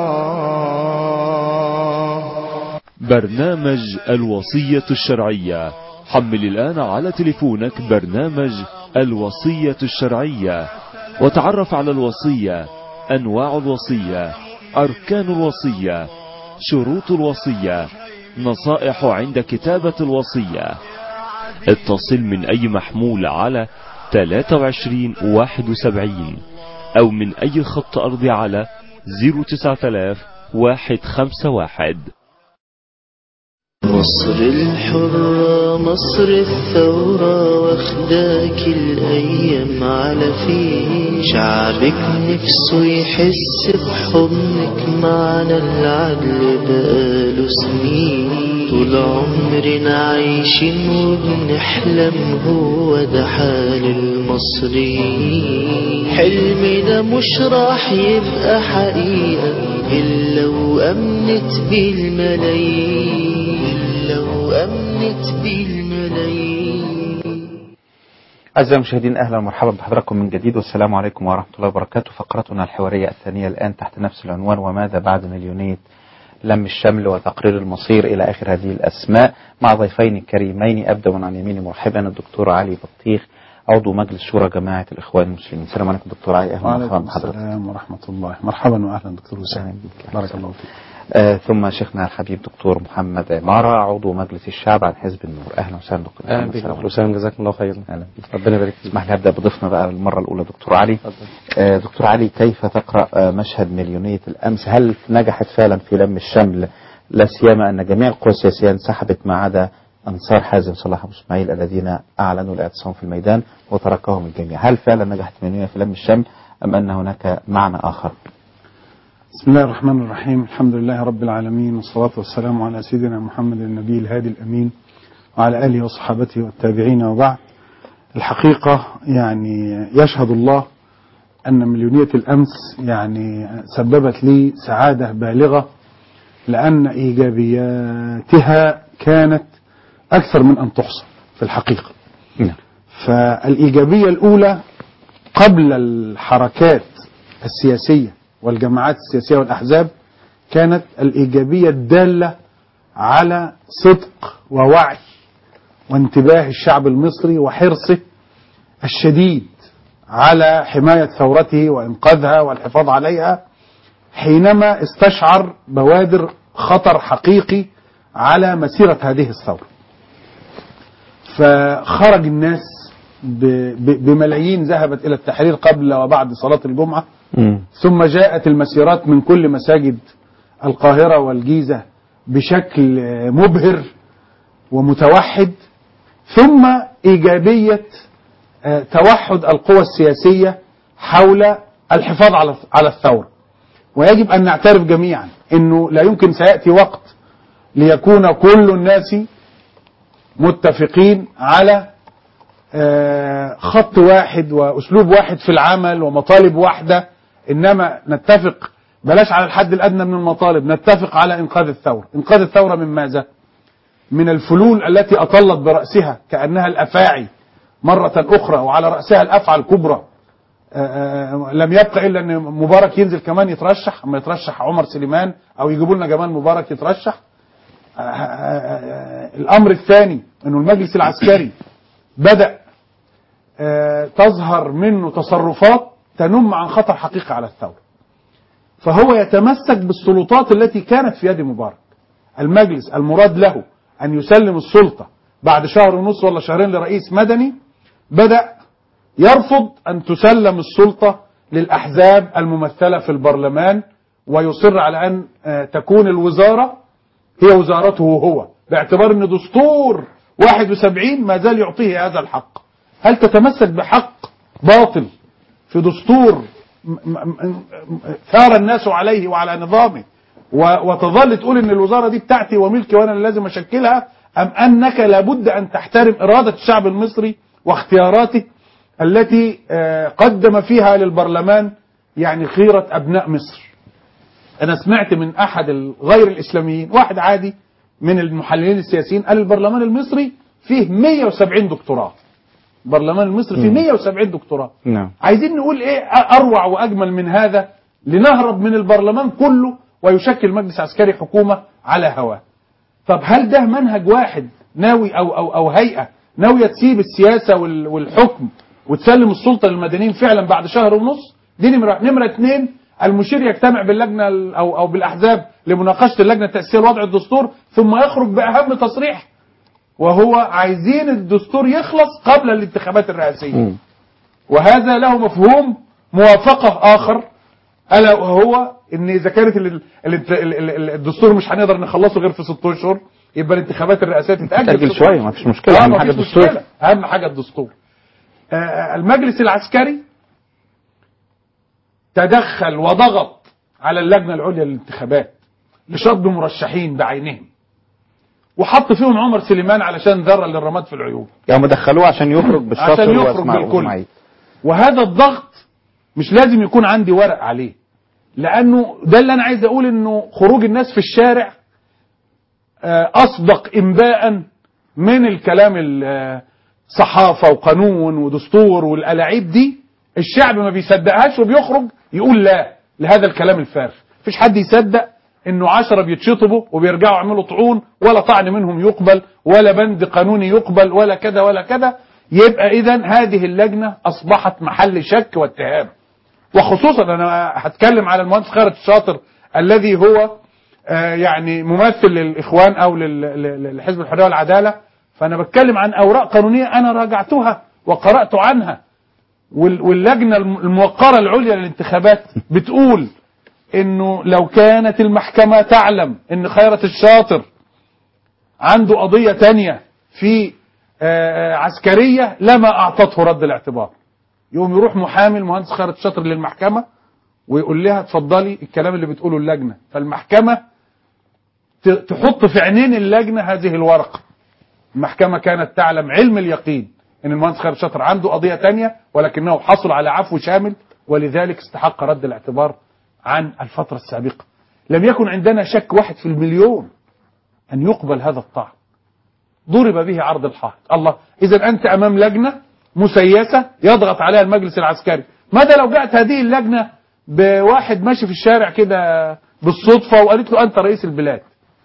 S1: الله
S21: برنامج الوصية الشرعية حمل الآن على تليفونك برنامج الوصية الشرعية وتعرف على الوصية أنواع الوصية أركان الوصية شروط الوصية نصائح عند كتابة الوصية اتصل من أي محمول على 23 71 أو من أي خط أرضي على 09000 151
S1: مصر الحرة مصر الثورة واخداك الأيام على فين شعبك نفسه يحس بحضنك معنا العدل بقاله سنين طول عمرنا عايشين وبنحلم هو ده حال المصريين حلمنا مش راح يبقى حقيقة إلا وأمنت بالملايين إلا وأمنت بالملايين
S2: أعزائي المشاهدين أهلا ومرحبا بحضراتكم من جديد والسلام عليكم ورحمة الله وبركاته فقرتنا الحوارية الثانية الآن تحت نفس العنوان وماذا بعد مليونية لم الشمل وتقرير المصير إلى آخر هذه الأسماء مع ضيفين كريمين أبدأ من عن يميني مرحبا الدكتور علي بطيخ عضو مجلس شورى جماعة الإخوان المسلمين السلام عليكم دكتور علي أهلا ومرحبا
S5: وعليكم
S2: بحضرتك
S5: السلام ورحمة الله مرحبا وأهلا دكتور وسام بارك الله فيك
S2: آه ثم شيخنا الحبيب دكتور محمد عمارة عضو مجلس الشعب عن حزب النور أهلا وسهلا دكتور
S23: أهلا
S2: محمد.
S23: بك
S2: السلام
S23: دكتور وسام جزاكم الله خيرا
S2: أهلا بك
S23: ربنا يبارك فيك
S2: اسمح لي أبدأ بضيفنا بقى المرة الأولى دكتور علي آه دكتور علي كيف تقرأ آه مشهد مليونية الأمس هل نجحت فعلا في لم الشمل لا سيما أن جميع القوى السياسية انسحبت ما عدا أنصار حازم صلاح أبو إسماعيل الذين أعلنوا الاعتصام في الميدان وتركهم الجميع هل فعلا نجحت مليونية في لم الشمل أم أن هناك معنى آخر
S5: بسم الله الرحمن الرحيم الحمد لله رب العالمين والصلاة والسلام على سيدنا محمد النبي الهادي الأمين وعلى آله وصحابته والتابعين وبعد الحقيقة يعني يشهد الله أن مليونية الأمس يعني سببت لي سعادة بالغة لأن إيجابياتها كانت أكثر من أن تحصى في الحقيقة فالإيجابية الأولى قبل الحركات السياسية والجماعات السياسية والأحزاب كانت الإيجابية الدالة على صدق ووعي وانتباه الشعب المصري وحرصه الشديد على حماية ثورته وإنقاذها والحفاظ عليها حينما استشعر بوادر خطر حقيقي على مسيرة هذه الثورة فخرج الناس ب- ب- بملايين ذهبت إلى التحرير قبل وبعد صلاة الجمعة ثم جاءت المسيرات من كل مساجد القاهرة والجيزة بشكل مبهر ومتوحد ثم إيجابية آه، توحد القوى السياسية حول الحفاظ على على الثورة ويجب أن نعترف جميعا أنه لا يمكن سيأتي وقت ليكون كل الناس متفقين على آه، خط واحد وأسلوب واحد في العمل ومطالب واحدة إنما نتفق بلاش على الحد الأدنى من المطالب نتفق على إنقاذ الثورة إنقاذ الثورة من ماذا؟ من الفلول التي أطلت برأسها كأنها الأفاعي مرة أخرى وعلى رأسها الأفعى الكبرى آه، آه، لم يبقى إلا أن مبارك ينزل كمان يترشح أما يترشح عمر سليمان أو يجيبوا لنا جمال مبارك يترشح آه، آه، آه، الأمر الثاني أنه المجلس العسكري بدأ آه، تظهر منه تصرفات تنم عن خطر حقيقي على الثورة فهو يتمسك بالسلطات التي كانت في يد مبارك المجلس المراد له أن يسلم السلطة بعد شهر ونص ولا شهرين لرئيس مدني بدأ يرفض أن تسلم السلطة للأحزاب الممثلة في البرلمان ويصر على أن آه، تكون الوزارة هي وزارته هو باعتبار أن دستور 71 ما زال يعطيه هذا الحق هل تتمسك بحق باطل في دستور م- م- م- ثار الناس عليه وعلى نظامه و- وتظل تقول ان الوزاره دي بتاعتي وملكي وانا اللي لازم اشكلها ام انك لابد ان تحترم اراده الشعب المصري واختياراته التي آه، قدم فيها للبرلمان يعني خيره ابناء مصر. انا سمعت من احد ال- غير الاسلاميين واحد عادي من المحللين السياسيين قال البرلمان المصري فيه 170 دكتوراه. البرلمان المصري فيه
S2: مم.
S5: 170 دكتوراه.
S2: نعم
S5: عايزين نقول ايه اروع واجمل من هذا لنهرب من البرلمان كله ويشكل مجلس عسكري حكومه على هواه. طب هل ده منهج واحد ناوي او او او هيئه ناويه تسيب السياسه وال- والحكم وتسلم السلطه للمدنيين فعلا بعد شهر ونص؟ دي نمره نمره اثنين المشير يجتمع باللجنه ال- او او بالاحزاب لمناقشه اللجنه التاسيسيه لوضع الدستور ثم يخرج باهم تصريح وهو عايزين الدستور يخلص قبل الانتخابات الرئاسيه. وهذا له مفهوم موافقة آخر ألا وهو إن إذا كانت ال- ال- ال- ال- الدستور مش هنقدر نخلصه غير في ست أشهر يبقى الانتخابات الرئاسية تتأجل
S2: تأجل
S5: ست
S2: شوية،
S5: أشهر.
S2: ما فيش مشكلة،
S5: آه،
S2: أهم
S5: ما
S2: حاجة
S5: فيش
S2: الدستور.
S5: مشكلة. أهم حاجة الدستور آه، المجلس العسكري تدخل وضغط على اللجنة العليا للانتخابات لشطب مرشحين بعينهم وحط فيهم عمر سليمان علشان ذرة للرماد في العيون
S2: يعني هم دخلوه عشان يخرج بالشاطر
S5: عشان يخرج
S2: وأسماء
S5: بالكل
S2: وإسماعيل.
S5: وهذا الضغط مش لازم يكون عندي ورق عليه لانه ده اللي انا عايز اقول انه خروج الناس في الشارع آه، اصدق انباء من الكلام ال- صحافه وقانون ودستور والالاعيب دي الشعب ما بيصدقهاش وبيخرج يقول لا لهذا الكلام الفارغ مفيش حد يصدق انه عشرة بيتشطبوا وبيرجعوا يعملوا طعون ولا طعن منهم يقبل ولا بند قانوني يقبل ولا كذا ولا كذا يبقى اذا هذه اللجنه اصبحت محل شك واتهام وخصوصا انا هتكلم على المهندس خالد الشاطر الذي هو آه، يعني ممثل للاخوان او لل- لل- لحزب الحريه والعداله فانا بتكلم عن اوراق قانونيه انا راجعتها وقرات عنها وال- واللجنه الم- الموقره العليا للانتخابات بتقول انه لو كانت المحكمه تعلم ان خيرت الشاطر عنده قضيه تانية في آه، عسكريه لما اعطته رد الاعتبار يقوم يروح محامي المهندس خيرت الشاطر للمحكمه ويقول لها اتفضلي الكلام اللي بتقوله اللجنه فالمحكمه ت- تحط في عينين اللجنه هذه الورقه المحكمه كانت تعلم علم اليقين ان المهندس خيرت الشاطر عنده قضيه تانية ولكنه حصل على عفو شامل ولذلك استحق رد الاعتبار عن الفتره السابقه لم يكن عندنا شك واحد في المليون ان يقبل هذا الطعن ضرب به عرض الحائط الله اذا انت امام لجنه مسيسه يضغط عليها المجلس العسكري ماذا لو جاءت هذه اللجنه بواحد ماشي في الشارع كده بالصدفه وقالت له انت رئيس البلاد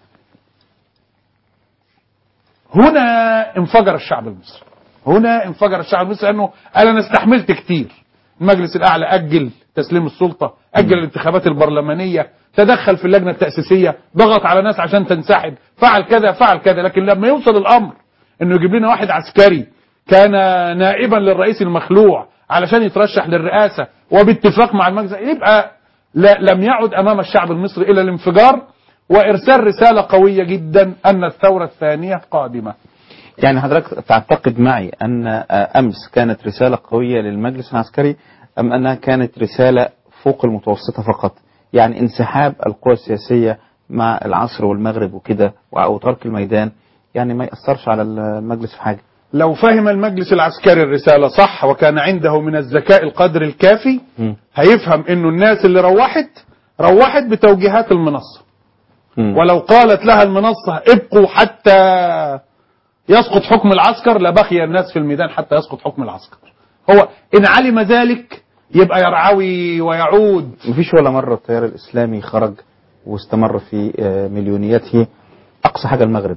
S5: هنا انفجر الشعب المصري هنا انفجر الشعب المصري لانه قال انا استحملت كتير المجلس الاعلى اجل تسليم السلطه اجل الانتخابات البرلمانيه تدخل في اللجنه التاسيسيه ضغط على ناس عشان تنسحب فعل كذا فعل كذا لكن لما يوصل الامر انه يجيب لنا واحد عسكري كان نائبا للرئيس المخلوع علشان يترشح للرئاسه وباتفاق مع المجلس يبقى لا لم يعد امام الشعب المصري الا الانفجار وارسال رساله قويه جدا ان الثوره الثانيه قادمه
S2: يعني حضرتك تعتقد معي أن آه، أمس كانت رسالة قوية للمجلس العسكري أم أنها كانت رسالة فوق المتوسطة فقط يعني انسحاب القوى السياسية مع العصر والمغرب وكده أو ترك الميدان يعني ما يأثرش على المجلس في حاجة
S5: لو فهم المجلس العسكري الرسالة صح وكان عنده من الذكاء القدر الكافي هيفهم انه الناس اللي روحت روحت بتوجيهات المنصة ولو قالت لها المنصة ابقوا حتى يسقط حكم العسكر لبقي الناس في الميدان حتى يسقط حكم العسكر هو إن علم ذلك يبقى يرعوي ويعود
S2: مفيش ولا مرة التيار الإسلامي خرج واستمر في آه، مليونيته أقصى حاجة المغرب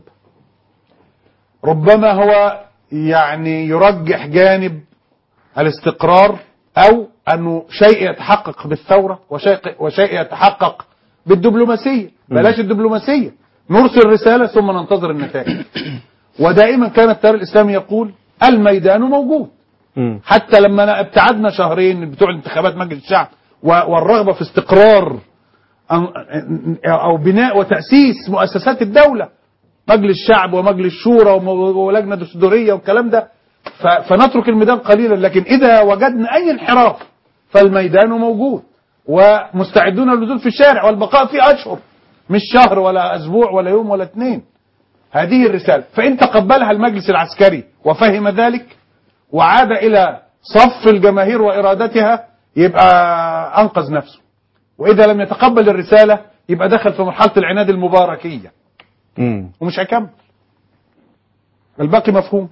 S5: ربما هو يعني يرجح جانب الاستقرار أو أنه شيء يتحقق بالثورة وشيء, وشيء يتحقق بالدبلوماسية بلاش الدبلوماسية نرسل رسالة ثم ننتظر النتائج ودائما كان التيار الإسلامي يقول الميدان موجود حتى لما ابتعدنا شهرين بتوع انتخابات مجلس الشعب و- والرغبة في استقرار أن- أو بناء وتأسيس مؤسسات الدولة مجلس الشعب ومجلس الشورى وم- ولجنة دستورية والكلام ده ف- فنترك الميدان قليلا لكن إذا وجدنا أي انحراف فالميدان موجود ومستعدون للنزول في الشارع والبقاء فيه أشهر مش شهر ولا أسبوع ولا يوم ولا اثنين هذه الرسالة فإن تقبلها المجلس العسكري وفهم ذلك وعاد إلى صف الجماهير وإرادتها يبقى أنقذ نفسه وإذا لم يتقبل الرسالة يبقى دخل في مرحلة العناد المباركية
S2: مم.
S5: ومش هيكمل الباقي مفهوم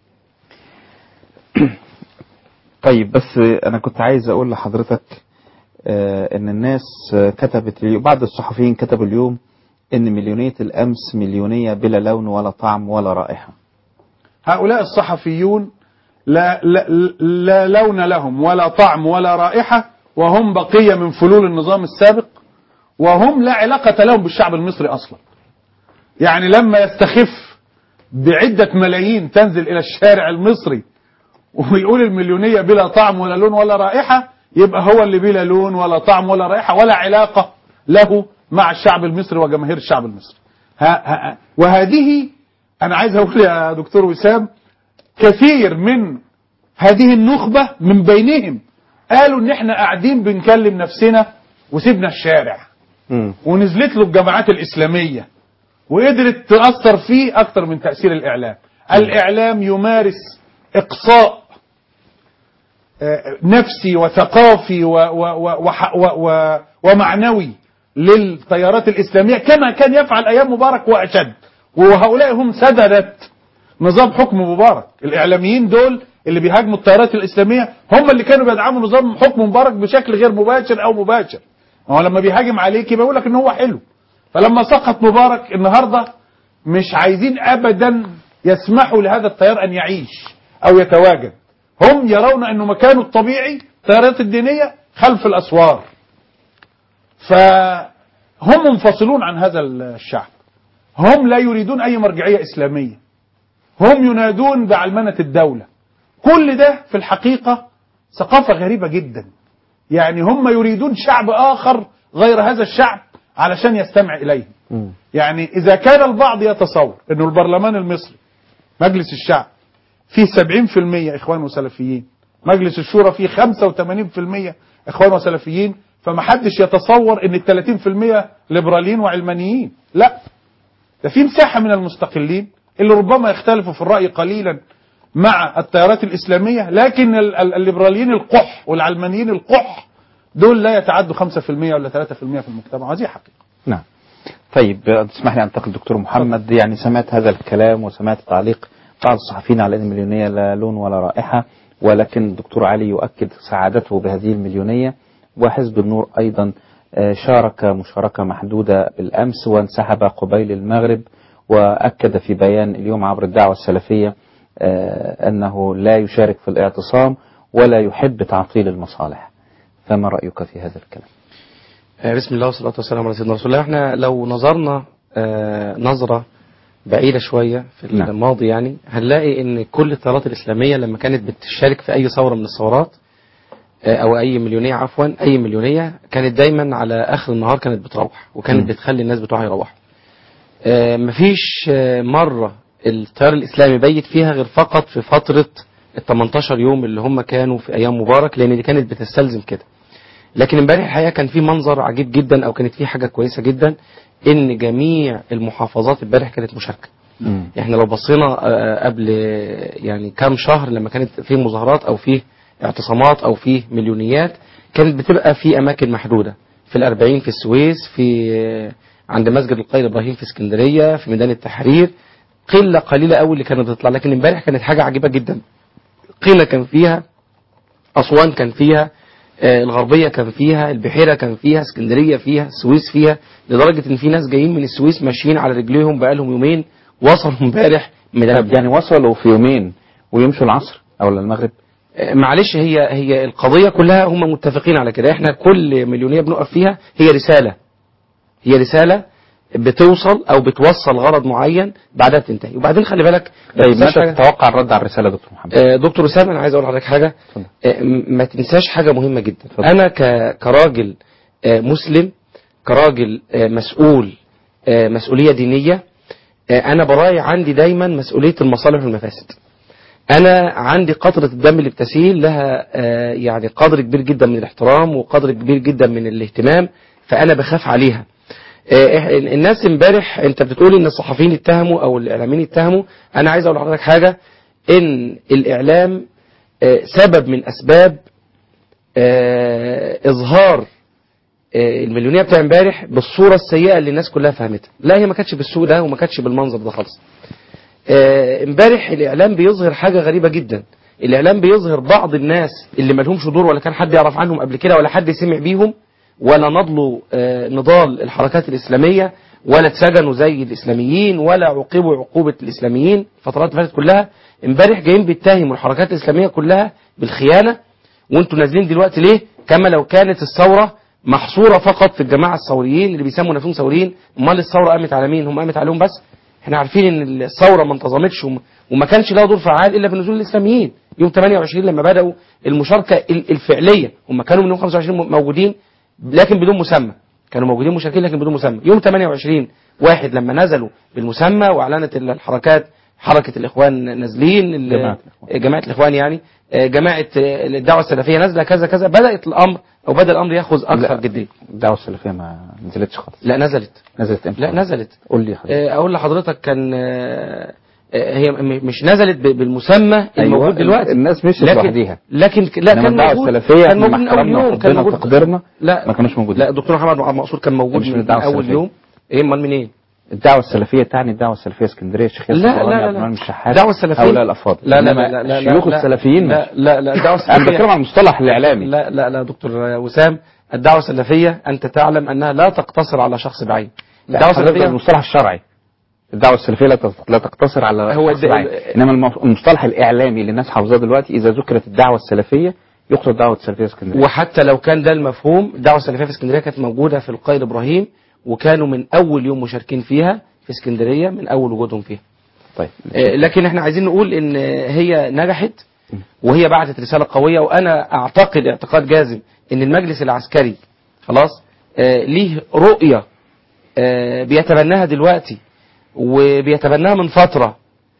S2: طيب بس أنا كنت عايز أقول لحضرتك آه، إن الناس آه، كتبت اليوم بعض الصحفيين كتبوا اليوم إن مليونية الأمس مليونية بلا لون ولا طعم ولا رائحة
S5: هؤلاء الصحفيون لا, لا, لا لون لهم ولا طعم ولا رائحة وهم بقية من فلول النظام السابق وهم لا علاقة لهم بالشعب المصري أصلا يعني لما يستخف بعدة ملايين تنزل إلى الشارع المصري ويقول المليونية بلا طعم ولا لون ولا رائحة يبقى هو اللي بلا لون ولا طعم ولا رائحة ولا علاقة له مع الشعب المصري وجماهير الشعب المصري ها ها وهذه أنا عايز أقول يا دكتور وسام كثير من هذه النخبة من بينهم قالوا ان احنا قاعدين بنكلم نفسنا وسيبنا الشارع ونزلت له الجماعات الإسلامية وقدرت تأثر فيه أكتر من تأثير الإعلام الإعلام يمارس إقصاء آه، نفسي وثقافي و و و وح- و و ومعنوي للتيارات الإسلامية كما كان يفعل أيام مبارك وأشد وهؤلاء هم سددة نظام حكم مبارك الإعلاميين دول اللي بيهاجموا التيارات الإسلامية هم اللي كانوا بيدعموا نظام حكم مبارك بشكل غير مباشر أو مباشر ما هو لما بيهاجم عليك يبقى يقول لك ان هو حلو فلما سقط مبارك النهارده مش عايزين ابدا يسمحوا لهذا التيار ان يعيش او يتواجد هم يرون انه مكانه الطبيعي التيارات الدينيه خلف الاسوار فهم منفصلون عن هذا الشعب هم لا يريدون اي مرجعيه اسلاميه هم ينادون بعلمنه الدوله كل ده في الحقيقه ثقافه غريبه جدا يعني هم يريدون شعب آخر غير هذا الشعب علشان يستمع إليه يعني إذا كان البعض يتصور أنه البرلمان المصري مجلس الشعب فيه 70% إخوان وسلفيين مجلس الشورى فيه 85% إخوان وسلفيين فمحدش يتصور أن ال 30% ليبراليين وعلمانيين لا ده في مساحة من المستقلين اللي ربما يختلفوا في الرأي قليلا مع التيارات الإسلامية لكن ال- ال- الليبراليين القح والعلمانيين القح دول لا يتعدوا 5% ولا 3% في المجتمع هذه حقيقة
S2: نعم طيب آه، تسمح لي أنتقل دكتور محمد يعني سمعت هذا الكلام وسمعت تعليق بعض الصحفيين على أن المليونية لا لون ولا رائحة ولكن الدكتور علي يؤكد سعادته بهذه المليونية وحزب النور أيضا آه، شارك مشاركة محدودة بالأمس وانسحب قبيل المغرب وأكد في بيان اليوم عبر الدعوة السلفية آه، أنه لا يشارك في الاعتصام ولا يحب تعطيل المصالح فما رأيك في هذا الكلام
S4: آه، بسم الله والصلاة والسلام على سيدنا رسول الله احنا لو نظرنا آه، نظرة بعيدة شوية في
S2: نعم.
S4: الماضي يعني هنلاقي ان كل التيارات الإسلامية لما كانت بتشارك في أي ثورة من الثورات آه، أو أي مليونية عفوا أي مليونية كانت دايما على آخر النهار كانت بتروح وكانت
S2: مم.
S4: بتخلي الناس بتوعها يروحوا آه، مفيش آه، مرة التيار الاسلامي بيت فيها غير فقط في فتره ال 18 يوم اللي هم كانوا في ايام مبارك لان دي كانت بتستلزم كده لكن امبارح الحقيقه كان في منظر عجيب جدا او كانت في حاجه كويسه جدا ان جميع المحافظات امبارح كانت مشاركه احنا لو بصينا آه، قبل آه، يعني كام شهر لما كانت في مظاهرات او في اعتصامات او في مليونيات كانت بتبقى في اماكن محدوده في الأربعين في السويس في آه، عند مسجد القائد ابراهيم في اسكندريه في ميدان التحرير قله قليله قوي اللي كانت بتطلع لكن امبارح كانت حاجه عجيبه جدا قنا كان فيها أسوان كان فيها آه، الغربية كان فيها البحيرة كان فيها اسكندرية فيها السويس فيها لدرجة ان في ناس جايين من السويس ماشيين على رجليهم بقالهم يومين وصلوا امبارح من
S2: طب يعني وصلوا في يومين ويمشوا العصر او المغرب
S4: آه، معلش هي هي القضية كلها هم متفقين على كده احنا كل مليونية بنقف فيها هي رسالة هي رسالة بتوصل او بتوصل غرض معين بعدها بتنتهي وبعدين خلي بالك ما
S2: طيب
S4: تنساش
S2: متى
S4: حاجة-
S2: تتوقع الرد على الرسالة يا دكتور محمد
S4: آه، دكتور اسامه انا عايز اقول لحضرتك حاجه آه، م- ما تنساش حاجه مهمه جدا انا ك- كراجل آه، مسلم كراجل آه، مسؤول آه، مسؤوليه دينيه آه، انا براعي عندي دايما مسؤوليه المصالح والمفاسد انا عندي قطره الدم اللي بتسيل لها آه، يعني قدر كبير جدا من الاحترام وقدر كبير جدا من الاهتمام فانا بخاف عليها آه، إح- الناس امبارح انت بتقول ان الصحفيين اتهموا او الاعلاميين اتهموا انا عايز اقول لحضرتك حاجه ان الاعلام آه، سبب من اسباب آه، اظهار آه، المليونيه بتاع امبارح بالصوره السيئه اللي الناس كلها فهمتها لا هي ما كانتش بالسوء ده وما كانتش بالمنظر ده خالص آه، امبارح الاعلام بيظهر حاجه غريبه جدا الاعلام بيظهر بعض الناس اللي ما لهمش دور ولا كان حد يعرف عنهم قبل كده ولا حد سمع بيهم ولا نضلوا آه، نضال الحركات الاسلاميه ولا اتسجنوا زي الاسلاميين ولا عوقبوا عقوبه الاسلاميين الفترات اللي فاتت كلها امبارح جايين بيتهموا الحركات الاسلاميه كلها بالخيانه وانتوا نازلين دلوقتي ليه كما لو كانت الثوره محصوره فقط في الجماعه الثوريين اللي بيسموا نفسهم ثوريين امال الثوره قامت على مين هم قامت عليهم بس احنا عارفين ان الثوره ما انتظمتش وم- وما كانش لها دور فعال الا بنزول الاسلاميين يوم 28 لما بداوا المشاركه ال- الفعليه هم كانوا من يوم 25 موجودين لكن بدون مسمى كانوا موجودين مشاركين لكن بدون مسمى يوم 28 واحد لما نزلوا بالمسمى واعلنت ال- الحركات حركه الاخوان نازلين ال-
S2: جماعة
S4: جماعه الاخوان يعني آه، جماعه آه، الدعوه السلفيه نازله كذا كذا بدات الامر او بدا الامر ياخذ اكثر
S2: لا.
S4: جديه
S2: الدعوة السلفية ما نزلتش خالص
S4: لا نزلت
S2: نزلت امتى
S4: لا نزلت
S2: قول لي يا حضرتك
S4: آه، اقول لحضرتك كان آه، آه، هي م- مش نزلت ب- بالمسمى الموجود دلوقتي
S2: الناس مشيت
S4: لكن
S2: لوحديها
S4: لكن لا
S2: إنما
S4: كان
S2: الدعوة
S4: موجود
S2: السلفية
S4: كان
S2: إحنا
S4: موجود من
S2: مع
S4: اول
S2: احترامنا
S4: يوم كان
S2: وحبنا
S4: موجود
S2: وتقديرنا
S4: لا
S2: ما كانوش موجودين
S4: لا دكتور محمد عبد المقصود كان موجود
S2: مش من
S4: من
S2: الدعوة
S4: اول
S2: السلفية.
S4: يوم ايه امال منين
S2: الدعوة السلفية تعني الدعوة السلفية اسكندرية الشيخ ياسر
S4: لا
S2: الصغيري،
S4: لا
S2: عبد
S4: لا
S2: المنعم
S4: لا
S2: الشحات
S4: الدعوة السلفية
S2: هؤلاء الأفاضل
S4: لا لا لا
S2: إنما
S4: لا لا
S2: الشيوخ
S4: لا
S2: السلفيين
S4: لا لا لا الدعوة
S2: أنا
S4: السلفية
S2: بتكلم عن المصطلح الإعلامي
S4: لا لا لا دكتور وسام الدعوة السلفية أنت تعلم أنها لا تقتصر على شخص بعين الدعوة
S2: الدعوة
S4: السلفية
S2: المصطلح الشرعي الدعوة السلفية لا تق- لا تقتصر على
S4: هو
S2: شخص
S4: الد-
S2: بعين. إنما المف- المصطلح الإعلامي اللي الناس حافظاه دلوقتي إذا ذكرت الدعوة السلفية يقصد دعوة السلفية اسكندرية
S4: وحتى لو كان ده المفهوم الدعوة السلفية في اسكندرية كانت موجودة في القائد إبراهيم وكانوا من أول يوم مشاركين فيها في اسكندرية من أول وجودهم فيها
S2: طيب
S4: آه، لكن احنا عايزين نقول ان هي نجحت وهي بعتت رسالة قوية وانا اعتقد اعتقاد جازم ان المجلس العسكري خلاص آه، ليه رؤية آه، بيتبناها دلوقتي وبيتبناها من فترة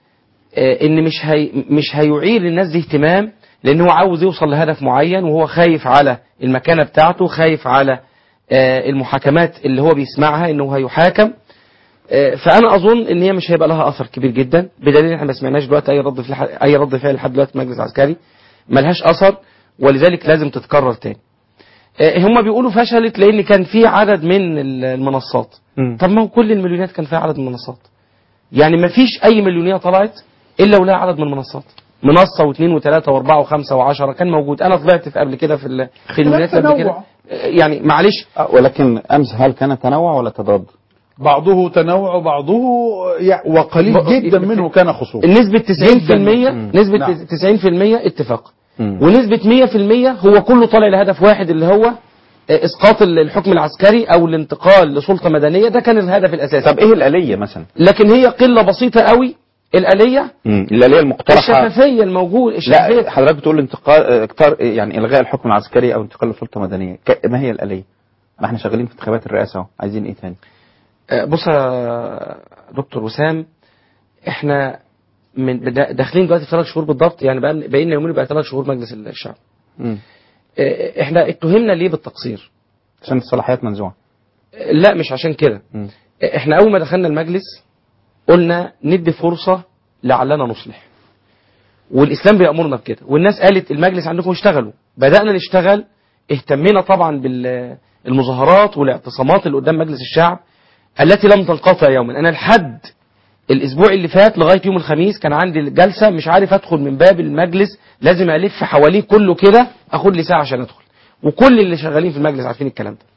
S4: آه، ان مش هي مش هيعير للناس دي اهتمام لان هو عاوز يوصل لهدف معين وهو خايف على المكانة بتاعته خايف على آه، المحاكمات اللي هو بيسمعها انه هيحاكم آه، فانا اظن ان هي مش هيبقى لها اثر كبير جدا بدليل ان احنا ما سمعناش دلوقتي اي رد فعل اي رد فعل لحد دلوقتي في المجلس العسكري ملهاش اثر ولذلك لازم تتكرر تاني آه، هم بيقولوا فشلت لان كان في عدد من ال- المنصات طب ما هو كل المليونات كان فيها عدد من المنصات يعني ما فيش اي مليونيه طلعت الا ولها عدد من المنصات منصه واثنين وثلاثه واربعه وخمسه وعشره كان موجود انا طلعت في قبل كده في ال- في المليونات قبل كده
S5: تنوع.
S4: آه، يعني معلش
S2: ولكن أمس هل كان تنوع ولا تضاد؟
S5: بعضه تنوع وبعضه يع- وقليل جدا منه كان خصوص
S4: نسبة 90%
S5: مم.
S4: نسبة
S5: نعم.
S4: 90% اتفاق ونسبة 100% هو كله طالع لهدف واحد اللي هو آه، اسقاط ال- الحكم العسكري او الانتقال لسلطة مدنية ده كان الهدف الاساسي
S2: طب إيه الآلية مثلا؟
S4: لكن هي قلة بسيطة قوي الآلية
S2: الآلية المقترحة
S4: الشفافية الموجود
S2: لا
S4: الشفافية
S2: حضرتك بتقول انتقال اه، اكتر يعني الغاء الحكم العسكري او انتقال لسلطه مدنيه ك- ما هي الاليه؟ ما احنا شغالين في انتخابات الرئاسه اهو عايزين ايه تاني؟
S4: آه، بص يا دكتور وسام احنا من دا- داخلين دلوقتي في ثلاث شهور بالضبط يعني بقى بقينا يومين بقى ثلاث شهور مجلس الشعب
S2: مم.
S4: اه، احنا اتهمنا ليه بالتقصير
S2: عشان الصلاحيات منزوعة
S4: اه، لا مش عشان كده
S2: مم.
S4: اه، احنا اول ما دخلنا المجلس قلنا ندي فرصة لعلنا نصلح والاسلام بيامرنا بكده والناس قالت المجلس عندكم اشتغلوا بدانا نشتغل اهتمينا طبعا بالمظاهرات والاعتصامات اللي قدام مجلس الشعب التي لم تنقطع يوما انا لحد الاسبوع اللي فات لغايه يوم الخميس كان عندي جلسه مش عارف ادخل من باب المجلس لازم الف حواليه كله كده اخد لي ساعه عشان ادخل وكل اللي شغالين في المجلس عارفين الكلام ده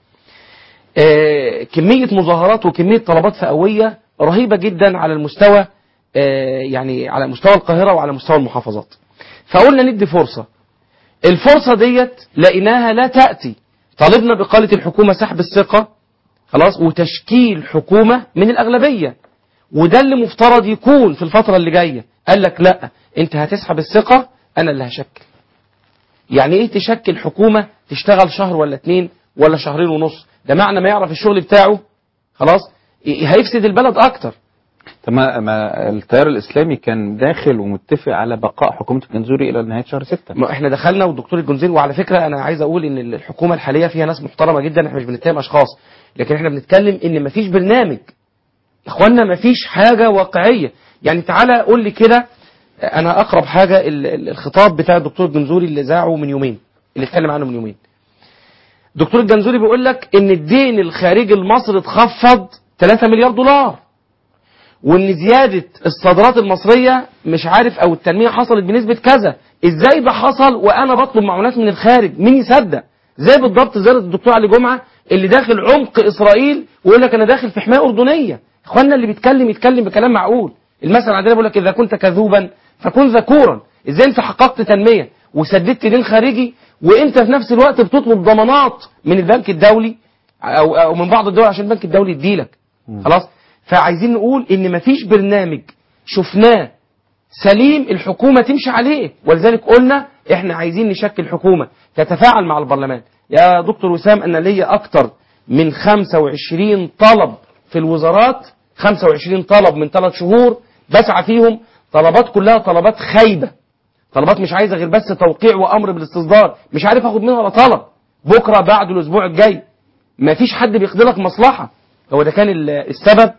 S4: آه، كميه مظاهرات وكميه طلبات فئويه رهيبه جدا على المستوى آه، يعني على مستوى القاهره وعلى مستوى المحافظات فقلنا ندي فرصه الفرصه ديت لقيناها لا تاتي طالبنا بقاله الحكومه سحب الثقه خلاص وتشكيل حكومه من الاغلبيه وده اللي مفترض يكون في الفتره اللي جايه قال لك لا انت هتسحب الثقه انا اللي هشكل يعني ايه تشكل حكومه تشتغل شهر ولا اتنين ولا شهرين ونص ده معنى ما يعرف الشغل بتاعه خلاص ي- هيفسد البلد اكتر
S2: طب ما ما التيار الاسلامي كان داخل ومتفق على بقاء حكومه الجنزوري الى نهايه شهر 6
S4: ما احنا دخلنا والدكتور الجنزيري وعلى فكره انا عايز اقول ان الحكومه الحاليه فيها ناس محترمه جدا احنا مش بنتهم اشخاص لكن احنا بنتكلم ان مفيش برنامج اخوانا مفيش حاجه واقعيه يعني تعالى قول لي كده انا اقرب حاجه ال- ال- الخطاب بتاع الدكتور الجنزوري اللي ذاعه من يومين اللي اتكلم عنه من يومين دكتور الجنزوري بيقول لك ان الدين الخارجي المصري اتخفض 3 مليار دولار وان زياده الصادرات المصريه مش عارف او التنميه حصلت بنسبه كذا ازاي ده حصل وانا بطلب معونات من الخارج مين يصدق زي بالضبط زياره الدكتور علي جمعه اللي داخل عمق اسرائيل ويقول لك انا داخل في حمايه اردنيه اخواننا اللي بيتكلم يتكلم بكلام معقول المثل عندنا بيقول لك اذا كنت كذوبا فكن ذكورا ازاي انت حققت تنميه وسددت دين خارجي وانت في نفس الوقت بتطلب ضمانات من البنك الدولي او او من بعض الدول عشان البنك الدولي يديلك خلاص فعايزين نقول ان مفيش برنامج شفناه سليم الحكومة تمشي عليه ولذلك قلنا احنا عايزين نشكل حكومة تتفاعل مع البرلمان يا دكتور وسام انا ليا اكتر من 25 طلب في الوزارات 25 طلب من ثلاث شهور بسعى فيهم طلبات كلها طلبات خايبة طلبات مش عايزة غير بس توقيع وامر بالاستصدار مش عارف اخد منها ولا طلب بكرة بعده الاسبوع الجاي مفيش حد بيقضي لك مصلحة هو ده كان ال- السبب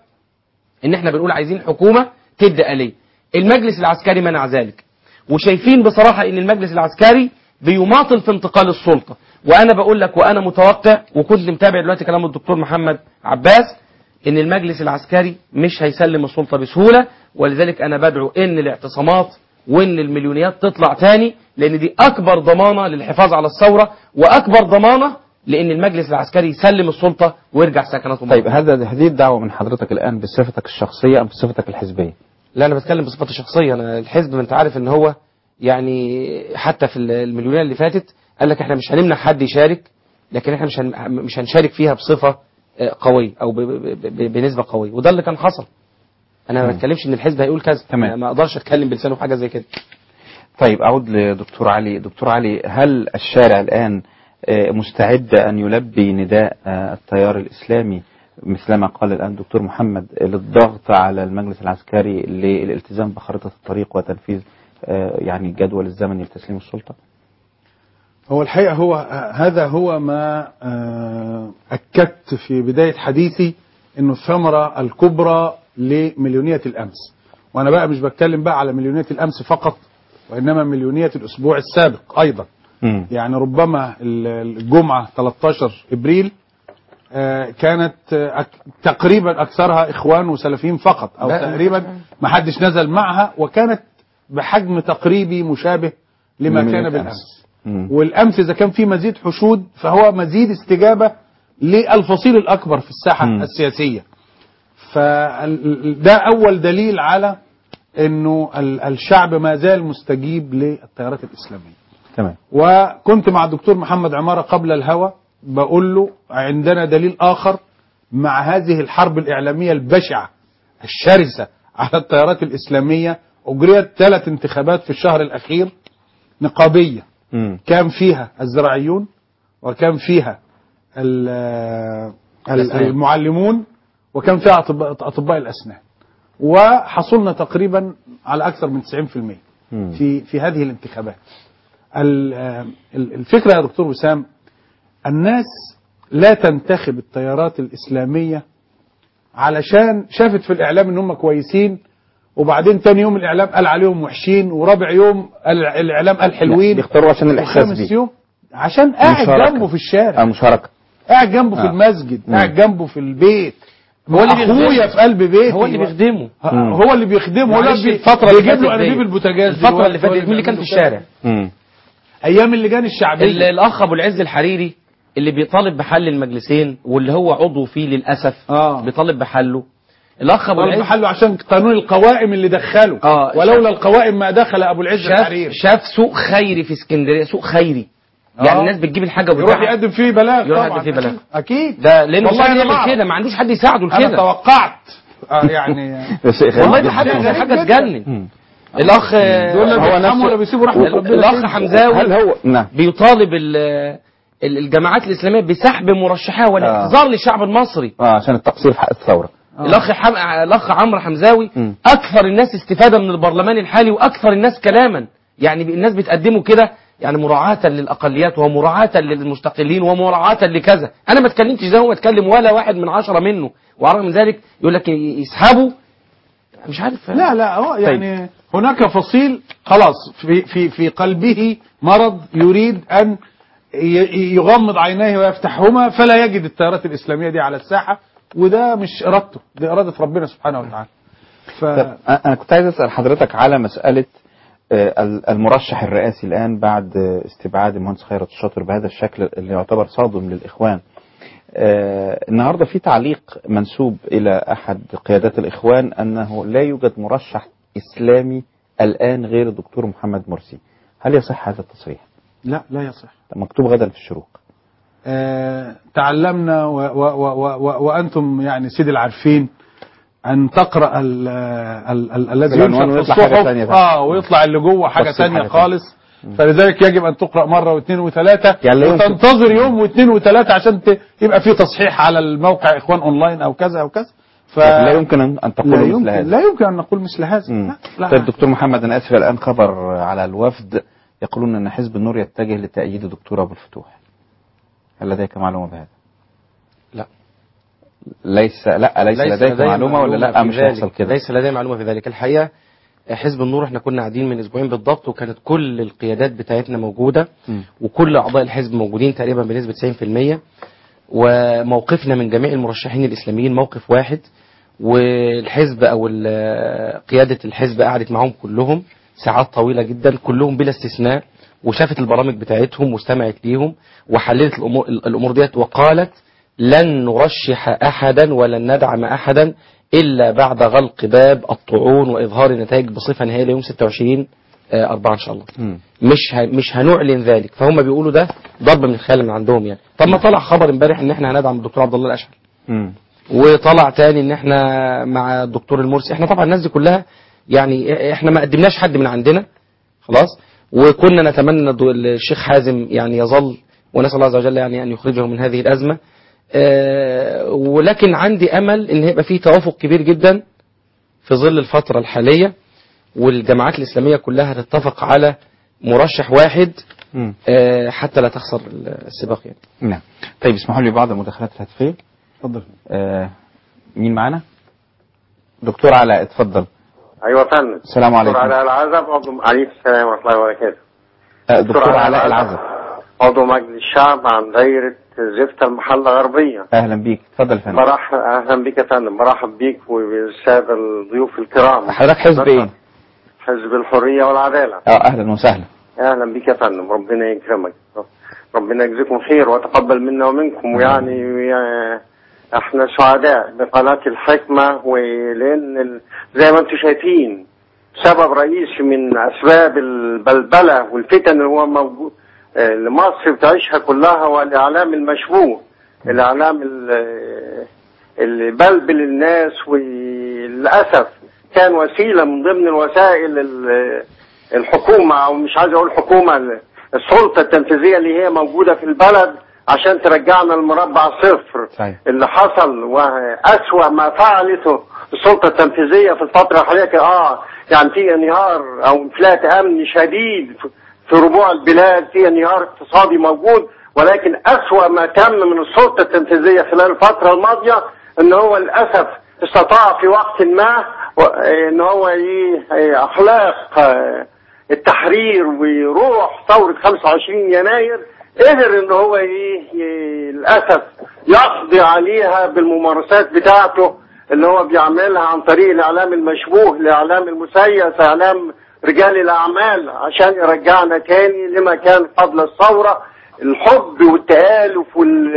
S4: ان احنا بنقول عايزين حكومة تبدأ آلية المجلس العسكري منع ذلك وشايفين بصراحة ان المجلس العسكري بيماطل في انتقال السلطة وانا بقول لك وانا متوقع وكنت متابع دلوقتي كلام الدكتور محمد عباس ان المجلس العسكري مش هيسلم السلطة بسهولة ولذلك انا بدعو ان الاعتصامات وان المليونيات تطلع تاني لان دي اكبر ضمانة للحفاظ على الثورة واكبر ضمانة لان المجلس العسكري يسلم السلطة ويرجع سكناته
S2: طيب هذا هذه الدعوه من حضرتك الان بصفتك الشخصيه ام بصفتك الحزبيه؟
S4: لا انا بتكلم بصفتي الشخصيه انا الحزب ما انت عارف ان هو يعني حتى في المليونيه اللي فاتت قال لك احنا مش هنمنع حد يشارك لكن احنا مش هن مش هنشارك فيها بصفه آه، قويه او ب- ب- ب- بنسبه قويه وده اللي كان حصل انا ما بتكلمش ان الحزب هيقول كذا
S2: تمام.
S4: ما اقدرش اتكلم بلسانه في حاجه زي كده
S2: طيب أعود لدكتور علي دكتور علي هل الشارع الآن آه، مستعد أن يلبي نداء آه، التيار الإسلامي مثلما قال الآن دكتور محمد للضغط على المجلس العسكري للالتزام بخريطة الطريق وتنفيذ آه، يعني الجدول الزمني لتسليم السلطة
S5: هو الحقيقة هو هذا هو ما آه، أكدت في بداية حديثي أنه الثمرة الكبرى لمليونية الأمس وأنا بقى مش بتكلم بقى على مليونية الأمس فقط وإنما مليونية الأسبوع السابق أيضا يعني ربما ال- الجمعة 13 إبريل آه، كانت آه، أك- تقريبا أكثرها إخوان وسلفيين فقط أو
S4: لا،
S5: تقريبا ما حدش نزل معها وكانت بحجم تقريبي مشابه لما
S2: لمليونية
S5: كان
S2: أمس.
S5: بالأمس
S2: مم.
S5: والامس اذا كان في مزيد حشود فهو مزيد استجابه للفصيل الاكبر في الساحه
S2: مم.
S5: السياسيه فده اول دليل على انه ال- الشعب ما زال مستجيب للتيارات الاسلاميه
S2: تمام
S5: وكنت مع الدكتور محمد عماره قبل الهوى بقول له عندنا دليل اخر مع هذه الحرب الاعلاميه البشعه الشرسه على التيارات الاسلاميه اجريت ثلاث انتخابات في الشهر الاخير نقابيه
S2: مم.
S5: كان فيها الزراعيون وكان فيها ال- ال-
S4: الأسنان.
S5: المعلمون وكان فيها أطباء, أطباء الأسنان وحصلنا تقريبا على اكثر من 90% في في هذه الانتخابات ال- آه، ال- الفكره يا دكتور وسام الناس لا تنتخب التيارات الاسلاميه علشان شافت في الاعلام ان هم كويسين وبعدين تاني يوم الاعلام قال عليهم وحشين ورابع يوم قال الاعلام قال حلوين
S2: بيختاروا عشان الإحساس
S5: وخامس
S2: بيه.
S5: يوم عشان قاعد
S2: مشاركة.
S5: جنبه في الشارع
S2: المشاركة
S5: قاعد جنبه في
S2: آه.
S5: المسجد
S2: مم.
S5: قاعد جنبه في البيت
S4: هو اللي
S5: اخويا
S4: بيخدمه.
S5: في قلب بيتي
S4: هو اللي بيخدمه.
S5: ه-
S4: مم.
S5: هو اللي بيخدمه هو اللي
S4: معلش
S5: بي-
S4: الفترة اللي
S5: بيجيب له
S4: فاتت
S5: انابيب
S4: دي.
S5: البوتاجاز
S4: الفترة
S5: دلوقتي،
S4: اللي فاتت
S5: هو
S4: مين اللي كان في
S5: بيعمله
S4: الشارع؟
S5: ايام اللجان الشعبيه
S4: ال- الاخ ابو العز الحريري اللي بيطالب بحل المجلسين واللي هو عضو فيه للاسف
S5: آه.
S4: بيطالب بحله الاخ ابو
S5: طالب
S4: العز
S5: بحله عشان قانون القوائم اللي دخله
S4: آه،
S5: ولولا القوائم ما دخل ابو العز
S4: شاف
S5: الحريري
S4: شاف سوق خيري في اسكندريه سوق خيري يعني
S5: آه.
S4: الناس بتجيب الحاجه
S5: يروح
S4: وبتاعها
S5: يقدم فيه بلاغ
S4: يروح
S5: طبعا
S4: يقدم فيه بلاغ.
S5: اكيد
S4: ده لانه
S5: والله
S4: مش
S5: أنا
S4: يعمل
S5: معه.
S4: كده ما عندوش حد يساعده
S5: انا
S4: لكده
S5: توقعت آه يعني
S4: والله دي حاجه دي حاجه تجنن الاخ
S5: دول اللي بيفهموا ولا بيسيبوا رحمه ربنا
S4: الاخ
S5: فين؟
S4: حمزاوي
S2: هل هو نعم
S4: بيطالب ال- ال- الجماعات الاسلاميه بسحب مرشحيها والاعتذار للشعب المصري
S2: اه عشان التقصير في حق الثورة
S4: الاخ حم... الاخ عمرو حمزاوي اكثر الناس استفاده من البرلمان الحالي واكثر الناس كلاما يعني الناس بتقدمه كده يعني مراعاة للأقليات ومراعاة للمستقلين ومراعاة لكذا أنا ما اتكلمتش زي هو اتكلم ولا واحد من عشرة منه وعلى من ذلك يقول لك يسحبوا مش عارف
S5: لا لا هو يعني هناك فصيل خلاص في في في قلبه مرض يريد ان ي- يغمض عينيه ويفتحهما فلا يجد التيارات الاسلاميه دي على الساحه وده مش ارادته دي اراده ربنا سبحانه وتعالى ف
S2: طب انا كنت عايز اسال حضرتك على مساله آه، ال- المرشح الرئاسي الان بعد آه، استبعاد المهندس خيرت الشاطر بهذا الشكل اللي يعتبر صادم للاخوان آه، النهارده في تعليق منسوب الى احد قيادات الاخوان انه لا يوجد مرشح اسلامي الان غير الدكتور محمد مرسي هل يصح هذا التصريح
S5: لا لا يصح
S2: مكتوب غدا في الشروق
S5: آه، تعلمنا و و و و وانتم يعني سيد العارفين ان تقرا ال- ال- ال- الذي
S2: العنوان
S5: ينشر في
S2: ويطلع حاجة
S5: الصحف
S2: تانية بقى.
S5: اه ويطلع اللي جوه حاجه
S2: تفصيل
S5: ثانيه
S2: حاجة
S5: خالص فلذلك يجب ان تقرا مره واثنين وثلاثه
S2: يعني لا يمكن-
S5: وتنتظر يوم واثنين وثلاثه عشان ت- يبقى في تصحيح على الموقع اخوان اونلاين او كذا او كذا ف
S2: لكن لا يمكن ان أن
S5: لا
S2: تقول مثل
S5: يمكن
S2: هذا
S5: لا يمكن ان نقول مثل هذا لا, لا
S2: طيب دكتور محمد انا اسف الان خبر على الوفد يقولون ان حزب النور يتجه لتأييد الدكتور ابو الفتوح هل لديك معلومه بهذا؟
S4: لا.
S2: ليس لا ليس, لديك
S4: لدي
S2: معلومه ولا لا
S4: في
S2: مش
S4: ذلك.
S2: هيحصل كده
S4: ليس لدي معلومه في ذلك الحقيقه حزب النور احنا كنا قاعدين من اسبوعين بالضبط وكانت كل القيادات بتاعتنا موجوده
S2: مم.
S4: وكل اعضاء الحزب موجودين تقريبا بنسبه 90% وموقفنا من جميع المرشحين الاسلاميين موقف واحد والحزب او ال- قياده الحزب قعدت معاهم كلهم ساعات طويله جدا كلهم بلا استثناء وشافت البرامج بتاعتهم واستمعت ليهم وحللت الامور الامور ديت وقالت لن نرشح احدا ولن ندعم احدا الا بعد غلق باب الطعون واظهار النتائج بصفه نهائيه ليوم 26 آه، أربعة إن شاء الله مش ه... مش هنعلن ذلك فهم بيقولوا ده ضرب من الخيال من عندهم يعني طب ما طلع خبر امبارح ان احنا هندعم الدكتور عبد الله الاشعري
S2: مم.
S4: وطلع تاني ان احنا مع الدكتور المرسي احنا طبعا الناس دي كلها يعني احنا ما قدمناش حد من عندنا خلاص وكنا نتمنى ان الدو- الشيخ حازم يعني يظل ونسال الله عز وجل يعني ان يخرجه من هذه الازمه آه، ولكن عندي امل ان هيبقى فيه توافق كبير جدا في ظل الفتره الحاليه والجماعات الاسلاميه كلها تتفق على مرشح واحد
S2: مم.
S4: آه، حتى لا تخسر السباق يعني
S2: نعم طيب اسمحوا لي بعض المداخلات الهاتفيه
S5: اتفضل
S2: آه مين معانا؟ دكتور علاء اتفضل
S6: ايوه يا فندم
S2: السلام عليكم.
S6: دكتور علاء العزب عضو عليكم السلام ورحمه الله وبركاته
S2: آه دكتور علاء العزب
S6: عضو مجلس الشعب عن دايره زفت المحله غربيه
S2: اهلا بيك اتفضل يا فندم
S6: برحب اهلا بك يا فندم برحب بيك وبالساده الضيوف الكرام
S2: حضرتك حزب ايه؟
S6: حزب الحريه والعداله
S2: اه اهلا وسهلا
S6: اهلا بك يا فندم ربنا يكرمك ربنا يجزيكم خير وتقبل منا ومنكم ويعني يا- احنا سعداء بقناه الحكمه ولان ال- زي ما انتم شايفين سبب رئيسي من اسباب البلبله والفتن اللي هو موجود آه، اللي مصر بتعيشها كلها هو الاعلام المشبوه الاعلام ال- اللي بلبل الناس وللاسف كان وسيله من ضمن الوسائل ال- الحكومه او مش عايز اقول حكومه ال- السلطه التنفيذيه اللي هي موجوده في البلد عشان ترجعنا المربع صفر
S2: صحيح.
S6: اللي حصل وأسوأ ما فعلته السلطه التنفيذيه في الفتره الحاليه اه يعني في انهيار او انفلات امني شديد في- في ربوع البلاد في انهيار اقتصادي موجود ولكن اسوا ما تم من السلطه التنفيذيه خلال الفتره الماضيه ان هو للاسف استطاع في وقت ما و- ان هو ايه إيه، اخلاق آه، التحرير وروح ثورة 25 يناير قدر ان هو ايه ي- للاسف يقضي عليها بالممارسات بتاعته اللي هو بيعملها عن طريق الاعلام المشبوه الاعلام المسيس اعلام رجال الاعمال عشان يرجعنا تاني لما كان قبل الثورة الحب والتآلف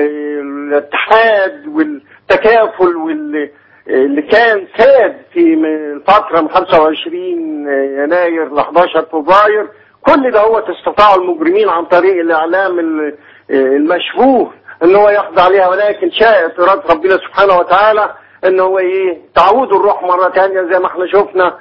S6: والاتحاد والتكافل وال اللي كان ساد في من الفترة من 25 يناير ل 11 فبراير كل ده هو استطاع المجرمين عن طريق الإعلام ال- المشبوه ان هو يقضي عليها ولكن شاءت إرادة ربنا سبحانه وتعالى ان هو ايه تعود الروح مرة تانية زي ما احنا شفنا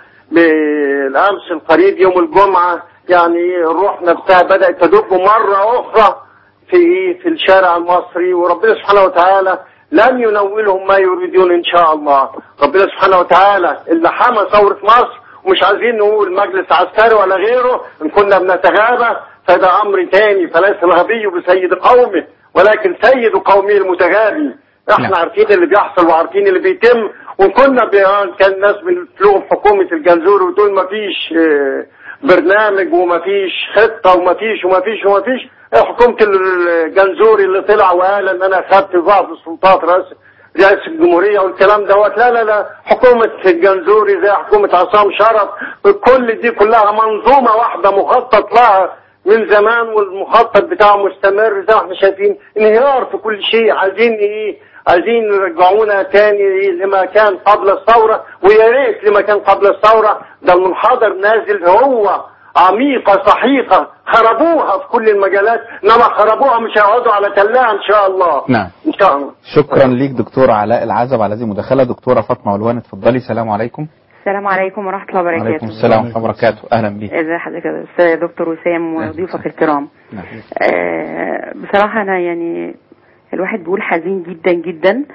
S6: بالامس القريب يوم الجمعة يعني إيه الروح نفسها بدأت تدب مرة اخرى في ايه في الشارع المصري وربنا سبحانه وتعالى لن ينولهم ما يريدون ان شاء الله ربنا سبحانه وتعالى اللي حمى ثورة مصر ومش عايزين نقول مجلس عسكري ولا غيره ان كنا بنتغابى فده امر تاني فليس الغبي بسيد قومه ولكن سيد قومه المتغابي احنا عارفين اللي بيحصل وعارفين اللي بيتم وكنا بي- كان الناس بتلوم حكومة الجنزور وتقول ما فيش اه، برنامج وما فيش خطة وما فيش وما فيش وما فيش حكومة الجنزوري اللي طلع وقال ان انا خدت بعض السلطات رئيس رئاسة الجمهورية والكلام دوت لا لا لا حكومة الجنزوري زي حكومة عصام شرف كل دي كلها منظومة واحدة مخطط لها من زمان والمخطط بتاعه مستمر زي ما احنا شايفين انهيار في كل شيء عايزين ايه عايزين يرجعونا تاني إيه لما كان قبل الثورة ويا ريت لما كان قبل الثورة ده المنحدر نازل هو عميقة صحيقة خربوها في كل المجالات انما خربوها مش هيقعدوا على تلاها ان شاء الله
S2: نعم
S6: ان شاء الله
S2: شكرا ليك دكتور علاء العزب على هذه المداخلة دكتورة فاطمة علوان اتفضلي السلام عليكم
S7: السلام عليكم ورحمة الله وبركاته
S2: وعليكم السلام ورحمة الله وبركاته أهلا بيك
S7: ازي حضرتك يا أستاذ دكتور وسام وضيوفك الكرام
S2: نعم.
S7: آه، بصراحة أنا يعني الواحد بيقول حزين جدا جدا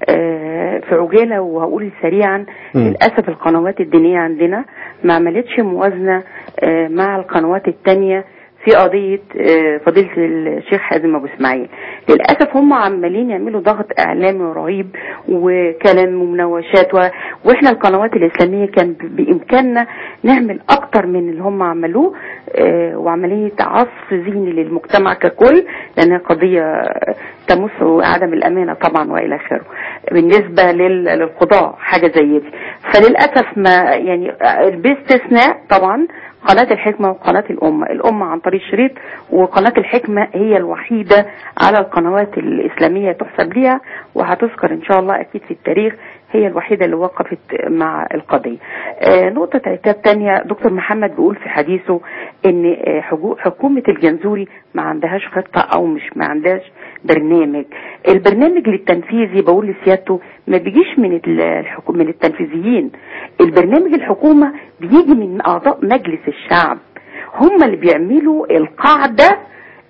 S7: آه، في عجالة وهقول سريعا
S8: مم.
S7: للأسف القنوات الدينية عندنا ما عملتش موازنة آه، مع القنوات التانية في قضية آه، فضيلة الشيخ حازم أبو إسماعيل للأسف هم عمالين يعملوا ضغط إعلامي رهيب وكلام ومناوشات و... وإحنا القنوات الإسلامية كان ب- بإمكاننا نعمل أكتر من اللي هم عملوه آه، وعملية عصف ذهني للمجتمع ككل لأنها قضية تمس عدم الأمانة طبعا وإلى آخره بالنسبة لل- للقضاء حاجة زي دي فللأسف ما يعني آه، باستثناء طبعا قناة الحكمة وقناة الأمة الأمة عن طريق شريط وقناة الحكمة هي الوحيدة على القنوات الإسلامية تحسب ليها وهتذكر إن شاء الله أكيد في التاريخ هي الوحيدة اللي وقفت مع القضية آه نقطة عتاب تانية دكتور محمد بيقول في حديثه ان آه، حجو- حكومة الجنزوري ما عندهاش خطة او مش ما عندهاش برنامج البرنامج للتنفيذي بقول لسيادته ما بيجيش من ال- الحكو... من التنفيذيين البرنامج الحكومة بيجي من اعضاء مجلس الشعب هم اللي بيعملوا القاعدة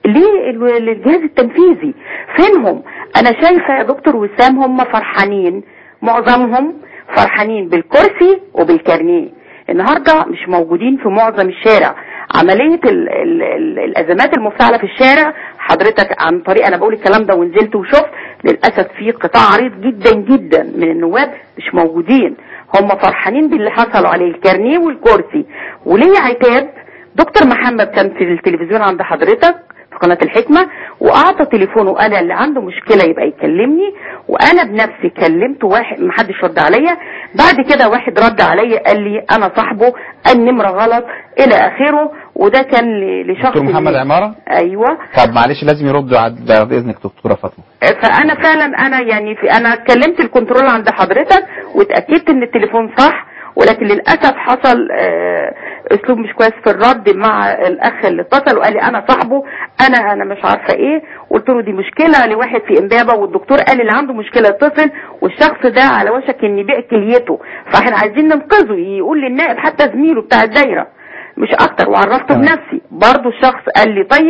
S7: لل- للجهاز التنفيذي فينهم انا شايفة يا دكتور وسام هم فرحانين معظمهم فرحانين بالكرسي وبالكارنيه النهارده مش موجودين في معظم الشارع عملية ال ال ال الأزمات المفتعلة في الشارع حضرتك عن طريق أنا بقول الكلام ده ونزلت وشفت للأسف في قطاع عريض جدا جدا من النواب مش موجودين هم فرحانين باللي حصلوا عليه الكارنيه والكرسي وليه عتاب دكتور محمد كان في التلفزيون عند حضرتك في قناة الحكمة وأعطى تليفونه أنا اللي عنده مشكلة يبقى يكلمني وأنا بنفسي كلمت واحد محدش رد عليا بعد كده واحد رد عليا قال لي أنا صاحبه النمرة غلط إلى آخره وده كان ل- لشخص
S2: دكتور محمد
S7: اللي-
S2: عمارة
S7: أيوه
S2: طب معلش لازم يردوا عد- بعد إذنك دكتورة فاطمة
S7: فانا فعلا انا يعني في انا كلمت الكنترول عند حضرتك واتاكدت ان التليفون صح ولكن للاسف حصل آه، اسلوب مش كويس في الرد مع الاخ اللي اتصل وقال لي انا صاحبه انا انا مش عارفه ايه قلت له دي مشكله لواحد في امبابه والدكتور قال اللي عنده مشكله اتصل والشخص ده على وشك ان يبيع كليته فاحنا عايزين ننقذه يقول للنائب حتى زميله بتاع الدايره مش اكتر وعرفته بنفسي برضه الشخص قال لي طيب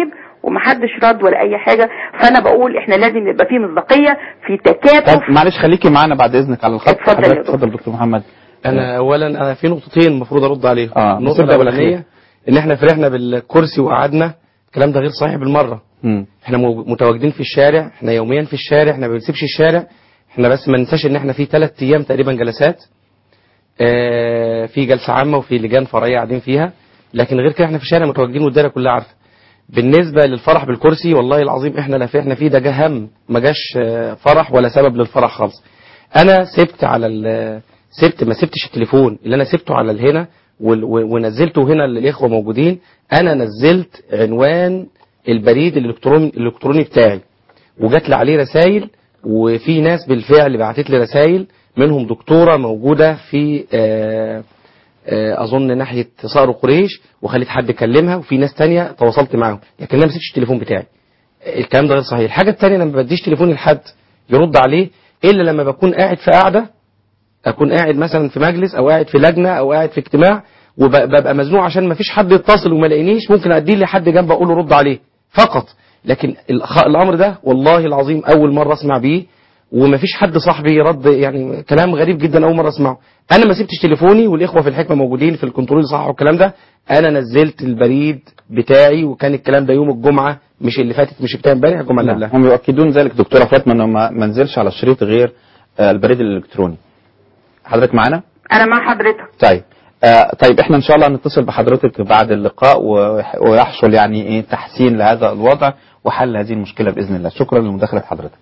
S7: ومحدش رد ولا اي حاجه فانا بقول احنا لازم يبقى في مصداقيه في تكاتف
S2: طب معلش خليكي معانا بعد اذنك على الخط
S7: اتفضل يا
S2: حضرتك
S7: دكتور.
S2: اتفضل دكتور محمد
S4: انا اولا انا في نقطتين المفروض ارد عليهم
S2: آه،
S4: النقطه
S2: نبدأ
S4: الاولانيه
S2: بالأخير.
S4: ان احنا فرحنا بالكرسي وقعدنا الكلام ده غير صحيح بالمره
S2: مم.
S4: احنا مو- متواجدين في الشارع احنا يوميا في الشارع احنا ما بنسيبش الشارع احنا بس ما ننساش ان احنا في ثلاث ايام تقريبا جلسات اه في جلسه عامه وفي لجان فرعيه قاعدين فيها لكن غير كده احنا في الشارع متواجدين والدايره كلها عارفه بالنسبه للفرح بالكرسي والله العظيم احنا لا فرحنا فيه ده جه هم ما جاش اه، فرح ولا سبب للفرح خالص انا سبت على ال- سبت ما سبتش التليفون اللي انا سبته على الهنا وال- و- ونزلته هنا للاخوه موجودين انا نزلت عنوان البريد الالكتروني الالكتروني بتاعي وجات لي عليه رسائل وفي ناس بالفعل بعتت لي رسائل منهم دكتوره موجوده في آه، آه، اظن ناحيه صقر قريش وخليت حد يكلمها وفي ناس تانية تواصلت معاهم لكن انا ما مسكتش التليفون بتاعي الكلام ده غير صحيح الحاجه الثانيه انا ما بديش تليفوني لحد يرد عليه الا لما بكون قاعد في قاعده اكون قاعد مثلا في مجلس او قاعد في لجنه او قاعد في اجتماع وببقى مزنوق عشان ما فيش حد يتصل وما لاقينيش ممكن اديه لحد جنبي اقول له رد عليه فقط لكن الخ- الامر ده والله العظيم اول مره اسمع بيه وما فيش حد صاحبي رد يعني كلام غريب جدا اول مره اسمعه انا ما سبتش تليفوني والاخوه في الحكمه موجودين في الكنترول صح والكلام ده انا نزلت البريد بتاعي وكان الكلام ده يوم الجمعه مش اللي فاتت مش بتاع امبارح الجمعه اللي قبلها
S2: هم يؤكدون ذلك دكتوره فاطمه انه ما ما نزلش على الشريط غير آه، البريد الالكتروني حضرتك معانا
S7: انا مع حضرتك
S2: طيب آه طيب احنا ان شاء الله نتصل بحضرتك بعد اللقاء ويح- ويحصل يعني ايه تحسين لهذا الوضع وحل هذه المشكله باذن الله شكرا لمداخله حضرتك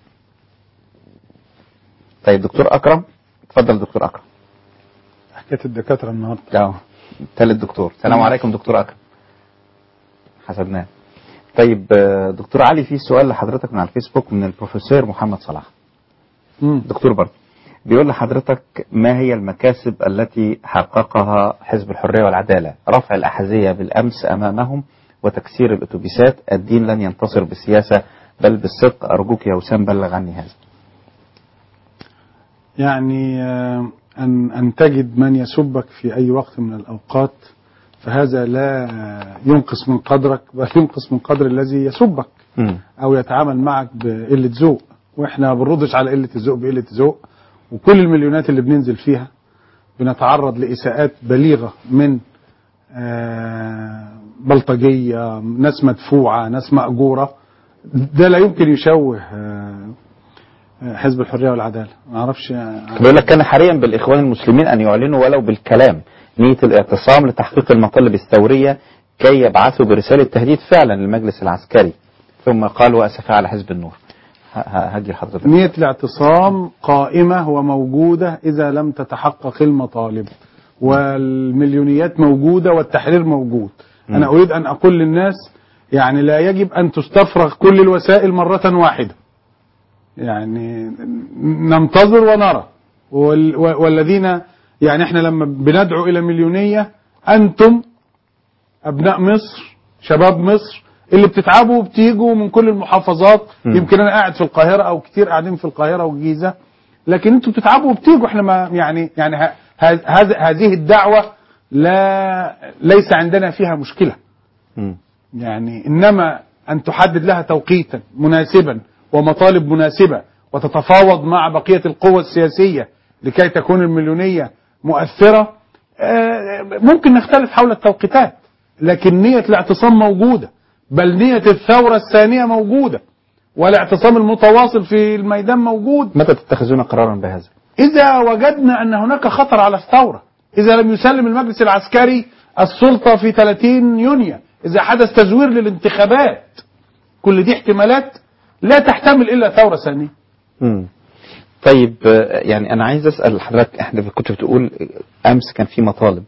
S2: طيب دكتور اكرم اتفضل دكتور اكرم
S5: حكايه الدكاتره النهارده
S2: اه ثالث دكتور السلام عليكم دكتور اكرم حسبناه طيب آه، دكتور علي في سؤال لحضرتك من على الفيسبوك من البروفيسور محمد صلاح دكتور برضه بيقول لحضرتك ما هي المكاسب التي حققها حزب الحرية والعدالة رفع الأحذية بالأمس أمامهم وتكسير الأتوبيسات الدين لن ينتصر بالسياسة بل بالصدق أرجوك يا وسام بلغ عني هذا
S5: يعني آه، أن أن تجد من يسبك في أي وقت من الأوقات فهذا لا آه، ينقص من قدرك بل ينقص من قدر الذي يسبك أو يتعامل معك بقلة ذوق وإحنا ما بنردش على قلة الذوق بقلة ذوق وكل المليونات اللي بننزل فيها بنتعرض لإساءات بليغة من آه، بلطجية ناس مدفوعة ناس مأجورة ده لا يمكن يشوه آه، آه، حزب الحرية والعدالة ما أعرفش آه،
S2: بيقول لك كان حريا بالإخوان المسلمين أن يعلنوا ولو بالكلام نية الاعتصام لتحقيق المطالب الثورية كي يبعثوا برسالة تهديد فعلا للمجلس العسكري ثم قالوا أسفا على حزب النور ه- ه- هدي لحضرتك
S5: نية الاعتصام قائمة وموجودة إذا لم تتحقق المطالب والمليونيات موجودة والتحرير موجود أنا أريد أن أقول للناس يعني لا يجب أن تستفرغ كل الوسائل مرة واحدة يعني ننتظر ونرى وال- والذين يعني احنا لما بندعو إلى مليونية أنتم أبناء مصر شباب مصر اللي بتتعبوا وبتيجوا من كل المحافظات
S2: مم.
S5: يمكن انا قاعد في القاهره او كتير قاعدين في القاهره والجيزه لكن انتوا بتتعبوا وبتيجوا احنا ما يعني يعني ه- ه- هذ- هذه الدعوه لا ليس عندنا فيها مشكله
S2: مم.
S5: يعني انما ان تحدد لها توقيتا مناسبا ومطالب مناسبه وتتفاوض مع بقيه القوى السياسيه لكي تكون المليونيه مؤثره آه، ممكن نختلف حول التوقيتات لكن نيه الاعتصام موجوده بل نيه الثوره الثانيه موجوده والاعتصام المتواصل في الميدان موجود
S2: متى تتخذون قرارا بهذا
S5: إذا وجدنا أن هناك خطر على الثورة إذا لم يسلم المجلس العسكري السلطة في 30 يونيو إذا حدث تزوير للانتخابات كل دي احتمالات لا تحتمل إلا ثورة ثانية
S2: مم. طيب آه، يعني أنا عايز أسأل حضرتك إحنا كنت بتقول أمس كان في مطالب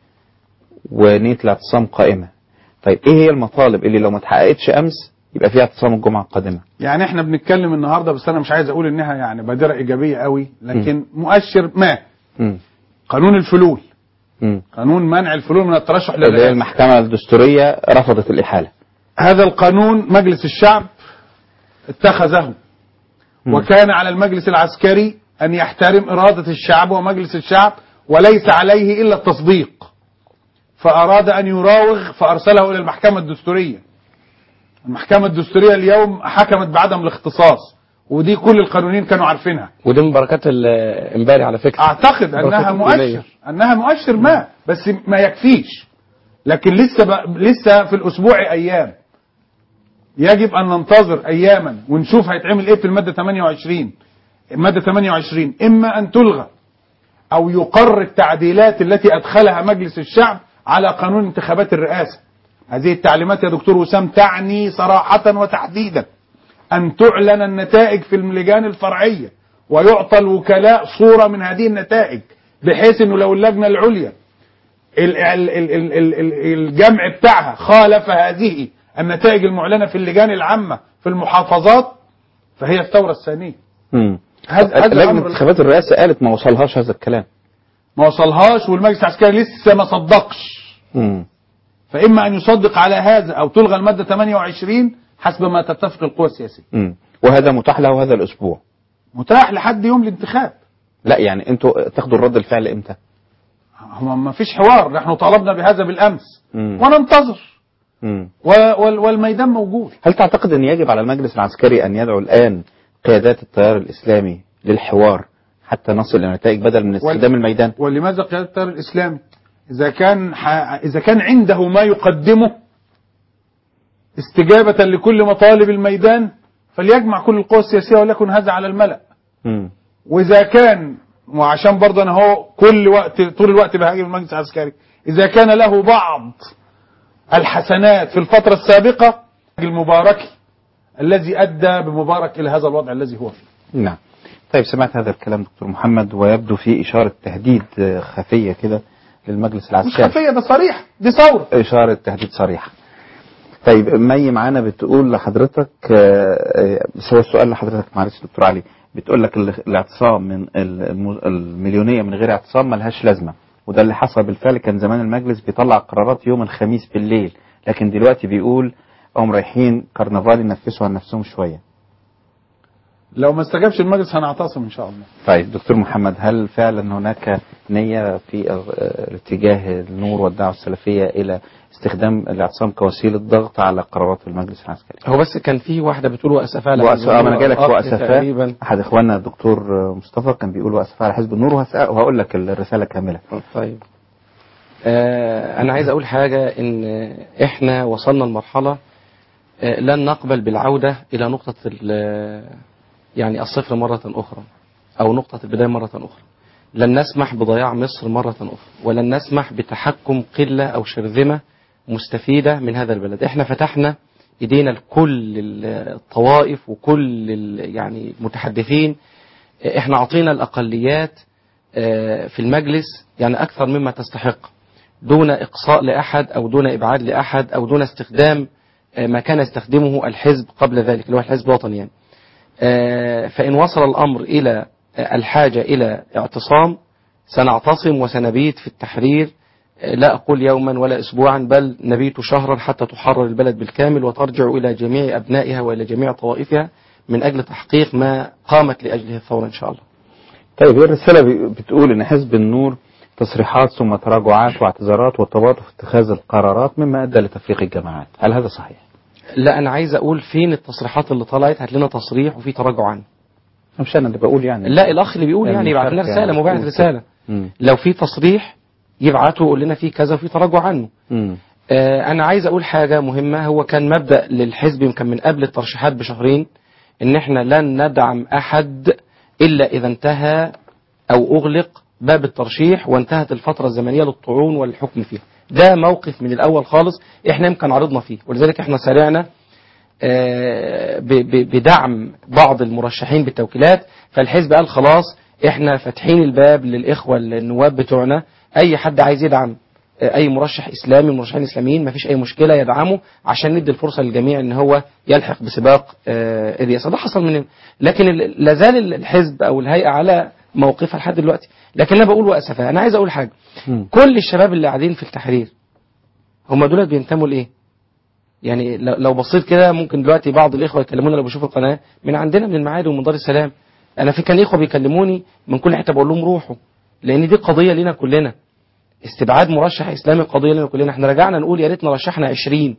S2: ونية الاعتصام قائمة طيب إيه هي المطالب اللي لو ما اتحققتش أمس يبقى فيها اعتصام الجمعة القادمة
S5: يعني احنا بنتكلم النهاردة بس أنا مش عايز أقول إنها يعني بادرة إيجابية قوي لكن مؤشر ما
S2: مم.
S5: قانون الفلول
S2: مم.
S5: قانون منع الفلول من الترشح
S2: اللي هي
S5: للرئاسة
S2: المحكمة الدستورية رفضت الإحالة
S5: هذا القانون مجلس الشعب اتخذه وكان على المجلس العسكري أن يحترم إرادة الشعب ومجلس الشعب وليس عليه إلا التصديق فأراد أن يراوغ فأرسله إلى المحكمة الدستورية المحكمة الدستورية اليوم حكمت بعدم الاختصاص ودي كل القانونيين كانوا عارفينها
S4: ودي من بركات ال- امبارح على فكره
S5: اعتقد انها
S4: بركات الكلية.
S5: مؤشر انها مؤشر ما بس ما يكفيش لكن لسه ب... لسه في الاسبوع ايام يجب ان ننتظر اياما ونشوف هيتعمل ايه في الماده 28 الماده 28 اما ان تلغى او يقر التعديلات التي ادخلها مجلس الشعب على قانون انتخابات الرئاسه هذه التعليمات يا دكتور وسام تعني صراحه وتحديدا أن تعلن النتائج في اللجان الفرعية ويعطى الوكلاء صورة من هذه النتائج بحيث أنه لو اللجنة العليا ال- ال- ال- ال- ال- ال- الجمع بتاعها خالف هذه النتائج المعلنة في اللجان العامة في المحافظات فهي الثورة الثانية
S2: مم.
S5: هذا- هذا
S2: لجنة
S5: أمر-
S2: انتخابات الرئاسة قالت ما وصلهاش هذا الكلام
S5: ما وصلهاش والمجلس العسكري لسه ما صدقش
S2: مم.
S5: فإما أن يصدق على هذا أو تلغى المادة 28 حسب ما تتفق القوى السياسية
S2: مم. وهذا متاح له هذا الأسبوع
S5: متاح لحد يوم الانتخاب
S2: لا يعني انتوا تاخدوا الرد الفعل امتى
S5: هو ما فيش حوار نحن طلبنا بهذا بالأمس
S2: مم.
S5: وننتظر
S2: مم.
S5: و- وال- والميدان موجود
S2: هل تعتقد أن يجب على المجلس العسكري أن يدعو الآن قيادات التيار الإسلامي للحوار حتى نصل إلى نتائج بدل من استخدام الميدان
S5: ولماذا قيادة التيار الإسلامي إذا كان ح... إذا كان عنده ما يقدمه استجابة لكل مطالب الميدان فليجمع كل القوى السياسية وليكن هذا على الملأ
S2: مم.
S5: وإذا كان وعشان برضه أنا هو كل وقت طول الوقت بهاجم المجلس العسكري إذا كان له بعض الحسنات في الفترة السابقة المباركي الذي أدى بمبارك إلى هذا الوضع الذي هو فيه
S2: نعم طيب سمعت هذا الكلام دكتور محمد ويبدو فيه إشارة تهديد آه، خفية كده للمجلس
S5: مش
S2: العسكري
S5: خفية ده صريح دي ثورة
S2: إشارة تهديد صريحة طيب مي معانا بتقول لحضرتك آه، آه، بس هو السؤال لحضرتك معلش دكتور علي بتقول لك ال- الاعتصام من ال- الم- المليونية من غير اعتصام ملهاش لازمة وده اللي حصل بالفعل كان زمان المجلس بيطلع قرارات يوم الخميس بالليل لكن دلوقتي بيقول هم رايحين كرنفال ينفسوا عن نفسهم شوية
S5: لو ما استجابش المجلس هنعتصم إن شاء الله
S2: طيب دكتور محمد هل فعلا هناك نية في آه، اتجاه النور والدعوة السلفية إلى استخدام الاعتصام كوسيلة ضغط على قرارات المجلس العسكري
S4: هو بس كان في واحده بتقول واسفاء على
S2: وأسفاء
S4: حزب
S2: انا جاي لك
S4: النور.
S2: واسفاء
S4: تقريبا
S2: احد اخواننا الدكتور مصطفى كان بيقول واسفاء على حزب النور وهس- وهقول لك الرساله كامله
S4: طيب آه انا عايز اقول حاجه ان احنا وصلنا لمرحله آه لن نقبل بالعوده الى نقطه ال- يعني الصفر مره اخرى او نقطه البدايه مره اخرى لن نسمح بضياع مصر مره اخرى ولن نسمح بتحكم قله او شرذمه مستفيده من هذا البلد احنا فتحنا ايدينا لكل الطوائف وكل ال- يعني المتحدثين آه، احنا اعطينا الاقليات آه، في المجلس يعني أكثر مما تستحق دون إقصاء لأحد أو دون إبعاد لأحد أو دون استخدام آه، ما كان يستخدمه الحزب قبل ذلك اللي هو الحزب الوطني يعني. آه، فإن وصل الأمر إلى آه، الحاجة إلى اعتصام سنعتصم وسنبيت في التحرير آه، لا أقول يوما ولا أسبوعا بل نبيت شهرا حتى تحرر البلد بالكامل وترجع إلى جميع أبنائها وإلى جميع طوائفها من أجل تحقيق ما قامت لأجله الثورة إن شاء الله
S2: طيب هي الرساله بي- بتقول ان حزب النور تصريحات ثم تراجعات واعتذارات والتباطؤ في اتخاذ القرارات مما ادى لتفريق الجماعات هل هذا صحيح
S4: لا انا عايز اقول فين التصريحات اللي طلعت هات لنا تصريح وفي تراجع عنه
S2: مش انا اللي بقول يعني
S4: لا الاخ اللي بيقول يعني يبعت لنا
S2: المشاركة
S4: رساله
S2: يعني
S4: مبعت
S2: بتقول
S4: رساله
S2: مم.
S4: لو في تصريح يبعته ويقول لنا في كذا وفي تراجع عنه
S2: مم.
S4: آه انا عايز اقول حاجه مهمه هو كان مبدا للحزب يمكن من قبل الترشيحات بشهرين ان احنا لن ندعم احد الا اذا انتهى او اغلق باب الترشيح وانتهت الفتره الزمنيه للطعون والحكم فيه ده موقف من الاول خالص احنا يمكن عرضنا فيه ولذلك احنا سارعنا آه، ب- ب- بدعم بعض المرشحين بالتوكيلات فالحزب قال خلاص احنا فاتحين الباب للاخوه النواب بتوعنا اي حد عايز يدعم آه، اي مرشح اسلامي مرشحين اسلاميين مفيش اي مشكله يدعمه عشان ندي الفرصه للجميع ان هو يلحق بسباق آه، الرئاسه ده حصل من لكن ال- لا زال الحزب او الهيئه على موقفها لحد دلوقتي لكن انا بقول واسفه انا عايز اقول حاجه كل الشباب اللي قاعدين في التحرير هم دول بينتموا لايه يعني لو لو بصيت كده ممكن دلوقتي بعض الاخوه يكلمونا لو بيشوفوا القناه من عندنا من المعادي ومن دار السلام انا في كان اخوه بيكلموني من كل حته بقول لهم روحوا لان دي قضيه لينا كلنا استبعاد مرشح اسلامي قضيه لنا كلنا احنا رجعنا نقول يا ريتنا رشحنا 20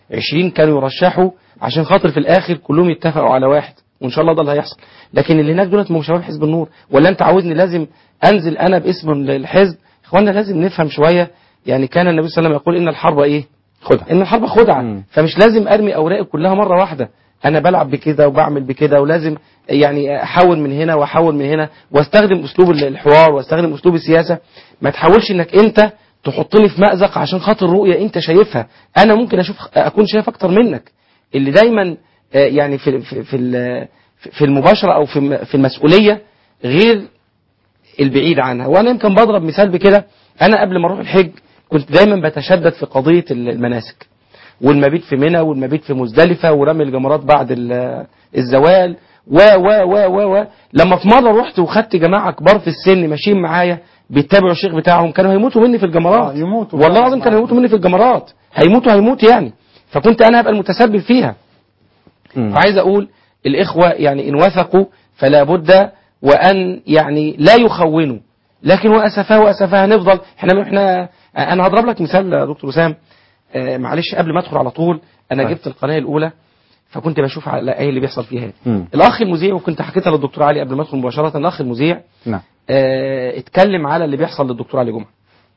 S4: 20 كانوا يرشحوا عشان خاطر في الاخر كلهم يتفقوا على واحد وان شاء الله ده اللي هيحصل لكن اللي هناك دولت مش شباب حزب النور ولا انت عاوزني لازم انزل انا باسم الحزب اخوانا لازم نفهم شويه يعني كان النبي صلى الله عليه وسلم يقول ان الحرب ايه خدعه ان الحرب خدعه فمش لازم ارمي اوراقي كلها مره واحده انا بلعب بكده وبعمل بكده ولازم يعني احاول من هنا واحاول من هنا واستخدم اسلوب الحوار واستخدم اسلوب السياسه ما تحاولش انك انت تحطني في مأزق عشان خاطر رؤيه انت شايفها انا ممكن اشوف اكون شايف اكتر منك اللي دايما آه، يعني في في في ال- في المباشره او في في المسؤوليه غير البعيد عنها وانا يمكن بضرب مثال بكده انا قبل ما اروح الحج كنت دايما بتشدد في قضيه المناسك والمبيت في منى والمبيت في مزدلفه ورمي الجمرات بعد ال- الزوال و و و و و لما في مره رحت وخدت جماعه كبار في السن ماشيين معايا بيتبعوا الشيخ بتاعهم كانوا هيموتوا مني في الجمرات
S5: يموتوا
S4: والله العظيم كانوا هيموتوا مني في الجمرات هيموتوا هيموت يعني فكنت انا هبقى المتسبب فيها فعايز اقول الاخوه يعني ان وثقوا فلا بد وان يعني لا يخونوا لكن واسفاه واسفاه هنفضل احنا احنا انا هضرب لك مثال يا دكتور وسام آه، معلش قبل ما ادخل على طول انا
S2: طيب.
S4: جبت القناه الاولى فكنت بشوف على ايه اللي بيحصل فيها
S2: مم.
S4: الاخ المذيع وكنت حكيتها للدكتور علي قبل ما ادخل مباشره الاخ المذيع
S2: نعم
S4: آه، اتكلم على اللي بيحصل للدكتور علي جمعه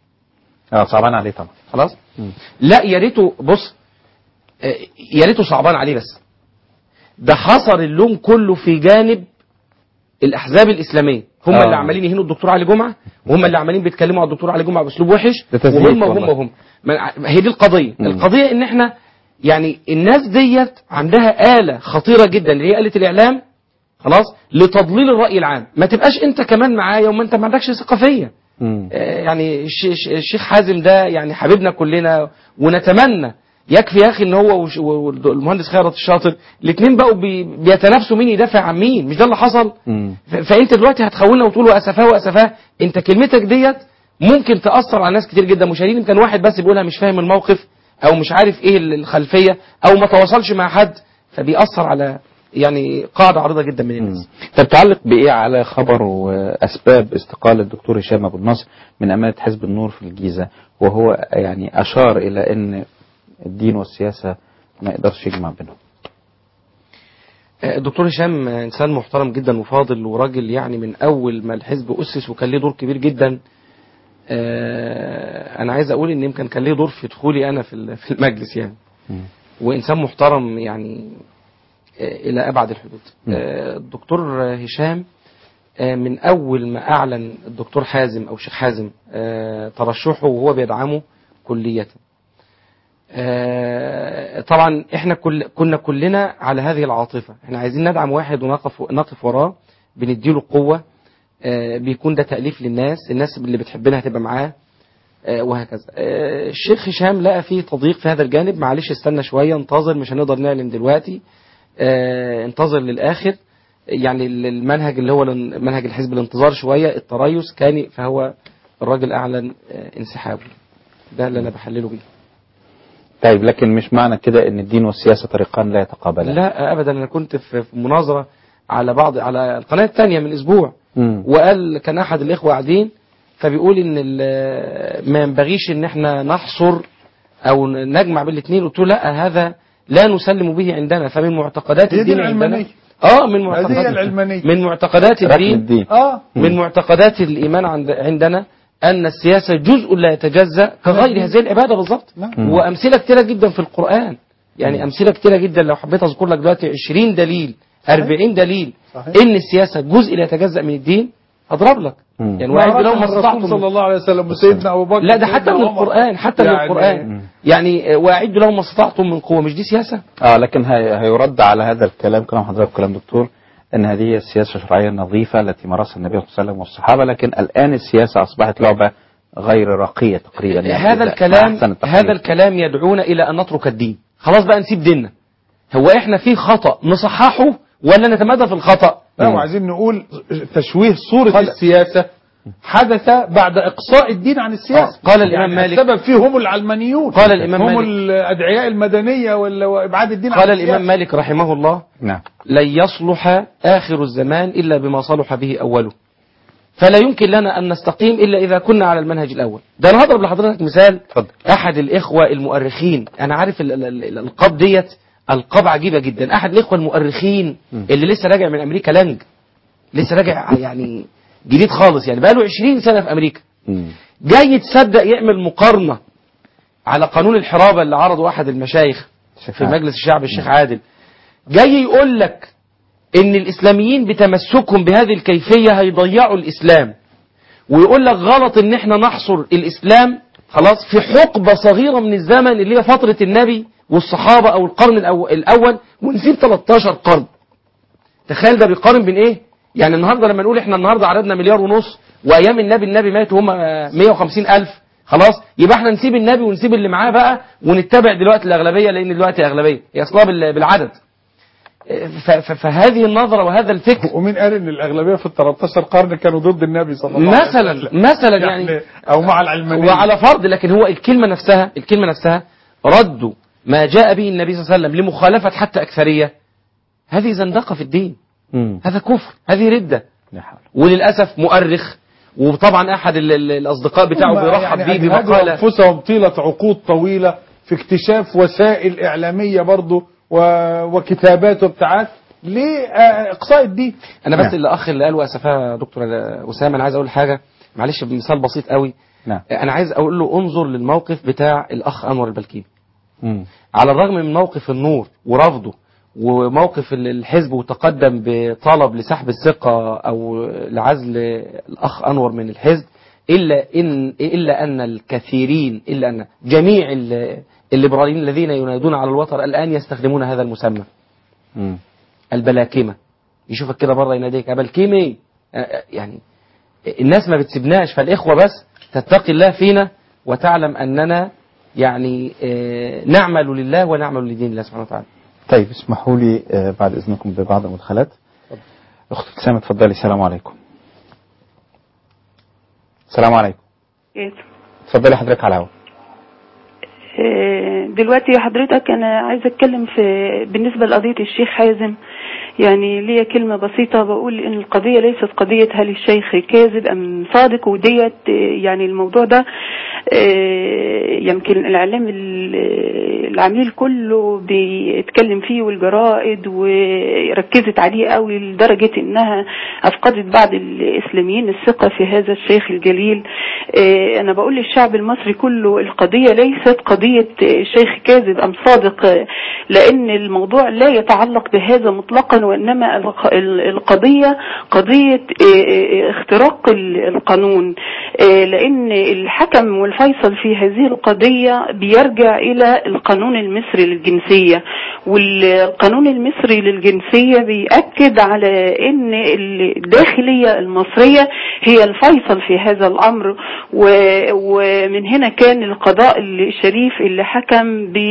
S2: اه صعبان عليه طبعا
S4: خلاص لا يا ريته بص آه، يا ريته صعبان عليه بس ده حصر اللوم كله في جانب الاحزاب الاسلاميه هم
S2: آه.
S4: اللي عمالين يهينوا الدكتور علي جمعه وهم اللي عمالين بيتكلموا على الدكتور علي جمعه باسلوب وحش
S2: ده تزييف
S4: وهم وهم
S2: والله.
S4: وهم ما- هي دي القضيه
S2: مم.
S4: القضيه ان احنا يعني الناس ديت عندها آلة خطيرة جدا اللي هي آلة الإعلام خلاص لتضليل الرأي العام ما تبقاش أنت كمان معايا وما أنت ما عندكش ثقة فيا
S2: مم.
S4: آه، يعني الش- الش- الشيخ حازم ده يعني حبيبنا كلنا ونتمنى يكفي يا اخي ان هو وش- والمهندس خيرت الشاطر الاثنين بقوا بي بيتنافسوا مين يدافع عن مين مش ده اللي حصل
S2: مم.
S4: ف- فانت دلوقتي هتخوننا وتقول واسفاه واسفاه انت كلمتك ديت ممكن تاثر على ناس كتير جدا مشاهدين كان واحد بس بيقولها مش فاهم الموقف او مش عارف ايه الخلفيه او ما تواصلش مع حد فبيأثر على يعني قاعده عريضه جدا من الناس
S2: طب تعلق بإيه على خبر وأسباب استقالة الدكتور هشام أبو النصر من أمانة حزب النور في الجيزة وهو يعني أشار إلى أن الدين والسياسة ما يقدرش يجمع بينهم
S4: الدكتور هشام انسان محترم جدا وفاضل وراجل يعني من اول ما الحزب اسس وكان ليه دور كبير جدا آه، انا عايز اقول ان يمكن كان ليه دور في دخولي انا في ال- في المجلس يعني وانسان محترم يعني آه، الى ابعد الحدود آه، الدكتور هشام آه، من اول ما اعلن الدكتور حازم او الشيخ حازم آه، ترشحه وهو بيدعمه كلية آه، طبعا احنا كل كنا كلنا على هذه العاطفة احنا عايزين ندعم واحد ونقف نقف وراه بنديله قوة آه، بيكون ده تأليف للناس الناس اللي بتحبنا هتبقى معاه آه، وهكذا آه، الشيخ هشام لقى فيه تضييق في هذا الجانب معلش استنى شوية انتظر مش هنقدر نعلن دلوقتي آه، انتظر للآخر يعني المنهج اللي هو الان- منهج الحزب الانتظار شوية التريث كان فهو الراجل أعلن آه، انسحابه ده اللي أنا بحلله بيه
S2: طيب لكن مش معنى كده أن الدين والسياسة طريقان لا يتقابلان
S4: لا ابدا انا كنت في في مناظره على بعض على القناه الثانيه من اسبوع
S2: مم.
S4: وقال كان احد الاخوه قاعدين فبيقول ان ال- ما ينبغيش ان احنا نحصر او نجمع بين الاثنين قلت له لا هذا لا نسلم به عندنا فمن معتقدات
S5: هي دي
S4: الدين عندنا
S5: العلمانية.
S4: اه من
S5: هذه
S4: معتقدات
S5: العلمانية.
S4: من معتقدات
S5: ركن
S4: الدين,
S5: الدين. آه.
S4: من معتقدات الايمان عند عندنا ان السياسه جزء لا يتجزا كغير هذه العباده بالظبط
S5: نعم.
S4: وامثله كثيره جدا في القران يعني امثله كثيره جدا لو حبيت اذكر لك دلوقتي 20 دليل 40 دليل
S5: صحيح.
S4: ان السياسه جزء لا يتجزا من الدين اضرب لك يعني واحد لو ما
S5: الرسول
S4: استطعتم
S5: صلى الله عليه وسلم وسيدنا ابو بكر
S4: لا ده
S5: وسيدنا
S4: حتى من
S5: عمر.
S4: القران حتى من
S5: يعني-
S4: القران يعني واعدوا لهم ما استطعتم من قوه مش دي سياسه
S2: اه لكن هي هيرد على هذا الكلام كلام حضرتك كلام دكتور ان هذه هي السياسه الشرعيه النظيفه التي مارسها النبي صلى الله عليه وسلم والصحابه لكن الان السياسه اصبحت لعبه غير راقيه تقريبا يعني
S4: هذا
S2: إذا-
S4: الكلام
S2: مع أحسن التقرير.
S4: هذا الكلام يدعونا الى ان نترك الدين خلاص بقى نسيب ديننا هو احنا في خطا نصححه ولا نتمادى في الخطا
S5: لا وعايزين نقول تشويه صورة السياسة حدث بعد إقصاء الدين عن السياسة
S4: قال الإمام
S5: يعني
S4: مالك-
S5: السبب فيه هم العلمانيون
S4: قال الإمام
S5: هم
S4: مالك-
S5: الأدعياء المدنية ولا وإبعاد الدين عن
S4: قال
S5: السياسة
S4: الامام مالك رحمه الله
S2: نعم
S4: لن يصلح اخر الزمان الا بما صلح به اوله فلا يمكن لنا أن نستقيم إلا إذا كنا على المنهج الأول ده أنا هضرب لحضرتك مثال أحد الإخوة المؤرخين أنا عارف ال- ال- ال- الألقاب ديت ألقاب عجيبة جدا أحد الإخوة المؤرخين اللي لسه راجع من أمريكا لانج لسه راجع يعني جديد خالص يعني بقاله 20 سنة في أمريكا جاي تصدق يعمل مقارنة على قانون الحرابة اللي عرضه أحد المشايخ في مجلس الشعب الشيخ عادل جاي يقول لك ان الاسلاميين بتمسكهم بهذه الكيفية هيضيعوا الاسلام ويقول لك غلط ان احنا نحصر الاسلام خلاص في حقبة صغيرة من الزمن اللي هي فترة النبي والصحابة او القرن الأو- الاول ونسيب 13 قرن تخيل ده بيقارن بين ايه يعني النهاردة لما نقول احنا النهاردة عددنا مليار ونص وايام النبي النبي مات وهم 150 الف خلاص يبقى احنا نسيب النبي ونسيب اللي معاه بقى ونتبع دلوقتي الاغلبية لان دلوقتي اغلبية هي اصلا بال- بالعدد ف- ف- فهذه النظرة وهذا الفكر
S5: ومين قال ان الاغلبيه في ال 13 قرن كانوا ضد النبي صلى الله عليه
S4: مثلا
S5: وسلم
S4: مثلا يعني
S5: او مع العلمانيه
S4: وعلى فرض لكن هو الكلمة نفسها الكلمة نفسها ردوا ما جاء به النبي صلى الله عليه وسلم لمخالفة حتى أكثرية هذه زندقة في الدين هذا كفر هذه ردة وللأسف مؤرخ وطبعا أحد ال- ال- الأصدقاء بتاعه
S5: هم
S4: بيرحب
S5: يعني
S4: بيه
S5: أجهدوا
S4: بمقالة
S5: انفسهم طيله عقود طويله في اكتشاف وسائل اعلاميه برضه و- وكتابات وبتاعات لاقصاء الدين
S4: أنا بس الأخ اللي قال وأسفاه يا دكتور أسامة أنا عايز أقول حاجة معلش بمثال بسيط قوي
S2: نعم
S4: أنا عايز أقول له انظر للموقف بتاع الأخ أنور البلكيمي على الرغم من موقف النور ورفضه وموقف ال- الحزب وتقدم بطلب لسحب الثقة أو لعزل الأخ أنور من الحزب إلا إن إلا أن الكثيرين إلا أن جميع ال- الليبراليين الذين ينادون على الوتر الآن يستخدمون هذا المسمى البلاكمة يشوفك كده بره يناديك يا بلكيمي آه، آه، يعني الناس ما بتسيبناش فالإخوة بس تتقي الله فينا وتعلم أننا يعني آه، نعمل لله ونعمل لدين الله سبحانه وتعالى
S2: طيب اسمحوا لي آه، بعد اذنكم ببعض المداخلات اخت ابتسام اتفضلي السلام عليكم السلام عليكم اتفضلي حضرتك على الهواء
S8: آه، دلوقتي حضرتك انا عايزه اتكلم في بالنسبه لقضيه الشيخ حازم يعني ليا كلمه بسيطه بقول ان القضيه ليست قضيه هل الشيخ كاذب ام صادق وديت آه، يعني الموضوع ده آه، يمكن الاعلام ال- العميل كله بيتكلم فيه والجرائد وركزت عليه قوي لدرجه انها افقدت بعض الاسلاميين الثقه في هذا الشيخ الجليل آه، انا بقول للشعب المصري كله القضيه ليست قضيه شيخ كاذب ام صادق آه، لان الموضوع لا يتعلق بهذا مطلقا وانما الق- ال- القضيه قضيه آه، آه، اختراق ال- القانون آه، لان الحكم والفيصل في هذه القضيه بيرجع الى القانون المصري للجنسيه والقانون المصري للجنسيه بيأكد على ان الداخليه المصريه هي الفيصل في هذا الامر و- ومن هنا كان القضاء الشريف اللي حكم ب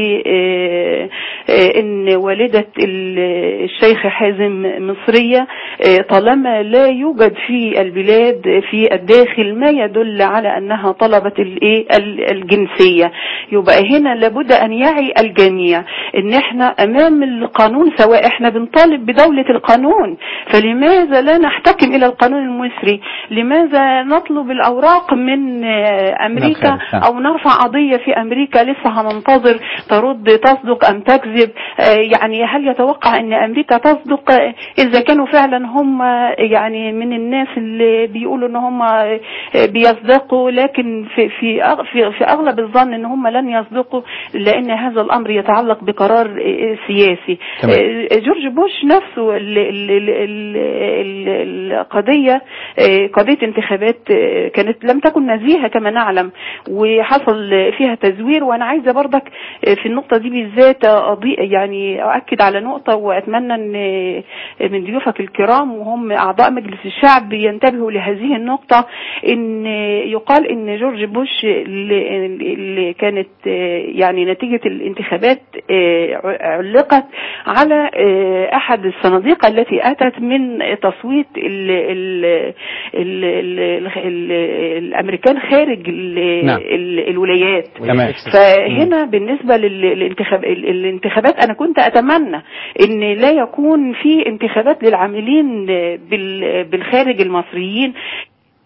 S8: آه، آه، ان والده ال- الشيخ حازم مصريه آه، طالما لا يوجد في البلاد في الداخل ما يدل على انها طلبت الايه ال- الجنسيه يبقى هنا لابد ان يعي الجميع ان احنا امام القانون سواء احنا بنطالب بدوله القانون فلماذا لا نحتكم الى القانون المصري لماذا نطلب الاوراق من آه، امريكا
S9: من الخارج، نعم.
S8: او نرفع قضيه في امريكا لسه هننتظر ترد تصدق ام تكذب آه، يعني هل يتوقع ان امريكا تصدق آه، اذا كانوا فعلا هم آه، يعني من الناس اللي بيقولوا ان هم آه، بيصدقوا لكن في في أغ- في, في اغلب الظن ان هم لن يصدقوا لان هذا الامر يتعلق بقرار آه، سياسي
S9: تمام.
S8: آه، جورج بوش نفسه ال- ال- ال- ال- ال- القضيه آه، قضيه انتخابات آه، كانت لم تكن نزيهه كما نعلم وحصل فيها تزوير وانا عايزه برضك آه، في النقطه دي بالذات أضيء يعني اؤكد على نقطه واتمنى ان آه، من ضيوفك الكرام وهم اعضاء مجلس الشعب ينتبهوا لهذه النقطه ان يقال ان جورج بوش اللي اللي كانت آه، يعني نتيجه الانتخابات آه، علقت على آه، احد الصناديق التي اتت من تصويت ال ال ال ال ال الامريكان خارج ال
S9: نعم.
S8: ال الولايات
S9: تمام.
S8: فهنا بالنسبه لل- للانتخاب ال- الانتخابات انا كنت اتمنى ان لا يكون في انتخابات للعاملين بال- بالخارج المصريين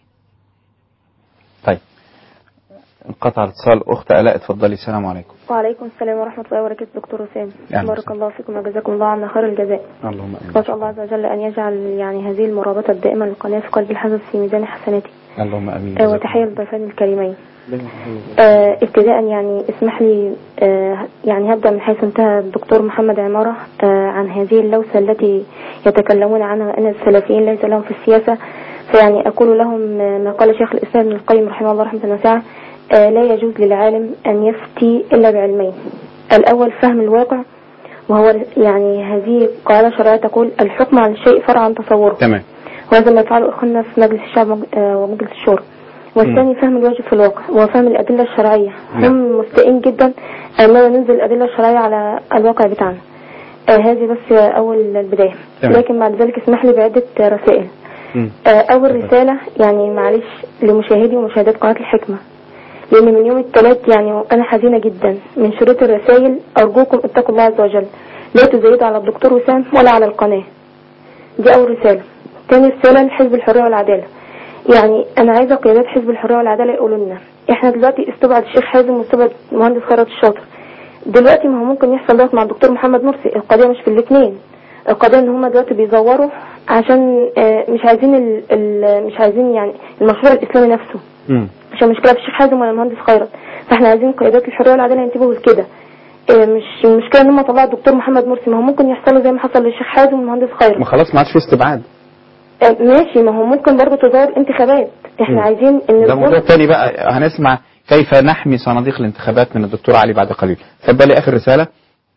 S2: طيب انقطع الاتصال اخت الاء اتفضلي السلام عليكم
S9: وعليكم السلام ورحمة الله وبركاته دكتور وسام
S2: أهلا
S9: بارك الله فيكم وجزاكم الله عنا خير الجزاء
S2: اللهم امين
S9: وأسأل الله عز وجل أن يجعل يعني هذه المرابطة الدائمة للقناة في قلب الحدث في ميزان حسناتي
S2: اللهم امين
S9: آه، وتحية للضيفين الكريمين آه، ابتداء يعني اسمح لي آه، يعني هبدأ من حيث انتهى الدكتور محمد عمارة آه، عن هذه اللوثة التي يتكلمون عنها أن السلفيين ليس لهم في السياسة فيعني أقول لهم آه، ما قال شيخ الإسلام ابن القيم رحمه الله رحمة واسعة آه، لا يجوز للعالم أن يفتي إلا بعلمين الأول فهم الواقع وهو يعني هذه قاعدة شرعية تقول الحكم على الشيء فرع عن تصوره
S2: تمام
S9: وهذا ما يفعله أخونا في مجلس الشعب ومج- آه، ومجلس الشورى والثاني فهم الواجب في الواقع وفهم الأدلة الشرعية هم مستائين جدا أننا ننزل الأدلة الشرعية على الواقع بتاعنا آه هذه بس أول البداية
S2: تمام.
S9: لكن بعد ذلك اسمح لي بعدة رسائل
S2: مم.
S9: آه أول رسالة يعني معلش لمشاهدي ومشاهدات قناة الحكمة لأن من يوم الثلاث يعني أنا حزينة جدا من شروط الرسائل أرجوكم اتقوا الله عز وجل لا تزايدوا على الدكتور وسام ولا على القناة دي أول رسالة تاني رسالة لحزب الحرية والعدالة يعني أنا عايزة قيادات حزب الحرية والعدالة يقولوا لنا إحنا دلوقتي استبعد الشيخ حازم واستبعد المهندس خيرت الشاطر دلوقتي ما هو ممكن يحصل دوت مع الدكتور محمد مرسي القضية مش في الاثنين القضية ان هما دلوقتي بيزوروا عشان آه، مش عايزين ال ال مش عايزين يعني المشروع الاسلامي نفسه
S2: مم.
S9: مش المشكلة في الشيخ حازم ولا المهندس خيرت فاحنا عايزين قيادات الحرية والعدالة ينتبهوا لكده آه، مش المشكلة ان هم طلعوا الدكتور محمد مرسي ما هو ممكن يحصل له زي ما حصل للشيخ حازم والمهندس خيرت
S2: ما خلاص ما عادش في استبعاد
S9: آه، ماشي ما هو ممكن برضه تظاهر انتخابات احنا
S2: مم.
S9: عايزين ان
S2: ده موضوع
S9: الظلم-
S2: تاني بقى هنسمع كيف نحمي صناديق الانتخابات من الدكتور علي بعد قليل اتفضلي اخر رسالة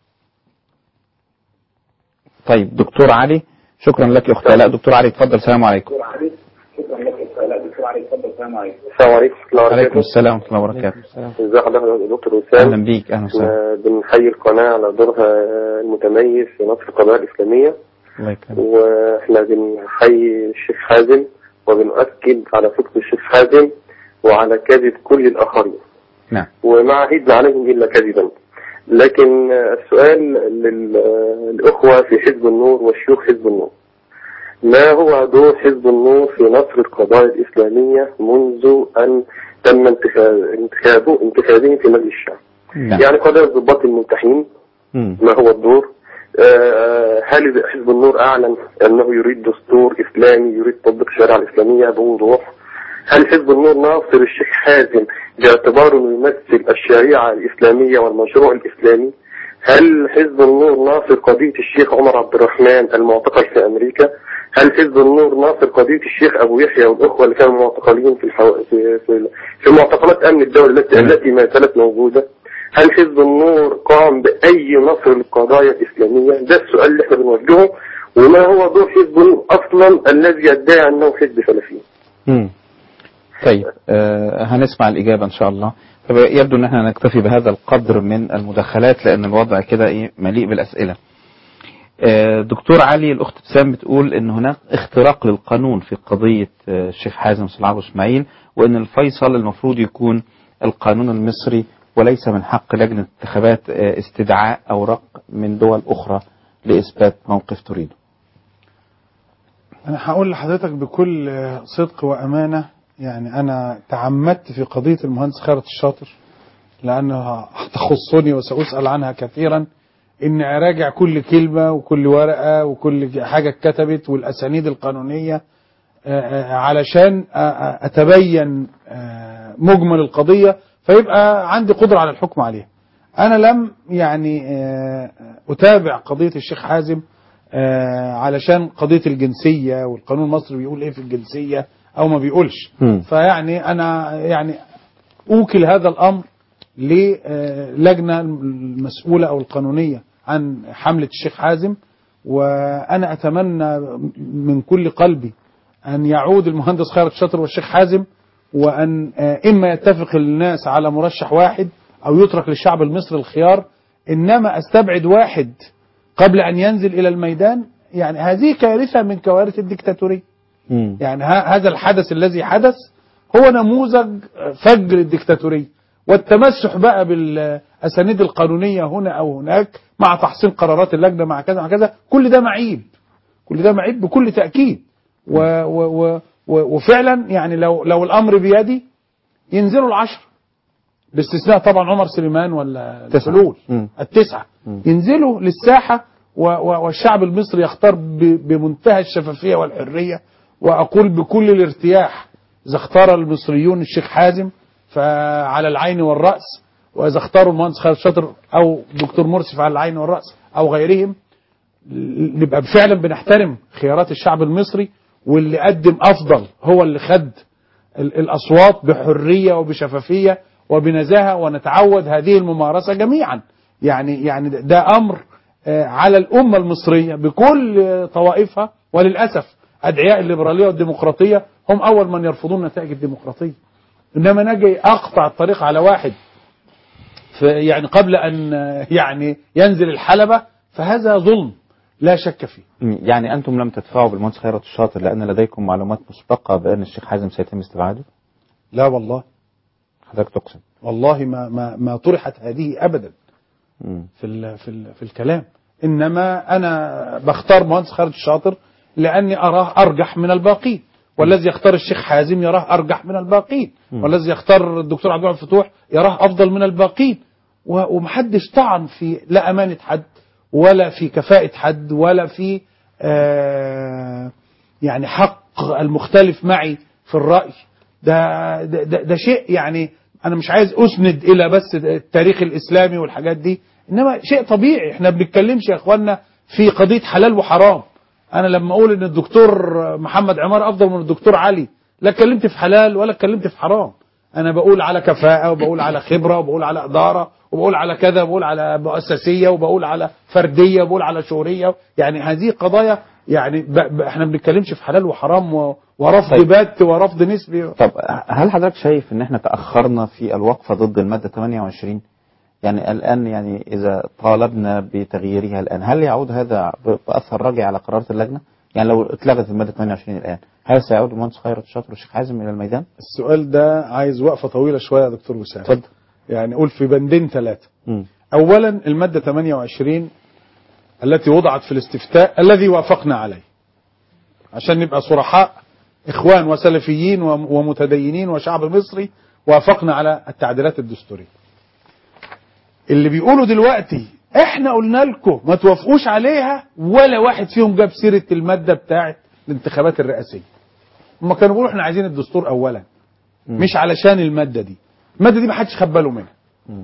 S2: طيب دكتور علي شكرا لك يا اخت الاء دكتور علي اتفضل السلام عليكم
S11: السلام عليكم ورحمة الله
S2: عليكم
S11: وبركاته
S2: السلام ورحمة الله وبركاته
S11: ازي حضرتك يا دكتور وسام
S2: اهلا بيك اهلا وسهلا
S11: احنا بنحيي القناة على دورها المتميز في نصر القضايا الإسلامية
S2: الله يكرمك
S11: واحنا بنحيي الشيخ حازم وبنؤكد على صدق الشيخ حازم وعلى كذب كل الآخرين
S2: نعم
S11: وما عهدنا عليهم إلا كذبا لكن السؤال للأخوة في حزب النور وشيوخ حزب النور ما هو دور حزب النور في نصر القضايا الإسلامية منذ أن تم انتخاب- انتخابه انتخابه في مجلس الشعب
S2: نعم
S11: يعني قضايا الضباط الملتحين
S2: مم.
S11: ما هو الدور آه، هل حزب النور أعلن أنه يريد دستور إسلامي يريد تطبيق الشريعة الإسلامية بوضوح هل حزب النور ناصر الشيخ حازم باعتباره أنه يمثل الشريعة الإسلامية والمشروع الإسلامي هل حزب النور ناصر قضية الشيخ عمر عبد الرحمن المعتقل في أمريكا هل حزب النور ناصر قضية الشيخ أبو يحيى والأخوة اللي كانوا معتقلين في الحو... في, في, في معتقلات أمن الدولة التي التي ما زالت موجودة هل حزب النور قام بأي نصر للقضايا الإسلامية ده السؤال اللي احنا بنوجهه وما هو دور حزب النور أصلا الذي يدعي أنه حزب سلفي
S2: مم. طيب آه هنسمع الإجابة إن شاء الله طب يبدو أن احنا نكتفي بهذا القدر من المداخلات لأن الوضع كده إيه مليء بالأسئلة آه دكتور علي الأخت ابتسام بتقول أن هناك اختراق للقانون في قضية آه الشيخ حازم صلاح إسماعيل وأن الفيصل المفروض يكون القانون المصري وليس من حق لجنة الانتخابات آه استدعاء أوراق من دول أخرى لإثبات موقف تريده
S5: أنا هقول لحضرتك بكل صدق وأمانة يعني أنا تعمدت في قضية المهندس خيرت الشاطر لأنها تخصني وسأسأل عنها كثيرا إن أراجع كل كلمة وكل ورقة وكل حاجة اتكتبت والأسانيد القانونية آه، آه، علشان آه، آه، أتبين آه، مجمل القضية فيبقى عندي قدرة على الحكم عليها أنا لم يعني آه، أتابع قضية الشيخ حازم آه، علشان قضية الجنسية والقانون المصري بيقول إيه في الجنسية أو ما بيقولش
S2: مم.
S5: فيعني أنا يعني أوكل هذا الأمر للجنة المسؤولة أو القانونية عن حملة الشيخ حازم وأنا أتمنى من كل قلبي أن يعود المهندس خيرت شاطر والشيخ حازم وأن آه، إما يتفق الناس على مرشح واحد أو يترك للشعب المصري الخيار إنما أستبعد واحد قبل أن ينزل إلى الميدان يعني هذه كارثة من كوارث الدكتاتورية
S2: مم.
S5: يعني ه- هذا الحدث الذي حدث هو نموذج فجر الدكتاتورية والتمسح بقى بالأسانيد القانونية هنا أو هناك مع تحسين قرارات اللجنة مع كذا مع كذا كل ده معيب كل ده معيب بكل تأكيد و و و و وفعلا يعني لو لو الأمر بيدي ينزلوا العشرة باستثناء طبعا عمر سليمان ولا
S2: تسعة.
S5: الفلول
S2: مم.
S5: التسعة
S2: مم.
S5: ينزلوا للساحة و- و- والشعب المصري يختار ب- بمنتهى الشفافية والحرية وأقول بكل الارتياح إذا اختار المصريون الشيخ حازم فعلى العين والرأس وإذا اختاروا المهندس خالد شاطر أو دكتور مرسي فعلى العين والرأس أو غيرهم نبقى فعلا بنحترم خيارات الشعب المصري واللي قدم أفضل هو اللي خد ال- الأصوات بحرية وبشفافية وبنزاهة ونتعود هذه الممارسة جميعا يعني يعني ده- ده أمر آه، على الأمة المصرية بكل آه، طوائفها وللأسف أدعياء الليبرالية والديمقراطية هم أول من يرفضون نتائج الديمقراطية إنما نجي أقطع الطريق على واحد في يعني قبل أن آه، يعني ينزل الحلبة فهذا ظلم لا شك فيه
S2: يعني أنتم لم تدفعوا بالمهندس خيرت الشاطر لأن لديكم معلومات مسبقة بأن الشيخ حازم سيتم استبعاده
S5: لا والله
S2: حضرتك تقسم
S5: والله ما ما ما طرحت هذه ابدا
S2: مم.
S5: في ال في ال في الكلام انما انا بختار مهندس خالد الشاطر لاني اراه ارجح من الباقين والذي يختار الشيخ حازم يراه ارجح من الباقين
S2: مم.
S5: والذي يختار الدكتور عبد الوهاب فتوح يراه افضل من الباقين و- ومحدش طعن في لا امانه حد ولا في كفاءه حد ولا في آه يعني حق المختلف معي في الراي ده ده, ده, ده شيء يعني انا مش عايز اسند الى بس التاريخ الاسلامي والحاجات دي انما شيء طبيعي احنا بنتكلمش يا اخوانا في قضيه حلال وحرام انا لما اقول ان الدكتور محمد عمار افضل من الدكتور علي لا اتكلمت في حلال ولا اتكلمت في حرام انا بقول على كفاءه وبقول على خبره وبقول على اداره وبقول على كذا وبقول على مؤسسيه وبقول على فرديه وبقول على شعوريه يعني هذه قضايا يعني ب... ب... احنا ما بنتكلمش في حلال وحرام و... ورفض
S2: طيب.
S5: بات ورفض نسبي
S2: طب هل حضرتك شايف ان احنا تأخرنا في الوقفة ضد المادة 28 يعني الآن يعني إذا طالبنا بتغييرها الآن هل يعود هذا بأثر راجع على قرارات اللجنة؟ يعني لو اتلغت المادة 28 الآن هل سيعود المهندس خيرت الشاطر والشيخ حازم إلى الميدان؟
S5: السؤال ده عايز وقفه طويله شويه يا دكتور وسام
S2: اتفضل
S5: يعني قول في بندين ثلاثه
S2: مم.
S5: اولا الماده 28 التي وضعت في الاستفتاء الذي وافقنا عليه عشان نبقى صرحاء اخوان وسلفيين وم- ومتدينين وشعب مصري وافقنا على التعديلات الدستوريه اللي بيقولوا دلوقتي احنا قلنا لكم ما توافقوش عليها ولا واحد فيهم جاب سيره الماده بتاعه الانتخابات الرئاسيه هم كانوا بيقولوا احنا عايزين الدستور اولا مش علشان الماده دي الماده دي ما حدش خد باله منها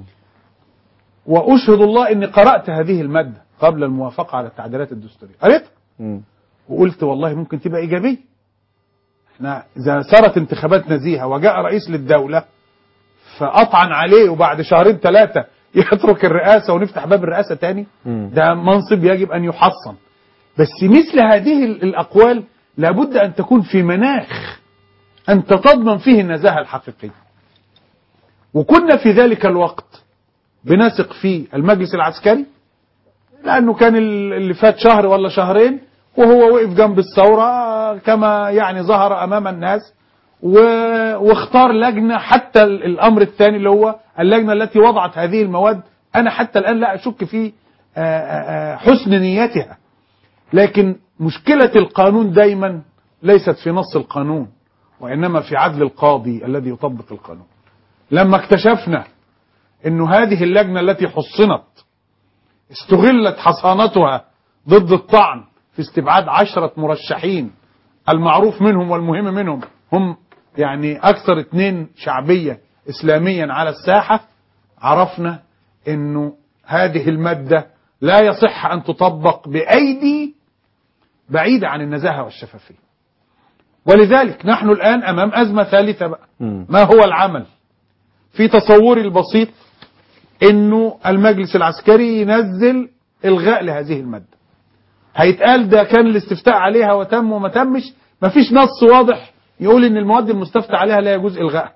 S5: واشهد الله اني قرات هذه الماده قبل الموافقه على التعديلات الدستوريه قريتها
S2: مم.
S5: وقلت والله ممكن تبقى ايجابيه احنا اذا صارت انتخابات نزيهه وجاء رئيس للدوله فاطعن عليه وبعد شهرين ثلاثه يترك الرئاسه ونفتح باب الرئاسه تاني
S2: مم.
S5: ده منصب يجب ان يحصن بس مثل هذه ال- الاقوال لابد ان تكون في مناخ انت تضمن فيه النزاهه الحقيقيه وكنا في ذلك الوقت بنثق في المجلس العسكري لانه كان ال- اللي فات شهر ولا شهرين وهو وقف جنب الثوره كما يعني ظهر امام الناس و- واختار لجنه حتى ال- الامر الثاني اللي هو اللجنه التي وضعت هذه المواد انا حتى الان لا اشك في آه، آه، آه، حسن نيتها لكن مشكله القانون دايما ليست في نص القانون وانما في عدل القاضي الذي يطبق القانون لما اكتشفنا انه هذه اللجنه التي حصنت استغلت حصانتها ضد الطعن في استبعاد عشرة مرشحين المعروف منهم والمهم منهم هم يعني أكثر اثنين شعبية إسلاميا على الساحة عرفنا أنه هذه المادة لا يصح أن تطبق بأيدي بعيدة عن النزاهة والشفافية ولذلك نحن الآن أمام أزمة ثالثة بقى
S2: مم.
S5: ما هو العمل في تصوري البسيط انه المجلس العسكري ينزل الغاء لهذه الماده هيتقال ده كان الاستفتاء عليها وتم وما تمش مفيش نص واضح يقول ان المواد المستفتى عليها لا يجوز الغائها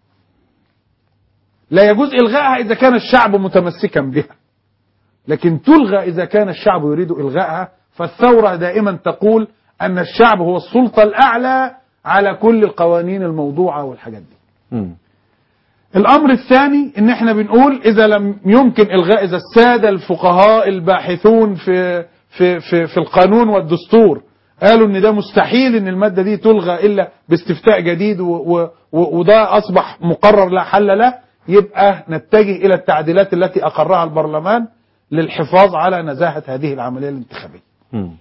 S5: لا يجوز الغائها اذا كان الشعب متمسكا بها لكن تلغى اذا كان الشعب يريد الغائها فالثوره دائما تقول ان الشعب هو السلطه الاعلى على كل القوانين الموضوعه والحاجات دي
S2: مم.
S5: الامر الثاني ان احنا بنقول اذا لم يمكن الغاء اذا الساده الفقهاء الباحثون في في في في القانون والدستور قالوا ان ده مستحيل ان الماده دي تلغى الا باستفتاء جديد و و و وده اصبح مقرر لا حل له يبقى نتجه الى التعديلات التي اقرها البرلمان للحفاظ على نزاهه هذه العمليه الانتخابيه.
S2: مم.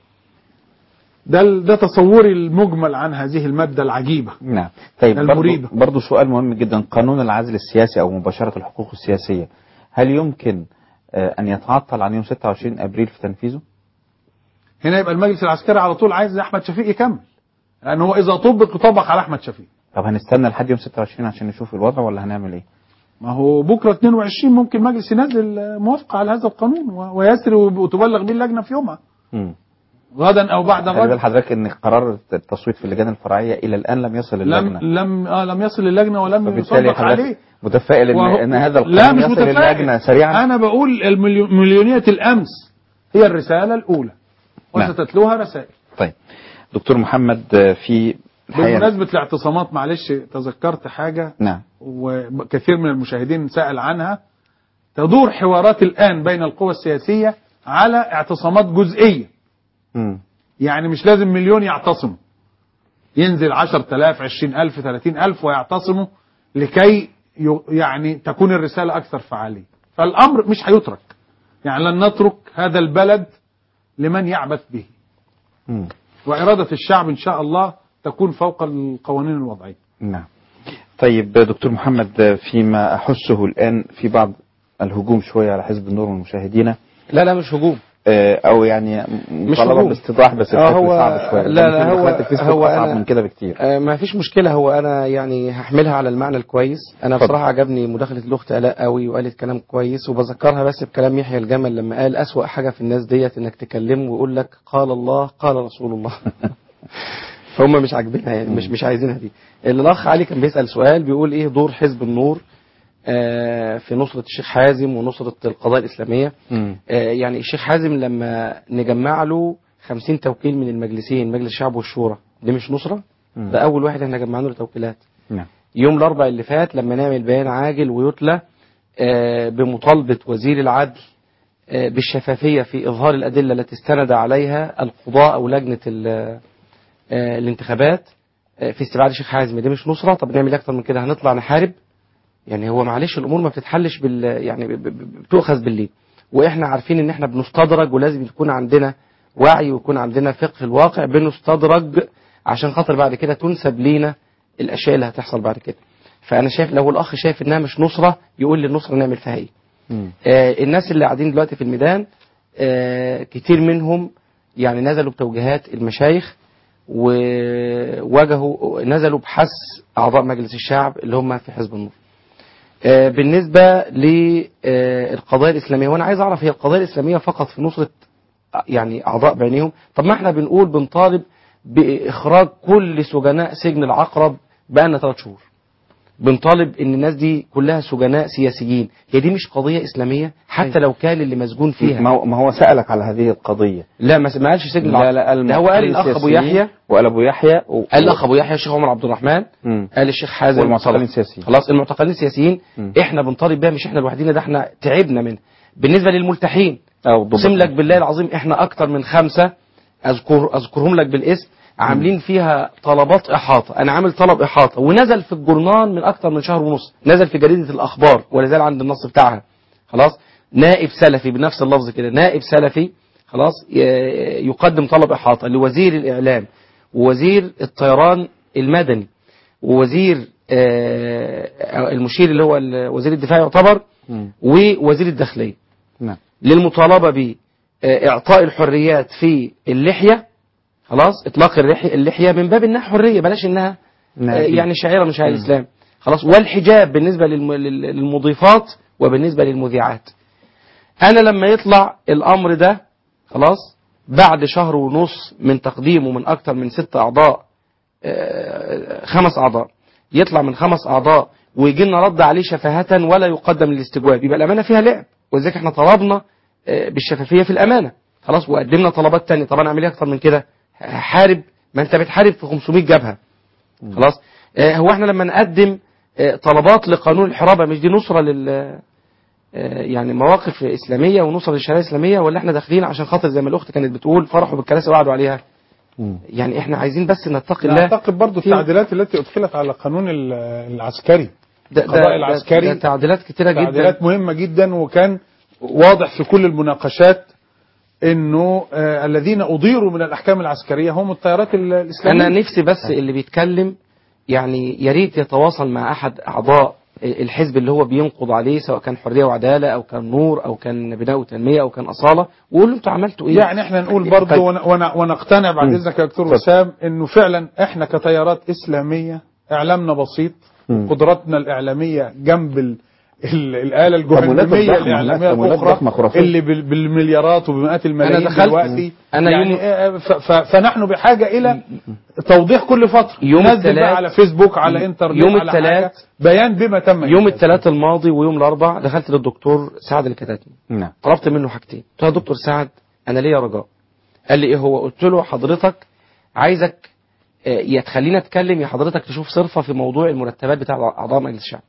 S5: ده ال- ده تصوري المجمل عن هذه الماده العجيبه.
S2: نعم طيب برضو,
S5: المريبة.
S2: برضو سؤال مهم جدا قانون العزل السياسي او مباشره الحقوق السياسيه هل يمكن آه، ان يتعطل عن يوم 26 ابريل في تنفيذه؟
S5: هنا يبقى المجلس العسكري على طول عايز احمد شفيق يكمل. لان هو اذا طبق يطبق على احمد شفيق.
S2: طب هنستنى لحد يوم 26 عشان نشوف الوضع ولا هنعمل ايه؟
S5: ما هو بكره 22 ممكن مجلس ينزل موافقه على هذا القانون و- ويسري وتبلغ به اللجنه في يومها.
S2: مم.
S5: غدا او بعد
S2: خلي بال
S5: غد
S2: حضرتك ان قرار التصويت في اللجان الفرعيه الى الان لم يصل
S5: لم
S2: اللجنه
S5: لم آه لم يصل اللجنه ولم
S2: فبالتالي
S5: يصدق عليه
S2: حضرتك متفائل ان,
S5: وهو-
S2: إن هذا
S5: لا
S2: القانون
S5: مش
S2: يصل
S5: متفائل
S2: اللجنه سريعا
S5: انا بقول المليو- مليونيه الامس هي الرساله الاولى
S2: نعم.
S5: وستتلوها رسائل
S2: طيب دكتور محمد آه، في الحقيقه
S5: بمناسبه الاعتصامات معلش تذكرت حاجه
S2: نعم
S5: وكثير من المشاهدين سأل عنها تدور حوارات الآن بين القوى السياسية على اعتصامات جزئية
S2: مم.
S5: يعني مش لازم مليون يعتصموا ينزل عشر تلاف عشرين ألف ثلاثين ألف ويعتصموا لكي ي- يعني تكون الرسالة أكثر فعالية فالأمر مش هيترك يعني لن نترك هذا البلد لمن يعبث به
S2: مم.
S5: وإرادة الشعب إن شاء الله تكون فوق القوانين الوضعية
S2: نعم طيب دكتور محمد فيما أحسه الآن في بعض الهجوم شوية على حزب النور والمشاهدين
S4: لا لا مش هجوم
S2: آه، أو يعني
S4: مش
S2: مطالبة
S4: هجوم.
S2: باستيضاح بس
S4: آه،
S2: بشكل
S4: هو-
S2: صعب شوية
S4: لا، لا،
S2: ممكن
S4: هو-
S2: دخلات الفيسبوك
S4: هو
S2: أصعب
S4: أنا-
S2: من كده بكتير
S4: آه، ما فيش مشكلة هو أنا يعني هحملها على المعنى الكويس أنا
S2: اتفضل.
S4: بصراحة عجبني مداخلة الأخت آلاء قوي وقالت كلام كويس وبذكرها بس بكلام يحيى الجمل لما قال أسوأ حاجة في الناس ديت إنك تكلمه ويقول لك قال الله قال رسول الله هم مش عاجبينها يعني مش مش عايزينها دي الأخ علي كان بيسأل سؤال بيقول إيه دور حزب النور آه، في نصرة الشيخ حازم ونصرة القضايا الإسلامية
S2: مم.
S4: آه، يعني الشيخ حازم لما نجمع له 50 توكيل من المجلسين مجلس الشعب والشورى دي مش نصرة
S2: مم.
S4: ده أول واحد احنا جمعنا له توكيلات
S2: نعم
S4: يوم الأربع اللي فات لما نعمل بيان عاجل ويتلى آه، بمطالبة وزير العدل آه، بالشفافية في إظهار الأدلة التي استند عليها القضاء أو لجنة ال- آه، الانتخابات آه، في استبعاد الشيخ حازم دي مش نصرة طب نعمل إيه أكتر من كده هنطلع نحارب يعني هو معلش الأمور ما بتتحلش بال يعني ب- ب- بتؤخذ بالليل وإحنا عارفين إن إحنا بنستدرج ولازم يكون عندنا وعي ويكون عندنا فقه في الواقع بنستدرج عشان خاطر بعد كده تنسب لينا الأشياء اللي هتحصل بعد كده فأنا شايف لو الأخ شايف إنها مش نصرة يقول لي النصرة نعمل فيها إيه
S2: مم.
S4: آه، الناس اللي قاعدين دلوقتي في الميدان آه، كتير منهم يعني نزلوا بتوجيهات المشايخ وواجهوا نزلوا بحث أعضاء مجلس الشعب اللي هم في حزب النور آه، بالنسبة للقضايا الإسلامية وأنا عايز أعرف هي القضايا الإسلامية فقط في نصرة يعني أعضاء بعينهم طب ما احنا بنقول بنطالب بإخراج كل سجناء سجن العقرب بقالنا ثلاث شهور بنطالب ان الناس دي كلها سجناء سياسيين هي دي مش قضية إسلامية حتى لو كان اللي مسجون فيها
S2: ما هو- ما هو سألك على هذه القضية
S4: لا ما ما قالش سجن
S2: لا
S4: العقرب
S2: لا
S4: ده هو قال الأخ أبو يحيى
S2: وقال أبو يحيى و...
S4: قال الأخ أبو يحيى الشيخ عمر عبد الرحمن
S2: مم.
S4: قال الشيخ حازم
S2: والمعتقلين
S4: خلاص.
S2: السياسيين.
S4: خلاص المعتقلين السياسيين
S2: مم.
S4: احنا بنطالب بيها مش احنا لوحدينا ده احنا تعبنا منها بالنسبة للملتحين
S2: أو ضبط.
S4: اقسم لك بالله العظيم احنا اكتر من خمسة اذكر اذكرهم لك بالاسم عاملين فيها طلبات احاطه انا عامل طلب احاطه ونزل في الجورنال من اكتر من شهر ونص نزل في جريده الاخبار ولا زال عند النص بتاعها خلاص نائب سلفي بنفس اللفظ كده نائب سلفي خلاص ي- يقدم طلب احاطه لوزير الاعلام ووزير الطيران المدني ووزير آه، المشير اللي هو ال- وزير الدفاع يعتبر
S2: مم.
S4: ووزير الداخليه
S2: نعم
S4: للمطالبة بإعطاء الحريات في اللحية خلاص إطلاق اللحية, اللحية من باب إنها حرية بلاش إنها
S2: نعم.
S4: آه، يعني شعيرة من شعائر
S2: مم.
S4: الإسلام خلاص والحجاب بالنسبة للم- لل- للمضيفات وبالنسبة للمذيعات أنا لما يطلع الأمر ده خلاص بعد شهر ونص من تقديمه من أكثر من ست أعضاء آه، خمس أعضاء يطلع من خمس أعضاء ويجي لنا رد عليه شفاهة ولا يقدم للاستجواب يبقى الأمانة فيها لعب ولذلك احنا طلبنا آه، بالشفافية في الأمانة خلاص وقدمنا طلبات تانية طب انا اعمل ايه اكتر من كده حارب ما انت بتحارب في 500 جبهة خلاص آه، هو احنا لما نقدم آه، طلبات لقانون الحرابة مش دي نصرة لل آه، يعني مواقف إسلامية ونصرة للشريعة الإسلامية ولا احنا داخلين عشان خاطر زي ما الأخت كانت بتقول فرحوا بالكراسي وقعدوا عليها يعني احنا عايزين بس نتقي الله
S5: اعتقد برضو
S4: في-
S5: التعديلات التي ادخلت على قانون ال- العسكري
S4: ده- ده-
S5: القضاء
S4: ده-
S5: العسكري
S4: ده تعديلات كتيرة جدا.
S5: تعديلات مهمة جدا وكان واضح في كل المناقشات انه آه الذين اضيروا من الاحكام العسكريه هم التيارات ال- الاسلاميه
S4: انا نفسي بس اللي بيتكلم يعني يا ريت يتواصل مع احد اعضاء الحزب اللي هو بينقض عليه سواء كان حريه وعداله او كان نور او كان بناء وتنميه او كان اصاله وقول له انتوا عملتوا ايه
S5: يعني احنا نقول برضو ون- ون- ونقتنع بعد
S4: مم.
S5: اذنك يا دكتور
S4: اتفضل.
S5: وسام انه فعلا احنا كتيارات اسلاميه اعلامنا بسيط
S2: مم.
S5: قدراتنا الاعلاميه جنب ال ال الآلة
S2: تمويلات
S5: الجهنمية
S2: ضخمة،
S5: الإعلامية
S2: تمويلات ضخمة
S5: الأخرى
S2: خرافية.
S5: اللي بال- بالمليارات وبمئات الملايين
S4: دخلت-
S5: دلوقتي
S4: أنا
S5: يعني
S4: يوم-
S5: آه، ف- ف- فنحن بحاجة إلى توضيح كل فترة
S4: يوم
S5: نزل
S4: الثلاث-
S5: بقى على فيسبوك على انترنت
S4: يوم
S5: على
S4: الثلاث-
S5: حاجة بيان بما تم
S4: يوم الثلاث الماضي ويوم الاربع دخلت للدكتور سعد الكتاتني
S2: نعم
S4: طلبت منه حاجتين قلت له يا دكتور سعد انا ليا رجاء قال لي ايه هو قلت له حضرتك عايزك آه، يا تخلينا اتكلم يا حضرتك تشوف صرفه في موضوع المرتبات بتاع اعضاء مجلس الشعب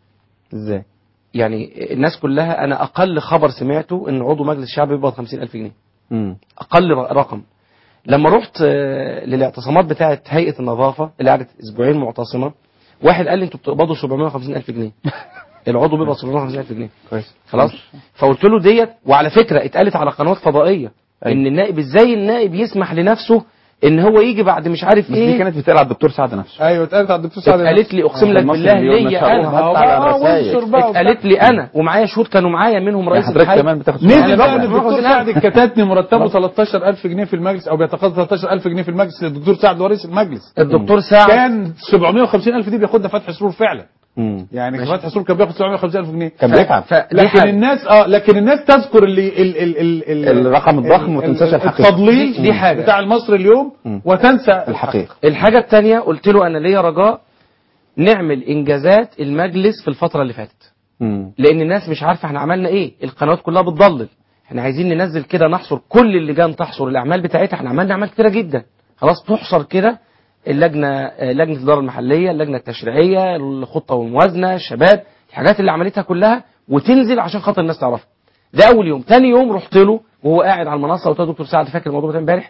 S2: ازاي
S4: يعني الناس كلها انا اقل خبر سمعته ان عضو مجلس الشعب بيقبض 50000 جنيه
S2: مم.
S4: اقل ر- رقم لما رحت آه، للاعتصامات بتاعه هيئه النظافه اللي قعدت اسبوعين معتصمه واحد قال لي انتوا بتقبضوا 750000 جنيه العضو بيقبض 750000 جنيه
S2: كويس
S4: خلاص فقلت له ديت وعلى فكره اتقالت على قنوات فضائيه ان النائب ازاي النائب يسمح لنفسه ان هو يجي بعد مش عارف
S2: بس
S4: ايه
S2: دي كانت بتقال على الدكتور سعد نفسه
S5: ايوه اتقالت على الدكتور سعد
S4: اتقالت لي اقسم
S2: آه.
S4: لك
S2: المصري
S4: بالله
S2: اليوم
S4: ليا
S2: نشروها
S4: انا
S2: حتى على الرسائل.
S5: وانشر بقى
S4: اتقالت لي انا ومعايا شهود كانوا معايا منهم رئيس
S2: حضرتك
S4: الحي
S2: كمان بتاخد
S5: نزل
S4: أنا
S5: بقى
S4: باخد
S5: ان الدكتور
S4: 50,000.
S5: سعد الكتاتني مرتبه 13000 جنيه في المجلس او بيتقاضى 13000 جنيه في المجلس للدكتور سعد ورئيس المجلس
S4: الدكتور سعد
S5: كان 750000 دي بياخدها فتحي سرور فعلا
S2: مم.
S5: يعني فتحي سرور كان بياخد 750000 جنيه
S2: كان بيتعب.
S4: فدي
S5: لكن
S4: حاجة.
S5: الناس اه لكن الناس تذكر اللي ال ال ال ال
S2: الرقم الضخم
S5: ال-
S2: وما تنساش
S5: ال-
S2: الحقيقة.
S5: التضليل
S4: دي- دي حاجة.
S5: بتاع المصري اليوم
S2: مم.
S5: وتنسى
S2: الحقيقة
S4: الحاجة التانية قلت له أنا ليا رجاء نعمل إنجازات المجلس في الفترة اللي فاتت
S2: مم.
S4: لأن الناس مش عارفة احنا عملنا إيه القنوات كلها بتضلل احنا عايزين ننزل كده نحصر كل اللجان تحصر الأعمال بتاعتها احنا عملنا أعمال كتيرة جدا خلاص تحصر كده اللجنة آه، لجنة الإدارة المحلية اللجنة التشريعية الخطة والموازنة الشباب الحاجات اللي عملتها كلها وتنزل عشان خاطر الناس تعرفها ده أول يوم تاني يوم رحت له وهو قاعد على المنصة قلت له دكتور سعد فاكر الموضوع ده امبارح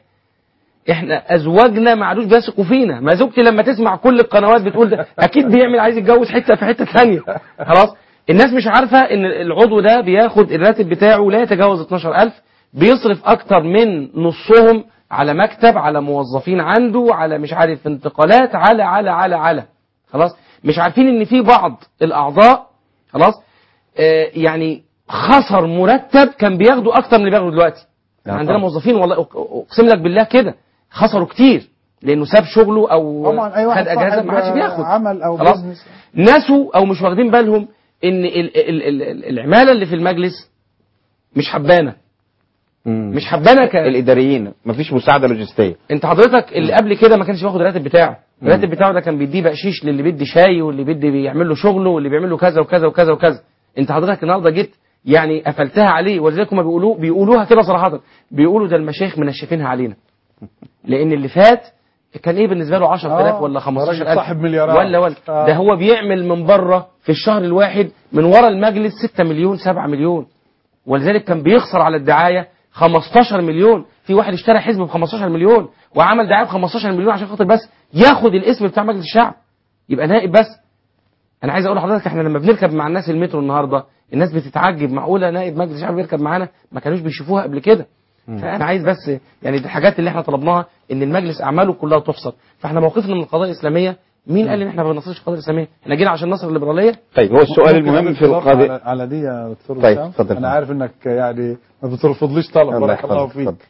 S4: احنا ازواجنا ما عادوش بيثقوا فينا ما زوجتي لما تسمع كل القنوات بتقول ده اكيد بيعمل عايز يتجوز حته في حته ثانيه خلاص الناس مش عارفه ان العضو ده بياخد الراتب بتاعه لا يتجاوز 12000 بيصرف اكتر من نصهم على مكتب على موظفين عنده على مش عارف انتقالات على على على على خلاص مش عارفين ان في بعض الاعضاء خلاص آه يعني خسر مرتب كان بياخده اكتر من اللي بياخده دلوقتي
S2: لا
S4: عندنا
S2: طبعا.
S4: موظفين والله أق- اقسم لك بالله كده خسروا كتير لانه ساب شغله او
S5: طبعا اي واحد
S4: خد اجازه
S5: صاحب
S4: ما عادش بياخد
S5: عمل او
S4: خلاص
S5: بزنس
S4: ناسوا او مش واخدين بالهم ان ال ال ال ال العماله اللي في المجلس مش حبانه
S2: مم.
S4: مش حبانه ك...
S2: الاداريين مفيش مساعده لوجستيه
S4: انت حضرتك اللي قبل كده ما كانش بياخد الراتب بتاعه الراتب بتاعه ده كان بيديه بقشيش للي بيدي شاي واللي بيدي بيعمل له شغله واللي بيعمل له كذا وكذا وكذا وكذا انت حضرتك النهارده جيت يعني قفلتها عليه ولذلك هم بيقولوا بيقولوها كده صراحه بيقولوا ده المشايخ منشفينها علينا لان اللي فات كان ايه بالنسبه له 10000
S5: آه،
S4: ولا
S5: راجل
S4: 15000
S5: صاحب مليارات.
S4: ولا ولا
S5: آه.
S4: ده هو بيعمل من بره في الشهر الواحد من ورا المجلس 6 مليون 7 مليون ولذلك كان بيخسر على الدعايه 15 مليون في واحد اشترى حزب ب 15 مليون وعمل دعايه ب 15 مليون عشان خاطر بس ياخد الاسم بتاع مجلس الشعب يبقى نائب بس انا عايز اقول لحضرتك احنا لما بنركب مع الناس المترو النهارده الناس بتتعجب معقوله نائب مجلس الشعب بيركب معانا ما كانوش بيشوفوها قبل كده فانا عايز بس يعني دي الحاجات اللي احنا طلبناها ان المجلس اعماله كلها تحصر فاحنا موقفنا من القضايا الاسلاميه مين قال ان احنا ما بننصرش القضايا الاسلاميه احنا جينا عشان نصر الليبراليه
S2: طيب هو السؤال
S5: ممكن
S2: المهم
S5: أضيف
S2: في
S5: إضافة
S2: القضيه
S5: على, على دي يا دكتور
S2: طيب،
S5: وسام.
S2: اتفضل.
S5: انا عارف انك يعني ما بترفضليش طلب
S2: الله
S5: بارك الله
S2: يحفظك،
S5: فيك
S2: اتفضل.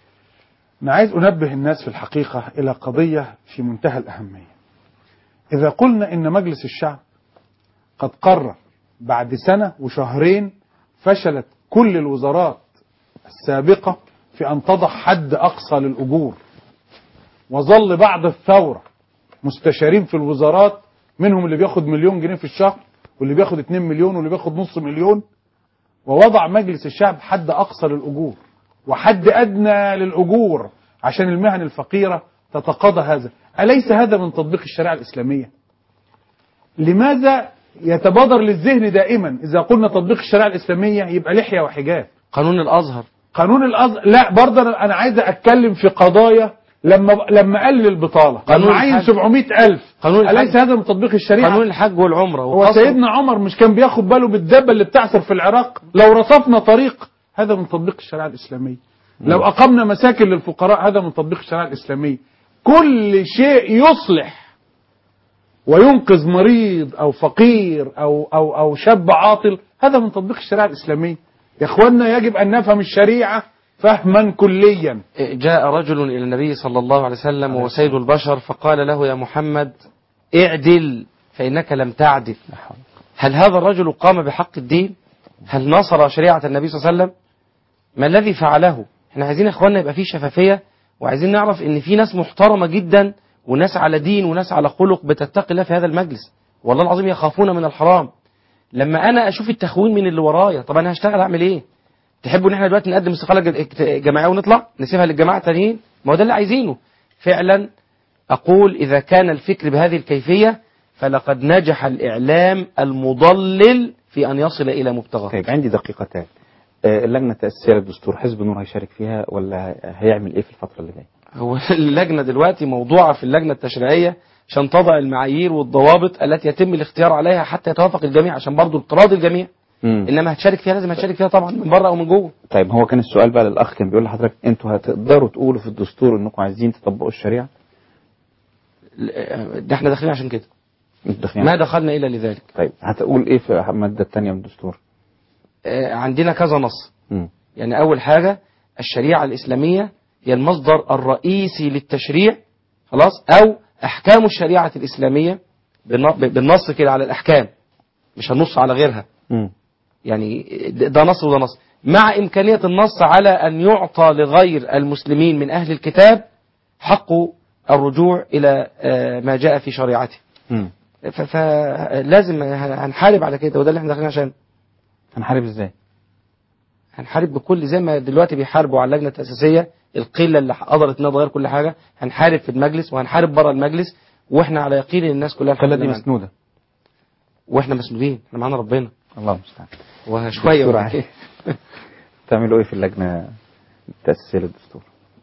S5: انا عايز انبه الناس في الحقيقه الى قضيه في منتهى الاهميه اذا قلنا ان مجلس الشعب قد قرر بعد سنه وشهرين فشلت كل الوزارات السابقه في ان تضع حد اقصى للاجور وظل بعد الثوره مستشارين في الوزارات منهم اللي بياخد مليون جنيه في الشهر واللي بياخد 2 مليون واللي بياخد نص مليون ووضع مجلس الشعب حد أقصى للأجور وحد أدنى للأجور عشان المهن الفقيرة تتقاضى هذا أليس هذا من تطبيق الشريعة الإسلامية لماذا يتبادر للذهن دائما إذا قلنا تطبيق الشريعة الإسلامية يبقى لحية وحجاب
S4: قانون الازهر
S5: قانون الأزهر لا برضه أنا- أنا عايز أتكلم في قضايا لما لما قلل البطاله
S4: قانون
S5: لما عين
S4: الحج.
S5: 700000
S4: قانون
S5: أليس
S4: الحج.
S5: هذا من تطبيق الشريعه
S4: قانون الحج والعمره
S5: هو
S4: وقصر-
S5: سيدنا عمر مش كان بياخد باله بالدبه اللي بتعثر في العراق لو رصفنا طريق هذا من تطبيق الشريعه الاسلاميه لو اقمنا مساكن للفقراء هذا من تطبيق الشريعه الاسلاميه كل شيء يصلح وينقذ مريض او فقير او او او شاب عاطل هذا من تطبيق الشريعه الاسلاميه يا اخوانا يجب ان نفهم الشريعه فهما كليا
S4: جاء رجل إلى النبي صلى الله عليه وسلم وهو سيد البشر فقال له يا محمد اعدل فإنك لم تعدل هل هذا الرجل قام بحق الدين هل نصر شريعة النبي صلى الله عليه وسلم ما الذي فعله احنا عايزين يا اخواننا يبقى فيه شفافية وعايزين نعرف ان في ناس محترمة جدا وناس على دين وناس على خلق بتتقي الله في هذا المجلس والله العظيم يخافون من الحرام لما انا اشوف التخوين من اللي ورايا طب انا هشتغل اعمل ايه تحبوا ان احنا دلوقتي نقدم استقاله جد- جماعيه ونطلع نسيبها للجماعه التانيين ما هو ده اللي عايزينه فعلا اقول اذا كان الفكر بهذه الكيفيه فلقد نجح الاعلام المضلل في ان يصل الى مبتغاه
S2: طيب عندي دقيقتان آه، اللجنة التأسيسية للدستور حزب النور هيشارك فيها ولا هيعمل ايه في الفترة اللي جاية؟
S4: هو اللجنه دلوقتي موضوعه في اللجنه التشريعيه عشان تضع المعايير والضوابط التي يتم الاختيار عليها حتى يتوافق الجميع عشان برضه تراضي الجميع
S2: مم.
S4: انما هتشارك فيها لازم هتشارك فيها طبعا من بره او من جوه
S2: طيب هو كان السؤال بقى للأخ كان بيقول لحضرتك انتوا هتقدروا تقولوا في الدستور انكم عايزين تطبقوا الشريعة؟
S4: ده احنا داخلين عشان كده
S2: انتوا داخلين
S4: ما
S2: على-
S4: دخلنا الا لذلك
S2: طيب هتقول ايه في المادة الثانية من الدستور؟
S4: آه، عندنا كذا نص
S2: مم.
S4: يعني أول حاجة الشريعة الإسلامية هي المصدر الرئيسي للتشريع خلاص أو أحكام الشريعة الإسلامية بالن- بالنص كده على الأحكام مش هنص على غيرها
S2: مم.
S4: يعني ده ده نص وده نص مع إمكانية النص على أن يعطى لغير المسلمين من أهل الكتاب حق الرجوع إلى آه، ما جاء في شريعته
S2: مم.
S4: ف- فلازم هنحارب على كده وده اللي احنا داخلين عشان
S2: هنحارب ازاي؟
S4: هنحارب بكل زي ما دلوقتي بيحاربوا على اللجنه التاسيسيه القله اللي قدرت انها تغير كل حاجه هنحارب في المجلس وهنحارب بره المجلس واحنا على يقين ان الناس كلها
S2: القلة
S4: الحمد
S2: دي
S4: لله معانا.
S2: مسنودة
S4: واحنا مسنودين احنا معانا ربنا
S2: الله المستعان
S4: وشويه
S2: دكتور
S4: ولا
S2: علي.
S4: كده.
S2: تعملوا ايه في اللجنة التأسيسية للدستور؟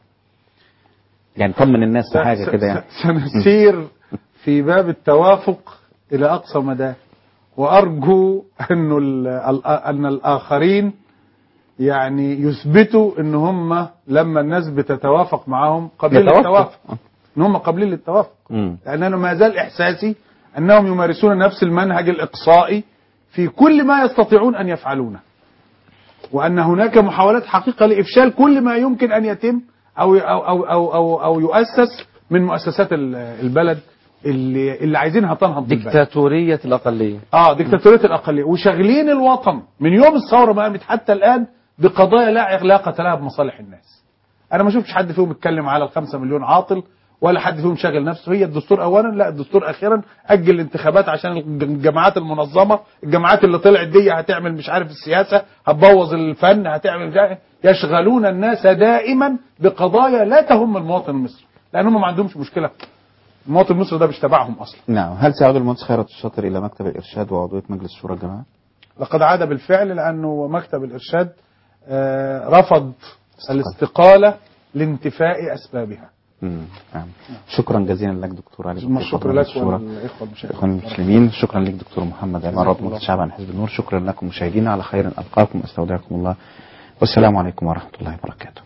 S2: يعني طمن الناس
S5: س-
S2: حاجة
S5: س-
S2: كده يعني
S5: س- سنسير في باب التوافق إلى أقصى مدى وأرجو أنه ال- ال- أن الآخرين يعني يثبتوا أن هم لما الناس بتتوافق معهم قابلين
S2: يتوافقوا.
S5: للتوافق أن هم قابلين للتوافق
S2: مم.
S5: لأن أنا ما زال إحساسي أنهم يمارسون نفس المنهج الإقصائي في كل ما يستطيعون أن يفعلونه وأن هناك محاولات حقيقة لإفشال كل ما يمكن أن يتم أو أو أو أو, أو, أو يؤسس من مؤسسات ال- البلد اللي اللي عايزينها تنهض بالبلد.
S4: ديكتاتوريه الاقليه
S5: اه ديكتاتورية الأقلية وشاغلين الوطن من يوم الثورة ما قامت حتى الآن بقضايا لا علاقة لها بمصالح الناس أنا ما شفتش حد فيهم يتكلم على الخمسة مليون عاطل ولا حد فيهم شاغل نفسه هي الدستور أولا لا الدستور أخيرا أجل الانتخابات عشان الج- الجماعات المنظمة الجماعات اللي طلعت دي هتعمل مش عارف السياسة هتبوظ الفن هتعمل مش عارف يشغلون الناس دائما بقضايا لا تهم المواطن المصري لأنهم ما عندهمش مشكلة المواطن المصري ده مش تبعهم أصلا
S2: نعم هل سيعود المهندس خيرت الشاطر إلى مكتب الإرشاد وعضوية مجلس شورى الجماعة؟
S5: لقد عاد بالفعل لأنه مكتب الإرشاد آه، رفض الاستقالة لانتفاء أسبابها
S2: مم. نعم شكرا جزيلا لك دكتور علي
S5: ثم
S2: دكتور
S5: الشكر
S2: فضل
S5: لك
S2: الشورى.
S5: والإخوة المشاهدين
S2: إخوان المسلمين شكرا لك دكتور محمد عمار
S5: جزاكم
S2: رئيس
S5: الله
S2: الشعب عن حزب النور شكرا لكم مشاهدينا على خير ألقاكم أستودعكم الله والسلام عليكم ورحمة الله وبركاته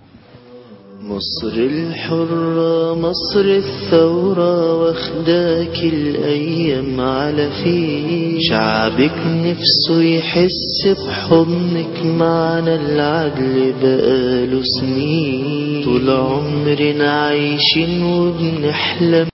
S1: مصر الحرة مصر الثورة واخداك الأيام على فيه شعبك نفسه يحس بحضنك معنا العدل بقاله سنين طول عمرنا عايشين وبنحلم